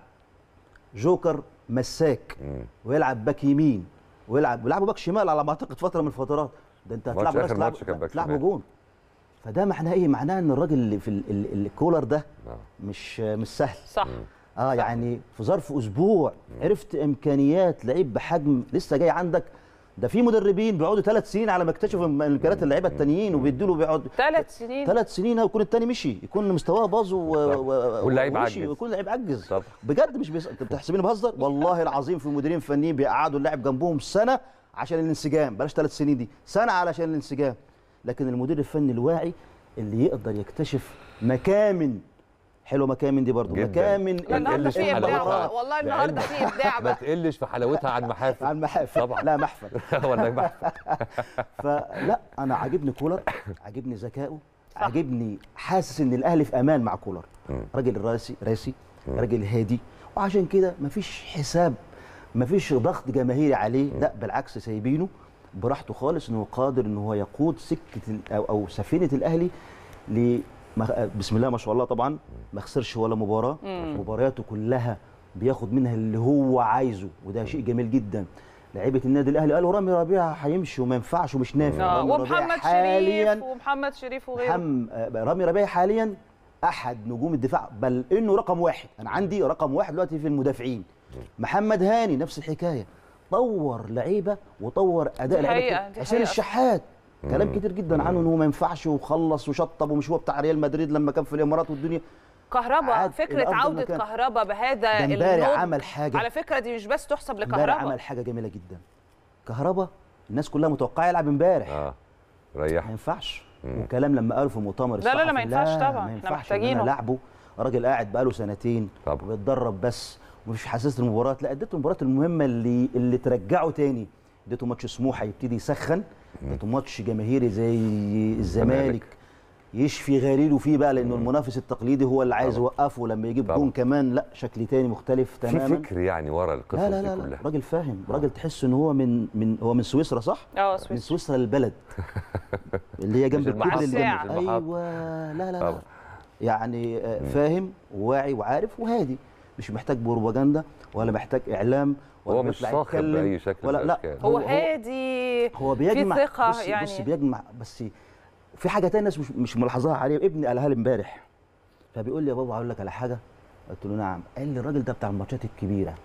جوكر مساك مم. ويلعب باك يمين ويلعب ويلعبوا باك شمال على ما اعتقد فتره من الفترات ده انت ماتش هتلعب آخر ناس تلعب ماتش كان باك تلعب شمال. جون فده معناه ايه معناه ان الراجل اللي في ال- ال- الكولر ده آه. مش مش سهل صح اه يعني في ظرف اسبوع عرفت امكانيات لعيب بحجم لسه جاي عندك ده في مدربين بيقعدوا ثلاث سنين على ما اكتشفوا امكانيات اللعيبه التانيين وبيدوا له بيقعد ثلاث سنين ثلاث سنين ويكون التاني مشي يكون مستواه باظ و... و... واللعيب ومشي، عجز. ويكون لعيب عجز طبعا. بجد مش بيس... انت بتحسبيني بهزر والله العظيم في مديرين فنيين بيقعدوا اللاعب جنبهم سنه عشان الانسجام بلاش ثلاث سنين دي سنه علشان الانسجام لكن المدير الفني الواعي اللي يقدر يكتشف مكامن حلوه مكامن دي برضو جداً. مكامن لا النهارده تقلش في في ابداع حلاوتها. والله النهارده في ابداع ما بقى تقلش في حلاوتها عن محافل على المحافل طبعا. لا محفل ولا محفل فلا انا عاجبني كولر عاجبني ذكائه عاجبني حاسس ان الاهلي في امان مع كولر راجل راسي راسي راجل هادي وعشان كده مفيش حساب مفيش ضغط جماهيري عليه لا بالعكس سايبينه براحته خالص انه قادر ان هو يقود سكه ال- او او سفينه الاهلي ل ما- بسم الله ما شاء الله طبعا ما خسرش ولا مباراه مبارياته كلها بياخد منها اللي هو عايزه وده شيء جميل جدا لعيبه النادي الاهلي قالوا رامي ربيعه هيمشي وما ينفعش ومش نافع آه، رامي ربيعة ومحمد حاليا شريف ومحمد شريف وغيره حم آه، رامي ربيعه حاليا احد نجوم الدفاع بل انه رقم واحد انا عندي رقم واحد دلوقتي في المدافعين محمد هاني نفس الحكايه طور لعيبه وطور اداء دي لعيبه حقيقة، دي حسين حقيقة. الشحات كلام كتير جدا عنه ان هو ما ينفعش وخلص وشطب ومش هو بتاع ريال مدريد لما كان في الامارات والدنيا كهربا عاد فكره إلى أفضل عوده مكان. كهربا بهذا ده امبارح النضج. عمل حاجه على فكره دي مش بس تحسب امبارح لكهربا عمل حاجه جميله جدا كهربا الناس كلها متوقعه يلعب امبارح اه ما ريح ينفعش وكلام لما قاله في المؤتمر لا، لا، لا، ما الصحفي، ينفعش طبعا، ما إحنا ينفعش محتاجينه. إن انا لعبه راجل قاعد بقاله سنتين طبعا. وبيتدرب بس ومش حاسس المباراه لا اديته المباراه المهمه اللي اللي ترجعه تاني اديته ماتش سموحه يبتدي يسخن اديته ماتش جماهيري زي الزمالك يشفي غليله فيه بقى لانه المنافس التقليدي هو اللي عايز طبعا. يوقفه لما يجيب طبعا. جون كمان لا شكل تاني مختلف في تماما فكر يعني ورا القصص لا لا دي لا, لا كلها راجل فاهم راجل تحس ان هو من من هو من سويسرا صح اه من سويسرا سويسرا البلد اللي هي جنب مش المحطة، الكوبري اللي مش جنب المحطة. ايوه لا لا لا طبعا. يعني آه، فاهم وواعي وعارف وهادي مش محتاج بروباجندا ولا محتاج اعلام ولا هو مش بيطلع صاخب يتكلم بأي شكل ولا من لا الأشكال. هو هادي هو بيجمع في ثقه بص يعني بص بيجمع بس في حاجه تانية الناس مش مش ملاحظاها عليه ابني قالها لي امبارح فبيقول لي يا بابا هقول لك على حاجه قلت له نعم قال لي الراجل ده بتاع الماتشات الكبيره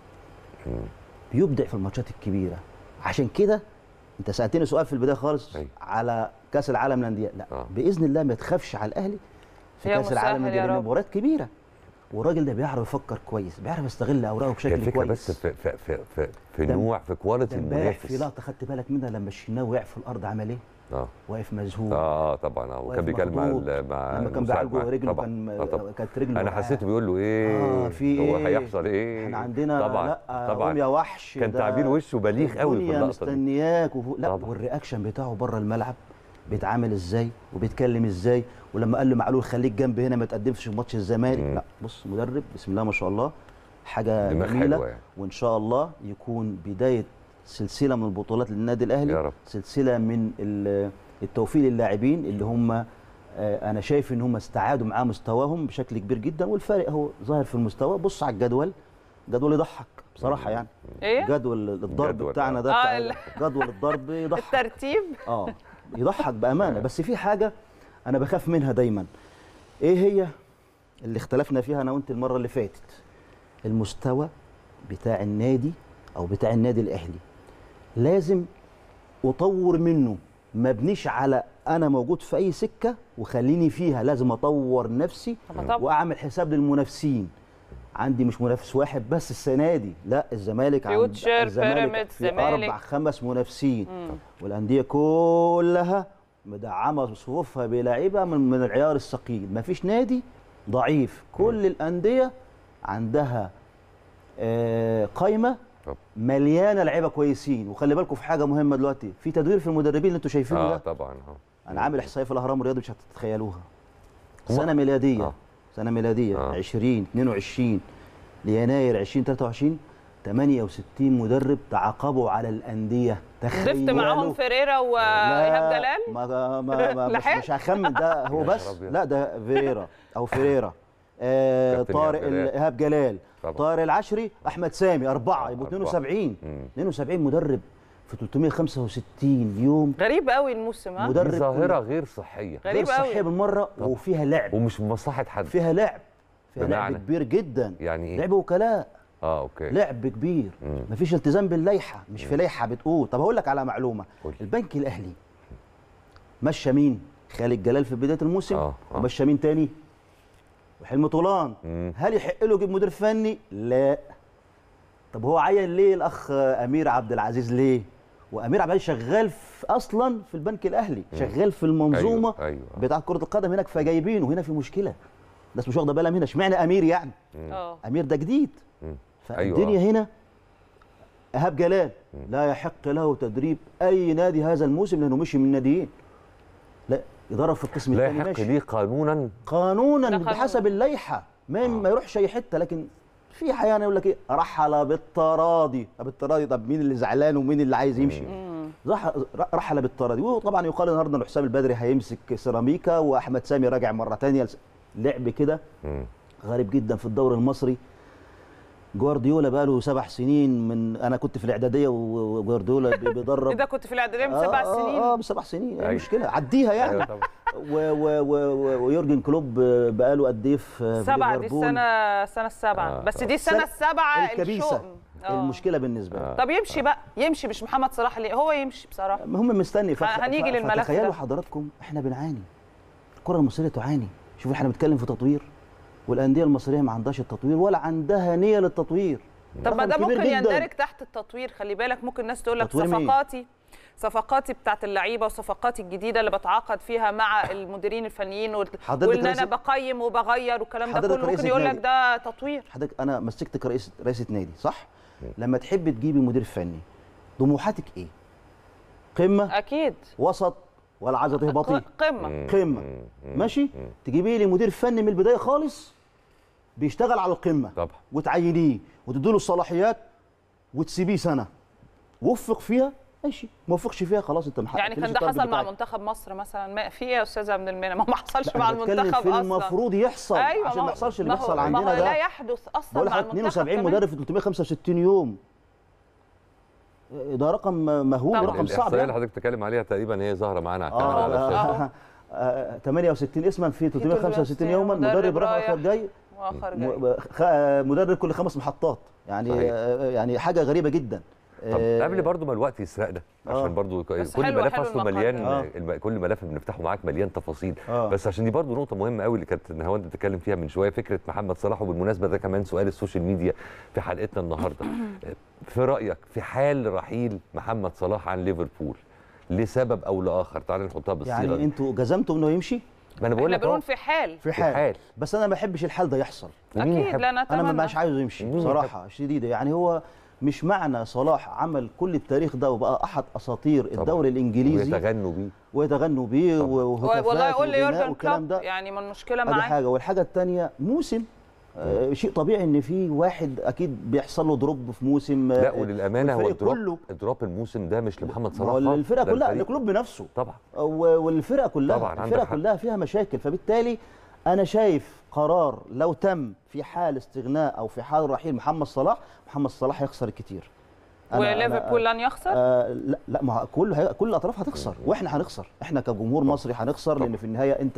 بيبدع في الماتشات الكبيره عشان كده انت سالتني سؤال في البدايه خالص أيوة. على كاس العالم للانديه لا آه. باذن الله ما تخافش على الاهلي في يا كاس العالم مسهل يا للانديه لأن رب. مباريات كبيره والراجل ده بيعرف يفكر كويس بيعرف يستغل اوراقه هي بشكل الفكره كويس بس في في في في, في ده- نوع في كواليتي ده امبارح في المنافس لقطه خدت بالك منها لما الشناوي وقع في الارض عمل ايه؟ اه واقف مذهول اه طبعا اه وكان واقف بيتكلم مع مخضوض. ال- مع لما كان المساعد بيعالجه معاه. رجله طبعا. كان آه طبعا. كانت رجله انا وقعاه. حسيته بيقول له ايه اه في هو ايه هيحصل ايه احنا عندنا طبعا لا طبعا قوم يا وحش كان ده تعبير وشه بليغ قوي في الدنيا اللقطه دي مستنياك وفوق لا طبعا. والرياكشن بتاعه بره الملعب بيتعامل ازاي وبيتكلم ازاي ولما قال له معلول خليك جنب هنا ما تقدمش في ماتش الزمالك مم. لا بص مدرب بسم الله ما شاء الله حاجه دماغ جميله حلوة يعني. وان شاء الله يكون بدايه سلسله من البطولات للنادي الاهلي يا رب. سلسله من ال- التوفيق للاعبين اللي هم آه، انا شايف ان هم استعادوا معاه مستواهم بشكل كبير جدا والفارق هو ظاهر في المستوى بص على الجدول جدول يضحك بصراحه يعني ايه جدول الضرب جدول، بتاعنا آه. ده آه، بتاع ال- جدول الضرب يضحك الترتيب اه يضحك بامانه بس في حاجه انا بخاف منها دايما ايه هي اللي اختلفنا فيها انا وانت المره اللي فاتت المستوى بتاع النادي او بتاع النادي الاهلي لازم اطور منه ما ابنيش على انا موجود في اي سكه وخليني فيها لازم اطور نفسي طبعا. طبعا. واعمل حساب للمنافسين عندي مش منافس واحد بس السنه دي لا الزمالك عند فيوتشر، الزمالك بيراميدز، في زمالك. اربع خمس منافسين والانديه كلها مدعمه صفوفها بلاعيبه من, من العيار الثقيل مفيش نادي ضعيف كل الانديه عندها آه، قايمه طب. مليانه لعيبه كويسين وخلي بالكم في حاجه مهمه دلوقتي في تدوير في المدربين اللي انتوا شايفينه اه ده طبعا اه انا عامل احصائيه في الاهرام الرياضي مش هتتخيلوها هم- سنه ميلاديه آه. سنه ميلاديه آه. 20 22 ليناير 2023 68 مدرب تعاقبوا على الانديه تخيلوا ضفت معاهم فيريرا وايهاب لا، جلال ما ما ما مش, لحقت؟ مش هخمن ده هو يا بس خراب أبيض. لا ده فيريرا او فيريرا آه كابتن طارق إيهاب جلال. ايهاب جلال طبعا. طارق العشري احمد سامي اربعه آه، يبقوا أربعة. 72 مم. 72 مدرب في 365 يوم غريب قوي الموسم ها مدرب دي ظاهره غير صحيه غير غريب صحيه قوي. بالمره وفيها لعب ومش في مصلحه حد فيها لعب فيها بمعنى؟ لعب كبير جدا يعني ايه لعب وكلاء اه اوكي لعب كبير مم. مفيش التزام باللائحه مش في لائحه بتقول طب هقول لك على معلومه قول. البنك الاهلي مشى مين خالد جلال في بدايه الموسم آه، آه. ومشى مين تاني وحلمي طولان مم. هل يحق له يجيب مدير فني لا طب هو عين ليه الاخ امير عبد العزيز ليه وامير عبد العزيز شغال في اصلا في البنك الاهلي شغال في المنظومه أيوة، أيوة. بتاع كره القدم هناك فجايبينه هنا في مشكله الناس مش واخده بالها هنا اشمعنى امير يعني اه امير ده جديد مم. فالدنيا أيوة. هنا ايهاب جلال لا يحق له تدريب اي نادي هذا الموسم لانه مشي من ناديين لا يضرب في القسم لا الثاني يحق ماشي ليه قانونا قانونا ده قانون. بحسب اللائحه ما آه. ما يروحش اي حته لكن في احيانا يقول لك ايه رحل بالتراضي طب التراضي طب مين اللي زعلان ومين اللي عايز يمشي رح- رحل بالتراضي وطبعا يقال النهارده ان حسام البدري هيمسك سيراميكا واحمد سامي راجع مره ثانيه لعب كده مم. غريب جدا في الدوري المصري جوارديولا بقى له سبع سنين من انا كنت في الاعداديه و- وجوارديولا بي- بيدرب اذا كنت في الاعداديه من آه، سبع آه، سنين اه بسبع سنين يعني أيوة. مشكله عديها ايوه يعني طبعا و- و- و- و- ويورجن كلوب بقى له قد ايه في في سبعة دي ليفربول؟ السنة السنة السابعة آه، بس آه. دي السنة السنة السابعة الكبيسه الشؤم. آه. المشكله بالنسبه له آه. طب يمشي بقى يمشي مش محمد صلاح ليه هو يمشي بصراحة هم مستني فخ... هنيجي ف- للملف فتخيلوا ده. حضراتكم احنا بنعاني الكره المصريه تعاني شوفوا احنا بنتكلم في تطوير والانديه المصريه ما عندهاش التطوير ولا عندها نيه للتطوير طب ما رقم ده كبير ممكن جداً. يندرج تحت التطوير خلي بالك ممكن الناس تقول لك تطوير مين؟ صفقاتي صفقاتي بتاعت اللعيبه وصفقاتي الجديده اللي بتعاقد فيها مع المديرين الفنيين وال- حضرتك وان انا رئيس- بقيم وبغير والكلام ده حضرتك كله رئيس ممكن يقول لك النادي. ده تطوير حضرتك انا مسكتك رئيس رئيسه نادي صح لما تحبي تجيبي مدير فني طموحاتك ايه قمه اكيد وسط ولا عايزه تهبطي قمه مم. قمه مم. ماشي مم. تجيبي لي مدير فني من البدايه خالص بيشتغل على القمه طبعا وتعينيه وتديله الصلاحيات وتسيبيه سنه وفق فيها ماشي ما وفقش فيها خلاص انت محقق يعني كان ده حصل مع منتخب مصر مثلا ما في ايه يا استاذه من المنى ما ما حصلش مع المنتخب في اصلا المفروض يحصل ايوه عشان ما يحصلش اللي ما هو- بيحصل ما عندنا هو ده لا يحدث اصلا بقول مع لك المنتخب 72 كمان. مدرب في 365 يوم ده رقم مهول طبعاً. رقم صعب الاحصائيه اللي يعني. حضرتك بتتكلم عليها تقريبا هي ظاهره معانا على الكاميرا على اه الشاشة. آه، آه، 68 اسما في 365 يوما مدرب مدرب راح رايح. اخر جاي واخر جاي م- خ- مدرب كل خمس محطات يعني صحيح. آه، يعني حاجه غريبه جدا طب آه، قبل برضو ما الوقت يسرقنا آه. عشان برضو ك- بس كل حلو- ملف حلو اصله المقال مليان ده. آه. الم- كل ملف بنفتحه معاك مليان تفاصيل آه. بس عشان دي برضو نقطه مهمه قوي اللي كانت نهاوند بتتكلم فيها من شويه فكره محمد صلاح وبالمناسبه ده كمان سؤال السوشيال ميديا في حلقتنا النهارده في رايك في حال رحيل محمد صلاح عن ليفربول لسبب او لاخر تعال نحطها بالصيغه يعني دي. انتوا جزمتوا انه يمشي ما انا بقول احنا لك أهو، بنقول في حال في في حال, حال. بس انا ما بحبش الحال ده يحصل ومين اكيد يحب؟ لا انا نتمنى ما مش عايزه يمشي مين بصراحه شديده يعني هو مش معنى صلاح عمل كل التاريخ ده وبقى احد اساطير الدوري الانجليزي ويتغنوا بيه ويتغنوا بيه طبعا. وهتافات والله يقول لي وغناء يورجن والكلام كلوب ده يعني ما المشكله ادي معاه حاجه والحاجه الثانيه موسم آه شيء طبيعي ان في واحد اكيد بيحصل له دروب في موسم لا آه، وللامانه هو والفريق الدروب كله الدروب الموسم ده مش لمحمد ما صلاح هو خالص، الفرقه ده كلها الفريق. الكلوب بنفسه طبعا و- والفرقه كلها طبعاً، عندك الفرقه حق. كلها فيها مشاكل فبالتالي انا شايف قرار لو تم في حال استغناء او في حال رحيل محمد صلاح محمد صلاح هيخسر الكتير أنا- أنا- وليفربول لن يخسر آه لا لا ما هو كل هي كل الاطراف هتخسر واحنا هنخسر احنا كجمهور مصري هنخسر لان في النهايه انت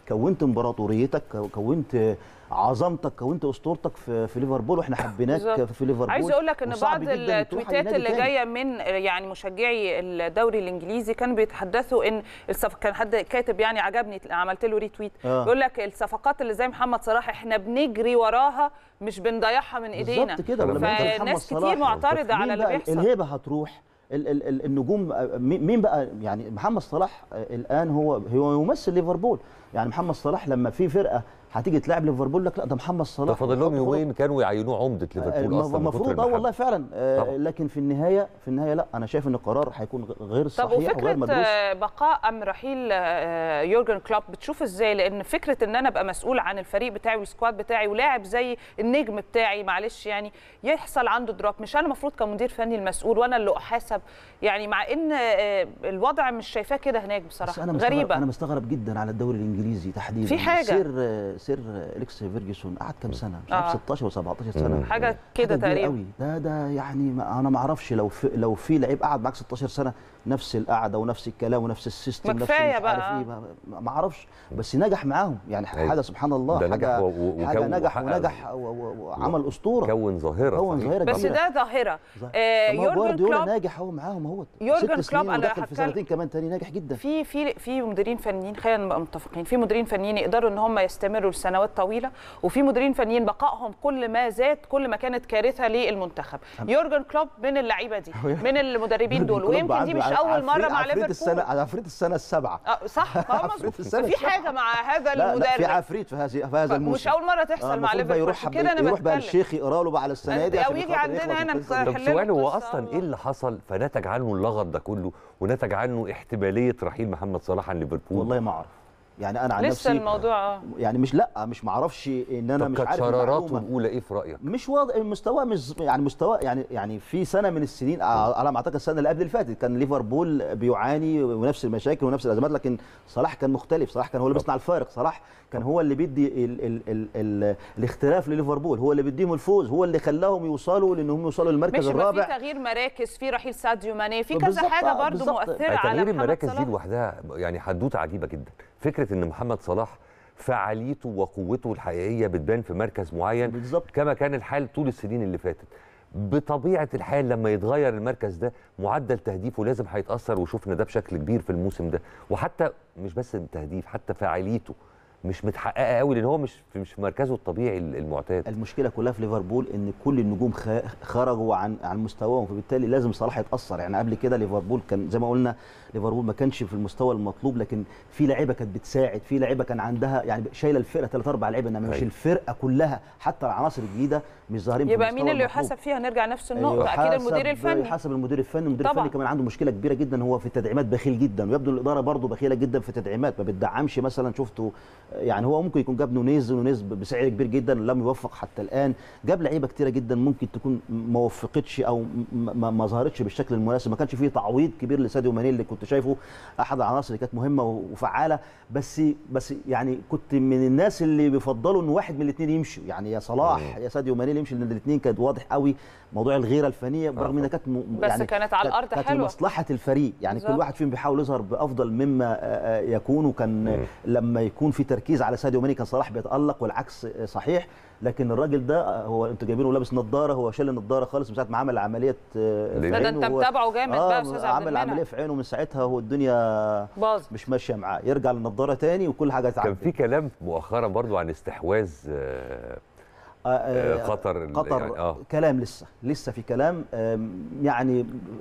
كونت امبراطوريتك كونت عظمتك كونت اسطورتك في, في ليفربول واحنا حبيناك بالظبط. في ليفربول عايز اقول لك ان وصعب بعض جداً تروح التويتات لنادي اللي تاني. جايه من يعني مشجعي الدوري الانجليزي كانوا بيتحدثوا ان الصف... كان حد كاتب يعني عجبني عملت له ريتويت آه. يقول لك الصفقات اللي زي محمد صلاح احنا بنجري وراها مش بنضيعها من ايدينا بالظبط كده ولما انت محمد فناس صلاح كتير معترضه على مين اللي بقى بيحصل الهيبه هتروح ال ال ال النجوم مين مين بقى يعني محمد صلاح الان هو هو يمثل ليفربول يعني محمد صلاح لما في فرقه هتيجي تلعب ليفربول لك لا ده محمد ده صلاح فاضل لهم خلاص. يومين كانوا يعينوه عمده ليفربول اصلا من كتر المفروض اه المحبة. والله فعلا آه طبعا. لكن في النهايه في النهايه لا انا شايف ان القرار هيكون غ- غير طب صحيح وغير وفكره مدروس آه، بقاء ام رحيل آه، يورجن كلوب بتشوف ازاي لان فكره ان انا ابقى مسؤول عن الفريق بتاعي والسكواد بتاعي ولاعب زي النجم بتاعي معلش يعني يحصل عنده دروب مش انا المفروض كمدير فني المسؤول وانا اللي احاسب يعني مع ان آه، الوضع مش شايفاه كده هناك بس بصراحه انا مستغرب غريبه انا مستغرب جدا على الدوري الانجليزي تحديدا في حاجة. سير سير اليكس فيرجسون قعد كام سنه مش عارف آه. 16 و17 سنه حاجه كده كبيرة تقريبا قوي ده ده يعني ما انا ما اعرفش لو في لو في لعيب قعد معاك 16 سنه نفس القعده ونفس الكلام ونفس السيستم ما نفس كفاية مش بقى. عارف ايه ما- ما اعرفش بس نجح معاهم يعني أيوة. حاجه سبحان الله ده نجح حاجه و- و- حاجه وكون- نجح وحقق- ونجح و- و- وعمل اسطوره كون ظاهره كون صحيح. ظاهره بس كبيرة. ده ظاهره ظاهرة. آه، طب ما هو يورجن جوارديولا كلوب ناجح اهو معاهم اهوت يورجن ست كلوب سنين أنا وداخل في هتكلم- سنتين كمان تاني ناجح جدا في في في مديرين فنيين خلينا نبقى متفقين في مديرين فنيين يقدروا ان هم يستمروا لسنوات طويله وفي مديرين فنيين بقائهم كل ما زاد كل ما كانت كارثه للمنتخب يورجن كلوب من اللعيبه دي من المدربين دول يورجن كلوب ويمكن دي عنده مش اول مره عفريت- مع عفريت السنه ليفربول عفريت السنه السابعه اه صح ما هو عفريت مظبوط السنة في حاجه مع هذا لا لا في المدرب عفريت في هذه في هذا الموسم مش اول مره تحصل مع المفروض بقى ليفربول يروح عشان كده انا يروح بقى بتكلم الشيخ يقرا له بقى على السنه دي أو عشان يجي خاطر عندنا يخلص هنا القصة دي. طب حل له سؤال هو القصة اصلا و- ايه اللي حصل فنتج عنه اللغط ده كله ونتج عنه احتماليه رحيل محمد صلاح عن ليفربول والله ما اعرف يعني انا عن لسه نفسي الموضوع اه يعني مش لا مش ما اعرفش ان انا طب مش كانت عارف شراراته المعلومة. الاولى ايه في رايك؟ مش واضح مستواه مش يعني مستوى يعني يعني في سنه من السنين على ما اعتقد السنه اللي قبل اللي فاتت كان ليفربول بيعاني ونفس المشاكل ونفس الازمات لكن صلاح كان مختلف صلاح كان هو اللي بيصنع الفارق صلاح كان هو اللي بيدي ال ال ال ال الاختلاف لليفربول هو اللي بيديهم الفوز هو اللي خلاهم يوصلوا لانهم يوصلوا للمركز ماشي ما في الرابع تغيير مراكز في رحيل ساديو ماني في كذا بالظبط، حاجه آه، برضو بالظبط. مؤثره على تغيير محمد المراكز دي صلاح لوحدها يعني حدوته عجيبه جدا فكره ان محمد صلاح فعاليته وقوته الحقيقيه بتبان في مركز معين بالظبط كما كان الحال طول السنين اللي فاتت بطبيعه الحال لما يتغير المركز ده معدل تهديفه لازم هيتاثر وشفنا ده بشكل كبير في الموسم ده وحتى مش بس التهديف حتى فعاليته مش متحققه قوي لان هو مش في مش في مركزه الطبيعي المعتاد المشكله كلها في ليفربول ان كل النجوم خ- خرجوا عن عن مستواهم فبالتالي لازم صلاح يتاثر يعني قبل كده ليفربول كان زي ما قلنا ليفربول ما كانش في المستوى المطلوب لكن في لعيبه كانت بتساعد في لعيبه كان عندها يعني شايله الفرقه ثلاث اربع لعيبه انما مش أيوة. الفرقه كلها حتى العناصر الجديده مش ظاهرين في يبقى المستوى مين اللي المطلوب. يحاسب فيها نرجع نفس النقطه اكيد يحاسب- المدير الفني يحاسب المدير الفني المدير طبعاً. الفني كمان عنده مشكله كبيره جدا هو في التدعيمات بخيل جدا ويبدو الاداره برضه بخيله جدا في التدعيمات ما بتدعمش مثلا شفته يعني هو ممكن يكون جاب نونيز نونيز بسعر كبير جدا لم يوفق حتى الان جاب لعيبه كتيره جدا ممكن تكون ما وفقتش او ما, ما ظهرتش بالشكل المناسب ما كانش فيه تعويض كبير لساديو ماني اللي كنت شايفه احد العناصر اللي كانت مهمه وفعاله بس بس يعني كنت من الناس اللي بيفضلوا ان واحد من الاثنين يمشي يعني يا صلاح يا ساديو ماني اللي يمشي لان الاثنين كانت واضح قوي موضوع الغيره الفنيه برغم انها كانت م- بس يعني كانت على الأرض كانت حلوة. لمصلحه الفريق يعني بالظبط. كل واحد فيهم بيحاول يظهر بافضل مما آه، آه، يكون وكان مم. لما يكون في تركيز على ساديو ماني كان صلاح بيتالق والعكس آه، صحيح لكن الراجل ده آه، هو انتوا جايبينه لابس نظاره هو شال النظاره خالص من ساعه ما عمل عمليه آه، في لا، ده انت عينه. هو- متابعه جامد بقى يا استاذ عبد عمل المنعم عمليه في عينه من ساعتها هو الدنيا باظ مش ماشيه معاه يرجع للنظاره تاني وكل حاجه كان تعدي في كلام مؤخرا برضو عن استحواذ آه، آه، آه، آه، قطر ال- قطر يعني اه كلام لسه لسه في كلام آم، يعني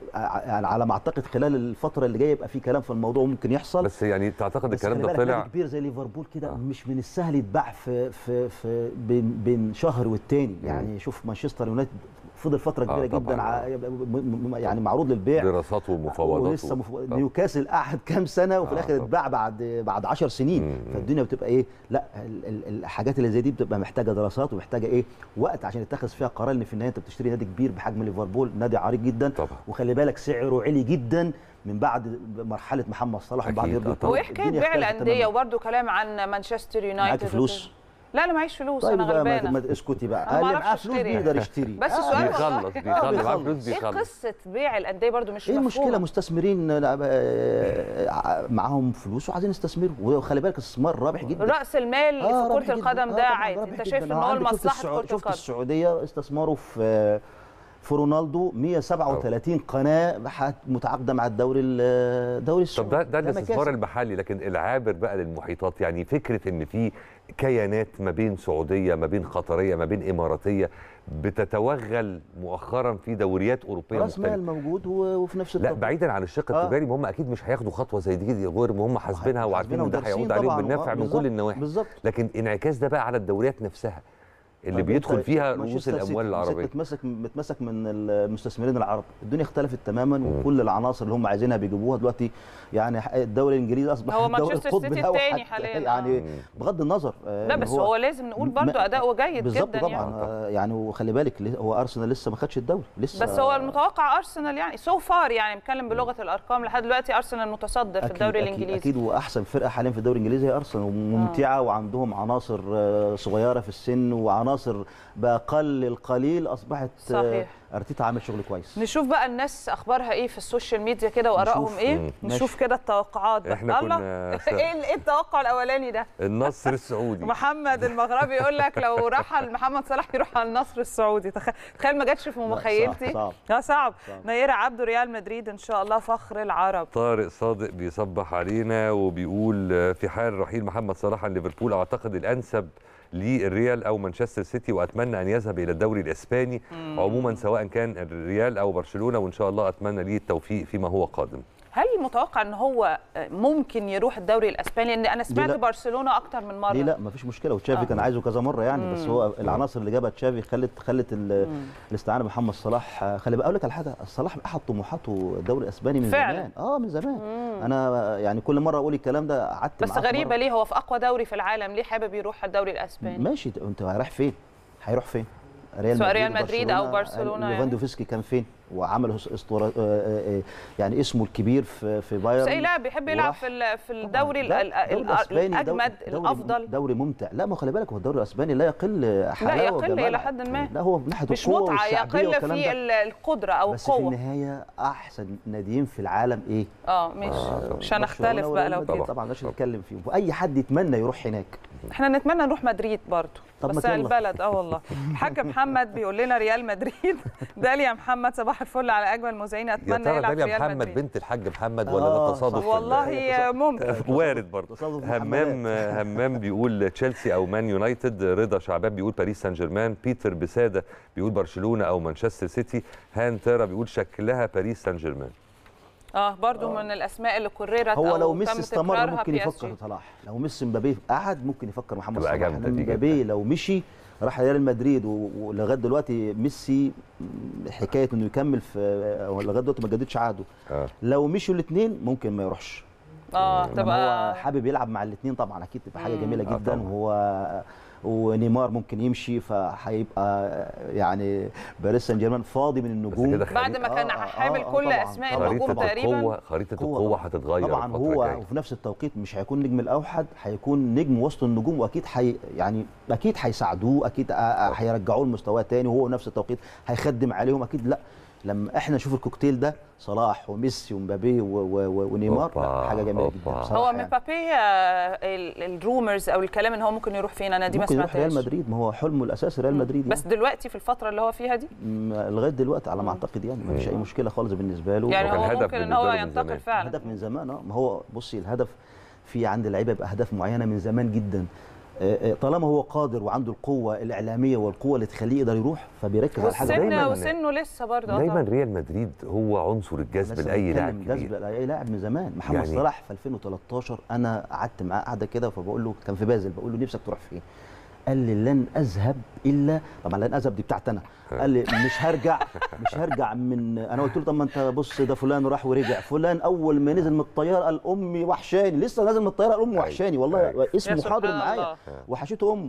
ع- على ما اعتقد خلال الفتره اللي جايه يبقى في كلام في الموضوع ممكن يحصل بس يعني تعتقد بس الكلام خلي ده بالك طلع نادي كبير زي ليفربول كده آه. مش من السهل يتباع في في في بين, بين شهر والتاني يعني شوف مانشستر يونايتد فضل فتره آه، كبيره طبعاً. جدا ع- م- م- يعني معروض للبيع دراسات ومفاوضات ولسه و- مف... آه. نيوكاسل قعد كام سنه وفي آه، الاخر طبعاً. اتباع بعد بعد 10 سنين مم. فالدنيا بتبقى ايه لا ال- ال- الحاجات اللي زي دي بتبقى محتاجه دراسات ومحتاجه ايه وقت عشان يتخذ فيها قرار ان في النهايه انت بتشتري نادي كبير بحجم ليفربول نادي عريق جدا طبعا وخلي بالك سعره عالي جدا من بعد مرحله محمد صلاح ومن بعد أكيد، يورجن آه، كلوب. وحكايه الدنيا بيع اختلفت الانديه تماماً. وبرده كلام عن مانشستر يونايتد معاك فلوس وكده. لا انا معيش فلوس طيب انا بقى ما- غلبانه ما اسكتي بقى أنا ما اللي أعرفش معاه فلوس أشتري. بيقدر يشتري بس آه، السؤال بيخلص والله. بيخلص معاه بيخلص. فلوس ايه بيخلص قصه بيع الانديه برضو مش ايه المشكله مفهومة. مستثمرين آه، معاهم فلوس وعايزين يستثمروا وخلي بالك الاستثمار رابح جدا راس المال آه، في رابح كره جداً. القدم آه، ده طبعاً عادي رابح انت جداً. شايف ان آه، هو عندك شفت لمصلحه السعو- كره شفت القدم السعوديه استثمروا في في رونالدو 137 قناه حت- متعاقده مع الدوري ال- الدوري السعودي طب ده ده الاستثمار مكاسب. المحلي لكن العابر بقى للمحيطات يعني فكره ان في كيانات ما بين سعوديه ما بين قطريه ما بين اماراتيه بتتوغل مؤخرا في دوريات اوروبيه راس مال مختلفه موجود و- وفي نفس لا التوقيت بعيدا عن الشق آه. التجاري ما هم اكيد مش هياخدوا خطوه زي دي غير ما هم حاسبينها وعارفين ان ده ودارسين هيعود عليهم طبعاً. بالنفع آه، من بالظبط، كل النواحي بالظبط لكن انعكاس ده بقى على الدوريات نفسها اللي طب بيدخل أنت فيها رؤوس مانشستر الاموال سيتي العربيه متمسك متمسك من المستثمرين العرب الدنيا اختلفت تماما وكل العناصر اللي هم عايزينها بيجيبوها دلوقتي يعني الدوري الانجليزي اصبح هو الدوري مانشستر القطب سيتي الأول التاني حتى. حالياً، يعني آه. بغض النظر آه، لا إن بس هو لازم نقول برضو ما- اداؤه جيد بالظبط جدا طبعا يعني آه، يعني وخلي بالك ليه- هو ارسنال لسه ما خدش الدوري لسه بس هو المتوقع ارسنال يعني سو فار يعني نتكلم بلغه الارقام لحد دلوقتي ارسنال متصدر في أكيد- الدوري أكيد الانجليزي اكيد واحسن فرقه حاليا في الدوري الانجليزي هي ارسنال وممتعه وعندهم عناصر آه، صغيره في السن وعناصر باقل القليل اصبحت آه، صحيح. ارتيتا عامل شغل كويس نشوف بقى الناس اخبارها ايه في السوشيال ميديا كده وارائهم نشوف. ايه مم. نشوف ماشي. كده التوقعات بقى إحنا الله. كنا س- ايه ايه التوقع الاولاني ده النصر السعودي محمد المغربي يقول لك لو رحل محمد صلاح يروح على النصر السعودي تخ- تخيل ما جاتش في مخيلتي صعب. لا صعب صعب. نيره عبده ريال مدريد ان شاء الله فخر العرب طارق صادق بيصبح علينا وبيقول آه، في حال رحيل محمد صلاح عن ليفربول اعتقد الانسب للريال او مانشستر سيتي واتمنى ان يذهب الى الدوري الاسباني عموما سواء كان الريال او برشلونه وان شاء الله اتمنى ليه التوفيق فيما هو قادم هل متوقع ان هو ممكن يروح الدوري الاسباني لان انا سمعت لا؟ برشلونه اكتر من مره ليه لا مفيش مشكله وتشافي آه. كان عايزه كذا مره يعني بس هو العناصر اللي جابها تشافي خلت خلت ال- الاستعانه بمحمد صلاح آه، خلي بالك اقول لك على حاجه صلاح احد طموحاته الدوري الاسباني من فعلا. زمان اه من زمان انا يعني كل مره اقول الكلام ده قعدت بس معاه في غريبه مرة. ليه هو في اقوى دوري في العالم ليه حابب يروح الدوري الاسباني ماشي انت رايح فين هيروح فين ريال سواء ريال مدريد أو وبرشلونة. برشلونة يعني. ليفاندوفسكي كان فين وعمل أس- اسطوره آه، آه، آه، يعني اسمه الكبير في في بايرن بس اي لاعب بيحب يلعب وراح- في ال- في طبعاً. الدوري ال- لا، ال- الدوري ال- الأسباني دوري- الاجمد دوري الافضل دوري ممتع لا ما خلي بالك هو الدوري الاسباني لا يقل حلاوه يقل وجمال. إلى حد ما. لا هو من ناحيه مش القوه متعه والشعبيه يقل والكلام في ده ال- القدره او بس في القوه النهايه احسن ناديين في العالم ايه اه ماشي مش هنختلف برشلونة بقى لو وريال مدريد. كده طبعا مش نتكلم فيهم واي حد يتمنى يروح هناك احنا نتمنى نروح مدريد برضو طب ما بس يلا. البلد اه والله الحاج محمد بيقول لنا ريال مدريد داليا محمد صباح الفل على اجمل مذيعين يا اتمنى ترى يلعب في داليا ريال محمد مدريد بنت الحاج محمد ولا آه، ده تصادف صح. والله ممكن وارد برضه تصادف همام همام بيقول تشيلسي او مان يونايتد رضا شعبان بيقول باريس سان جيرمان بيتر بساده بيقول برشلونه او مانشستر سيتي هان تيرا بيقول شكلها باريس سان جيرمان اه برضو من الاسماء اللي كررت هو أو لو تم ميسي استمر تكرارها ممكن بي إس يفكر جي. في صلاح لو ميسي مبابي قعد ممكن يفكر محمد تبقى صلاح جامدة دي مبابي لو مشي راح ريال مدريد و- ولغايه دلوقتي ميسي م- حكايه انه يكمل في أو لغايه دلوقتي ما جددش عقده آه. لو مشوا الاثنين ممكن ما يروحش اه لما هو تبقى حابب يلعب مع الاثنين طبعا اكيد تبقى حاجه جميله آه جدا طبعاً. وهو ونيمار ممكن يمشي فهيبقى يعني باريس سان جيرمان فاضي من النجوم كده بعد ما كان آه، آه، حامل آه، كل طبعاً، اسماء طبعاً، النجوم خريطه تقريبا القوه خريطه قوة. القوه هتتغير طبعا الفترة هو الجاية. وفي نفس التوقيت مش هيكون نجم الاوحد هيكون نجم وسط النجوم واكيد حي يعني اكيد هيساعدوه اكيد آه، آه، هيرجعوه لمستواه تاني وهو نفس التوقيت هيخدم عليهم اكيد لا لما احنا نشوف الكوكتيل ده صلاح وميسي ومبابي و- و- و- ونيمار لا، أوبا، حاجه جميله جدا أوبا. بصراحة هو يعني. مبابي آه، ال- الرومرز او الكلام ان هو ممكن يروح فين انا دي ما ممكن يروح ريال سمعتهاش مدريد ما هو حلمه الاساسي ريال مدريد بس دلوقتي في الفتره اللي هو فيها دي يعني. م- لغايه دلوقتي على ما اعتقد يعني ما فيش اي مشكله خالص بالنسبه له يعني وكان هو هدف ممكن ان بالنسبة هو له من ينتقل زمان. فعلا هدف من زمان اه ما هو بصي الهدف في عند اللعيبه يبقى اهداف معينه من زمان جدا آه، آه، طالما هو قادر وعنده القوه الاعلاميه والقوه اللي تخليه يقدر يروح فبيركز على حاجه والسن دايماً- وسنه لسه برضه آه دايما طبعاً. ريال مدريد هو عنصر الجذب لسه لاي بنتكلم لاعب جذب كبير لاي لاعب من زمان محمد يعني- يعني صلاح في 2013 انا قعدت معاه قعده كده فبقول له كان في بازل بقول له نفسك تروح فين قال لي لن اذهب الا طبعا لن اذهب دي بتاعتي انا قال لي مش هرجع مش هرجع من انا قلت له طب ما انت بص ده فلان راح ورجع فلان اول ما نزل من الطياره قال امي وحشاني لسه نازل من الطياره قال امي وحشاني والله أيوة. اسمه يا حاضر سبحان معايا الله. وحشته امه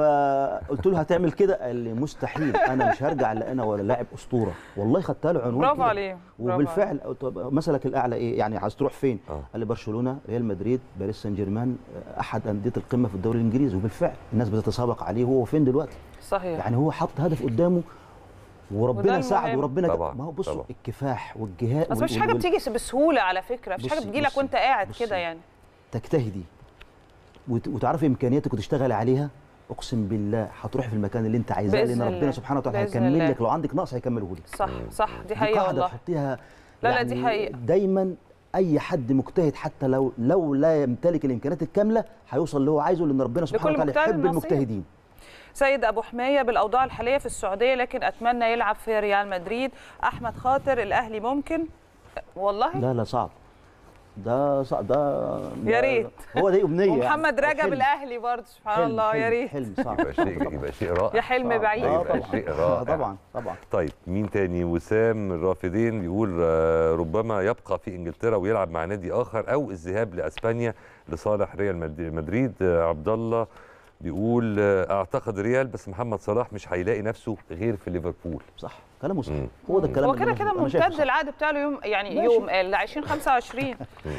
فقلت له هتعمل كده قال لي مستحيل انا مش هرجع الا انا ولا لاعب اسطوره والله خدتها له عنوان برافو كده. عليه برافو وبالفعل طب مثلك الاعلى ايه يعني عايز تروح فين آه. قال لي برشلونه ريال مدريد باريس سان جيرمان احد انديه القمه في الدوري الانجليزي وبالفعل الناس بتتصدى سبق عليه هو فين دلوقتي صحيح يعني هو حط هدف قدامه وده وربنا ساعده المهم. وربنا ك- طبعاً، ما هو بصوا طبعاً. الكفاح والجهاد بس مش وال- حاجه وال- بتيجي بسهوله على فكره مش حاجه بصي- بتجي لك بصي- وانت قاعد بصي. كده يعني تجتهدي وت- وتعرفي امكانياتك وتشتغلي عليها اقسم بالله هتروحي في المكان اللي انت عايزاه بإذن لان الله. ربنا سبحانه وتعالى بإذن هيكمل الله. لك لو عندك نقص هيكمله لك صح صح دي دي حقيقه قاعده والله تحطيها لا، لا، دي يعني حقيقة. دايما اي حد مجتهد حتى لو لو لا يمتلك الامكانيات الكامله هيوصل اللي هو عايزه لان ربنا سبحانه لكل وتعالى مجتهد يحب نصيب. المجتهدين سيد ابو حميه بالاوضاع الحاليه في السعوديه لكن اتمنى يلعب في ريال مدريد احمد خاطر الاهلي ممكن والله لا لا صعب ده صعب ده يا ده- ريت. هو دي امنيه ومحمد يعني. رجب حلم. الاهلي برضه سبحان حلم- الله يا حلم- ريت حلم صعب يبقى شيء يبقى شيء رائع يا حلم صعب. بعيد آه يبقى طبعا شيء آه رائع. طبعا طبعا طيب مين تاني وسام الرافدين بيقول آه، ربما يبقى في انجلترا ويلعب مع نادي اخر او الذهاب لاسبانيا لصالح ريال مد- مدريد آه، عبد الله بيقول آه، اعتقد ريال بس محمد صلاح مش هيلاقي نفسه غير في ليفربول صح كلامه صح مم. هو ده الكلام هو اللي كده أنا- كده أنا شايفه ممتد صح. العقد بتاعه يوم يعني ماشي. يوم ل 2025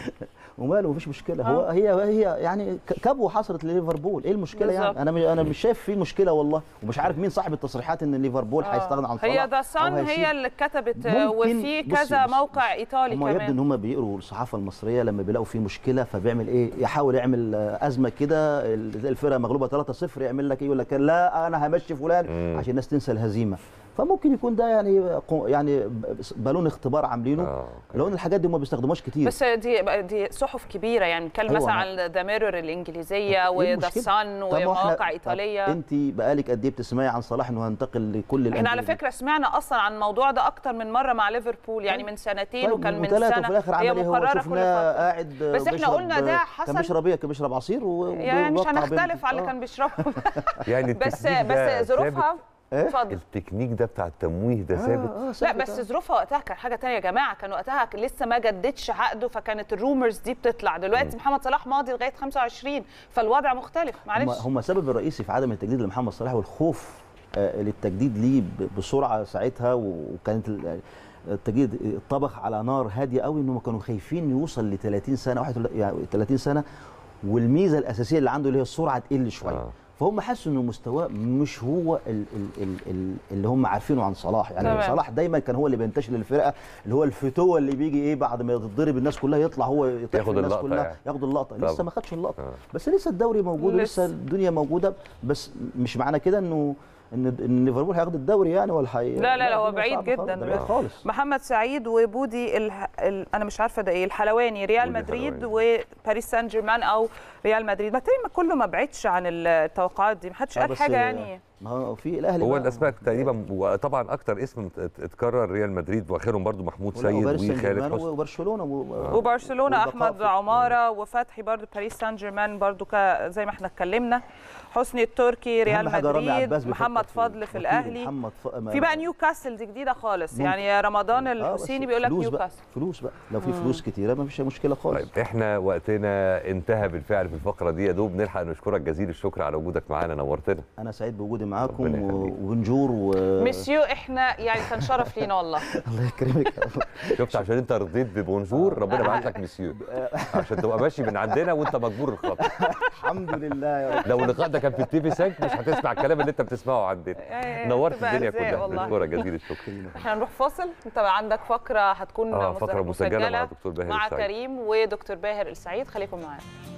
وماله مفيش مشكله آه. هو هي هي يعني ك- كبوه حصلت لليفربول ايه المشكله بالظبط. يعني انا مش انا مش شايف في مشكله والله ومش عارف مين صاحب التصريحات ان ليفربول آه. هيستغنى عن صلاح هي ذا أو صن هيسيب. هي اللي كتبت ممكن- وفي بصي- كذا بصي- موقع بصي. ايطالي هم يبدو ان كمان هم بيقروا الصحافه المصريه لما بيلاقوا في مشكله فبيعمل ايه يحاول يعمل آه، ازمه كده ال- الفرقه مغلوبه 3-0 يعمل لك ايه يقول لك لا انا همشي فلان مم. عشان الناس تنسى الهزيمه فممكن يكون ده يعني قو- يعني بالون اختبار عاملينه آه، لو ان الحاجات دي ما بيستخدموهاش كتير بس دي دي صحف كبيره يعني بنتكلم أيوة، مثلا أنا- عن ذا ميرور الانجليزيه إيه وذا المشكلة؟ صن طب ما إحنا- ومواقع طب ايطاليه انت بقالك قد ايه بتسمعي عن صلاح انه هينتقل لكل احنا على الأندية دي؟ فكره سمعنا اصلا عن الموضوع ده اكتر من مره مع ليفربول يعني من سنتين طيب وكان من وثلاثة سنه وفي الاخر هي عمل ايه هو مقرره كل شفناه فتره قاعد بس إحنا بيشرب- قلنا ده حصل- كان بيشرب ايه كان بيشرب عصير و... يعني مش وبيوقع بين- هنختلف على اللي آه. كان بيشربه يعني بس التكنيك ده بس ظروفها ثابت؟ إيه؟ اتفضل التكنيك ده بتاع التمويه ده آه، ثابت آه، لا ثابت، بس آه. ظروفها وقتها كان حاجه تانية يا جماعه كان وقتها لسه ما جددش عقده فكانت الرومرز دي بتطلع دلوقتي محمد صلاح ماضي لغايه 25 فالوضع مختلف هم معلش هم السبب الرئيسي في عدم التجديد لمحمد صلاح والخوف آه، للتجديد ليه ب- بسرعه ساعتها وكانت ال- التجديد اتطبخ على نار هاديه قوي انهم كانوا خايفين يوصل ل 30 سنه واحد يعني 30 سنه والميزه الاساسيه اللي عنده اللي هي السرعه تقل شويه آه. آه. فهم حسوا انه مستواه مش هو ال ال ال ال اللي هم عارفينه عن صلاح يعني تمام. صلاح دايما كان هو اللي بينتشر للفرقه اللي هو الفتوه اللي بيجي ايه بعد ما تتضرب الناس كلها يطلع هو يطيح ياخد في الناس اللقطة كلها يعني. ياخد اللقطه طبعا. لسه ما خدش اللقطه آه. بس لسه الدوري موجود لسه. ولسه الدنيا موجوده بس مش معنى كده انه ان ان ليفربول هياخد الدوري يعني ولا حي... لا، لا، هو الدنيا بعيد صعبة جدا خالص، ده بعيد دلوقتي. خالص محمد سعيد وبودي الح... ال... انا مش عارفه ده ايه الحلواني ريال بودي مدريد الحلواني. وباريس سان جيرمان او ريال مدريد ما تقريبا كله ما بعدش عن التوقعات دي ما حدش آه، قال بس حاجه يعني ما هو في الاهلي هو بقى. الاسماء تقريبا وطبعا اكتر اسم ات- اتكرر ريال مدريد واخرهم برضو محمود ولا- سيد وباريس سان وخالد جيرمان حسني وبرشلونه و... وبرشلونه والبقاء احمد في- عماره وفتحي برضو باريس سان جيرمان برضو ك... زي ما احنا اتكلمنا حسني التركي ريال أهم حاجة رامي مدريد عباس بيفكر محمد في فضل في خطير، الاهلي محمد ف... ما- في بقى نيوكاسل دي جديده خالص ممكن. يعني رمضان آه، بس الحسيني بيقول لك فلوس بقى نيوكاسل فلوس بقى لو في فلوس كتيره ما فيش مشكله خالص طيب احنا وقتنا انتهى بالفعل في الفقره دي يا دوب نلحق نشكرك جزيل الشكر على وجودك معانا نورتنا انا سعيد بوجودي معاكم ربنا و... يخليك. ونجور و... ميسيو احنا يعني كان شرف لينا والله الله يكرمك شفت عشان انت رضيت ببونجور ربنا بعت لك مسيو عشان تبقى ماشي من عندنا وانت مجبور الخط الحمد لله يا رب لو اللقاء ده كان في التي في سانك مش هتسمع الكلام اللي انت بتسمعه عندنا يعني نورت تبقى الدنيا أرزاق كلها والله. نشكرك جزيل الشكر احنا هنروح فاصل انت عندك فقره هتكون اه مس- فتره مسجله مع دكتور باهر مع السعيد. كريم ودكتور باهر السعيد خليكم معانا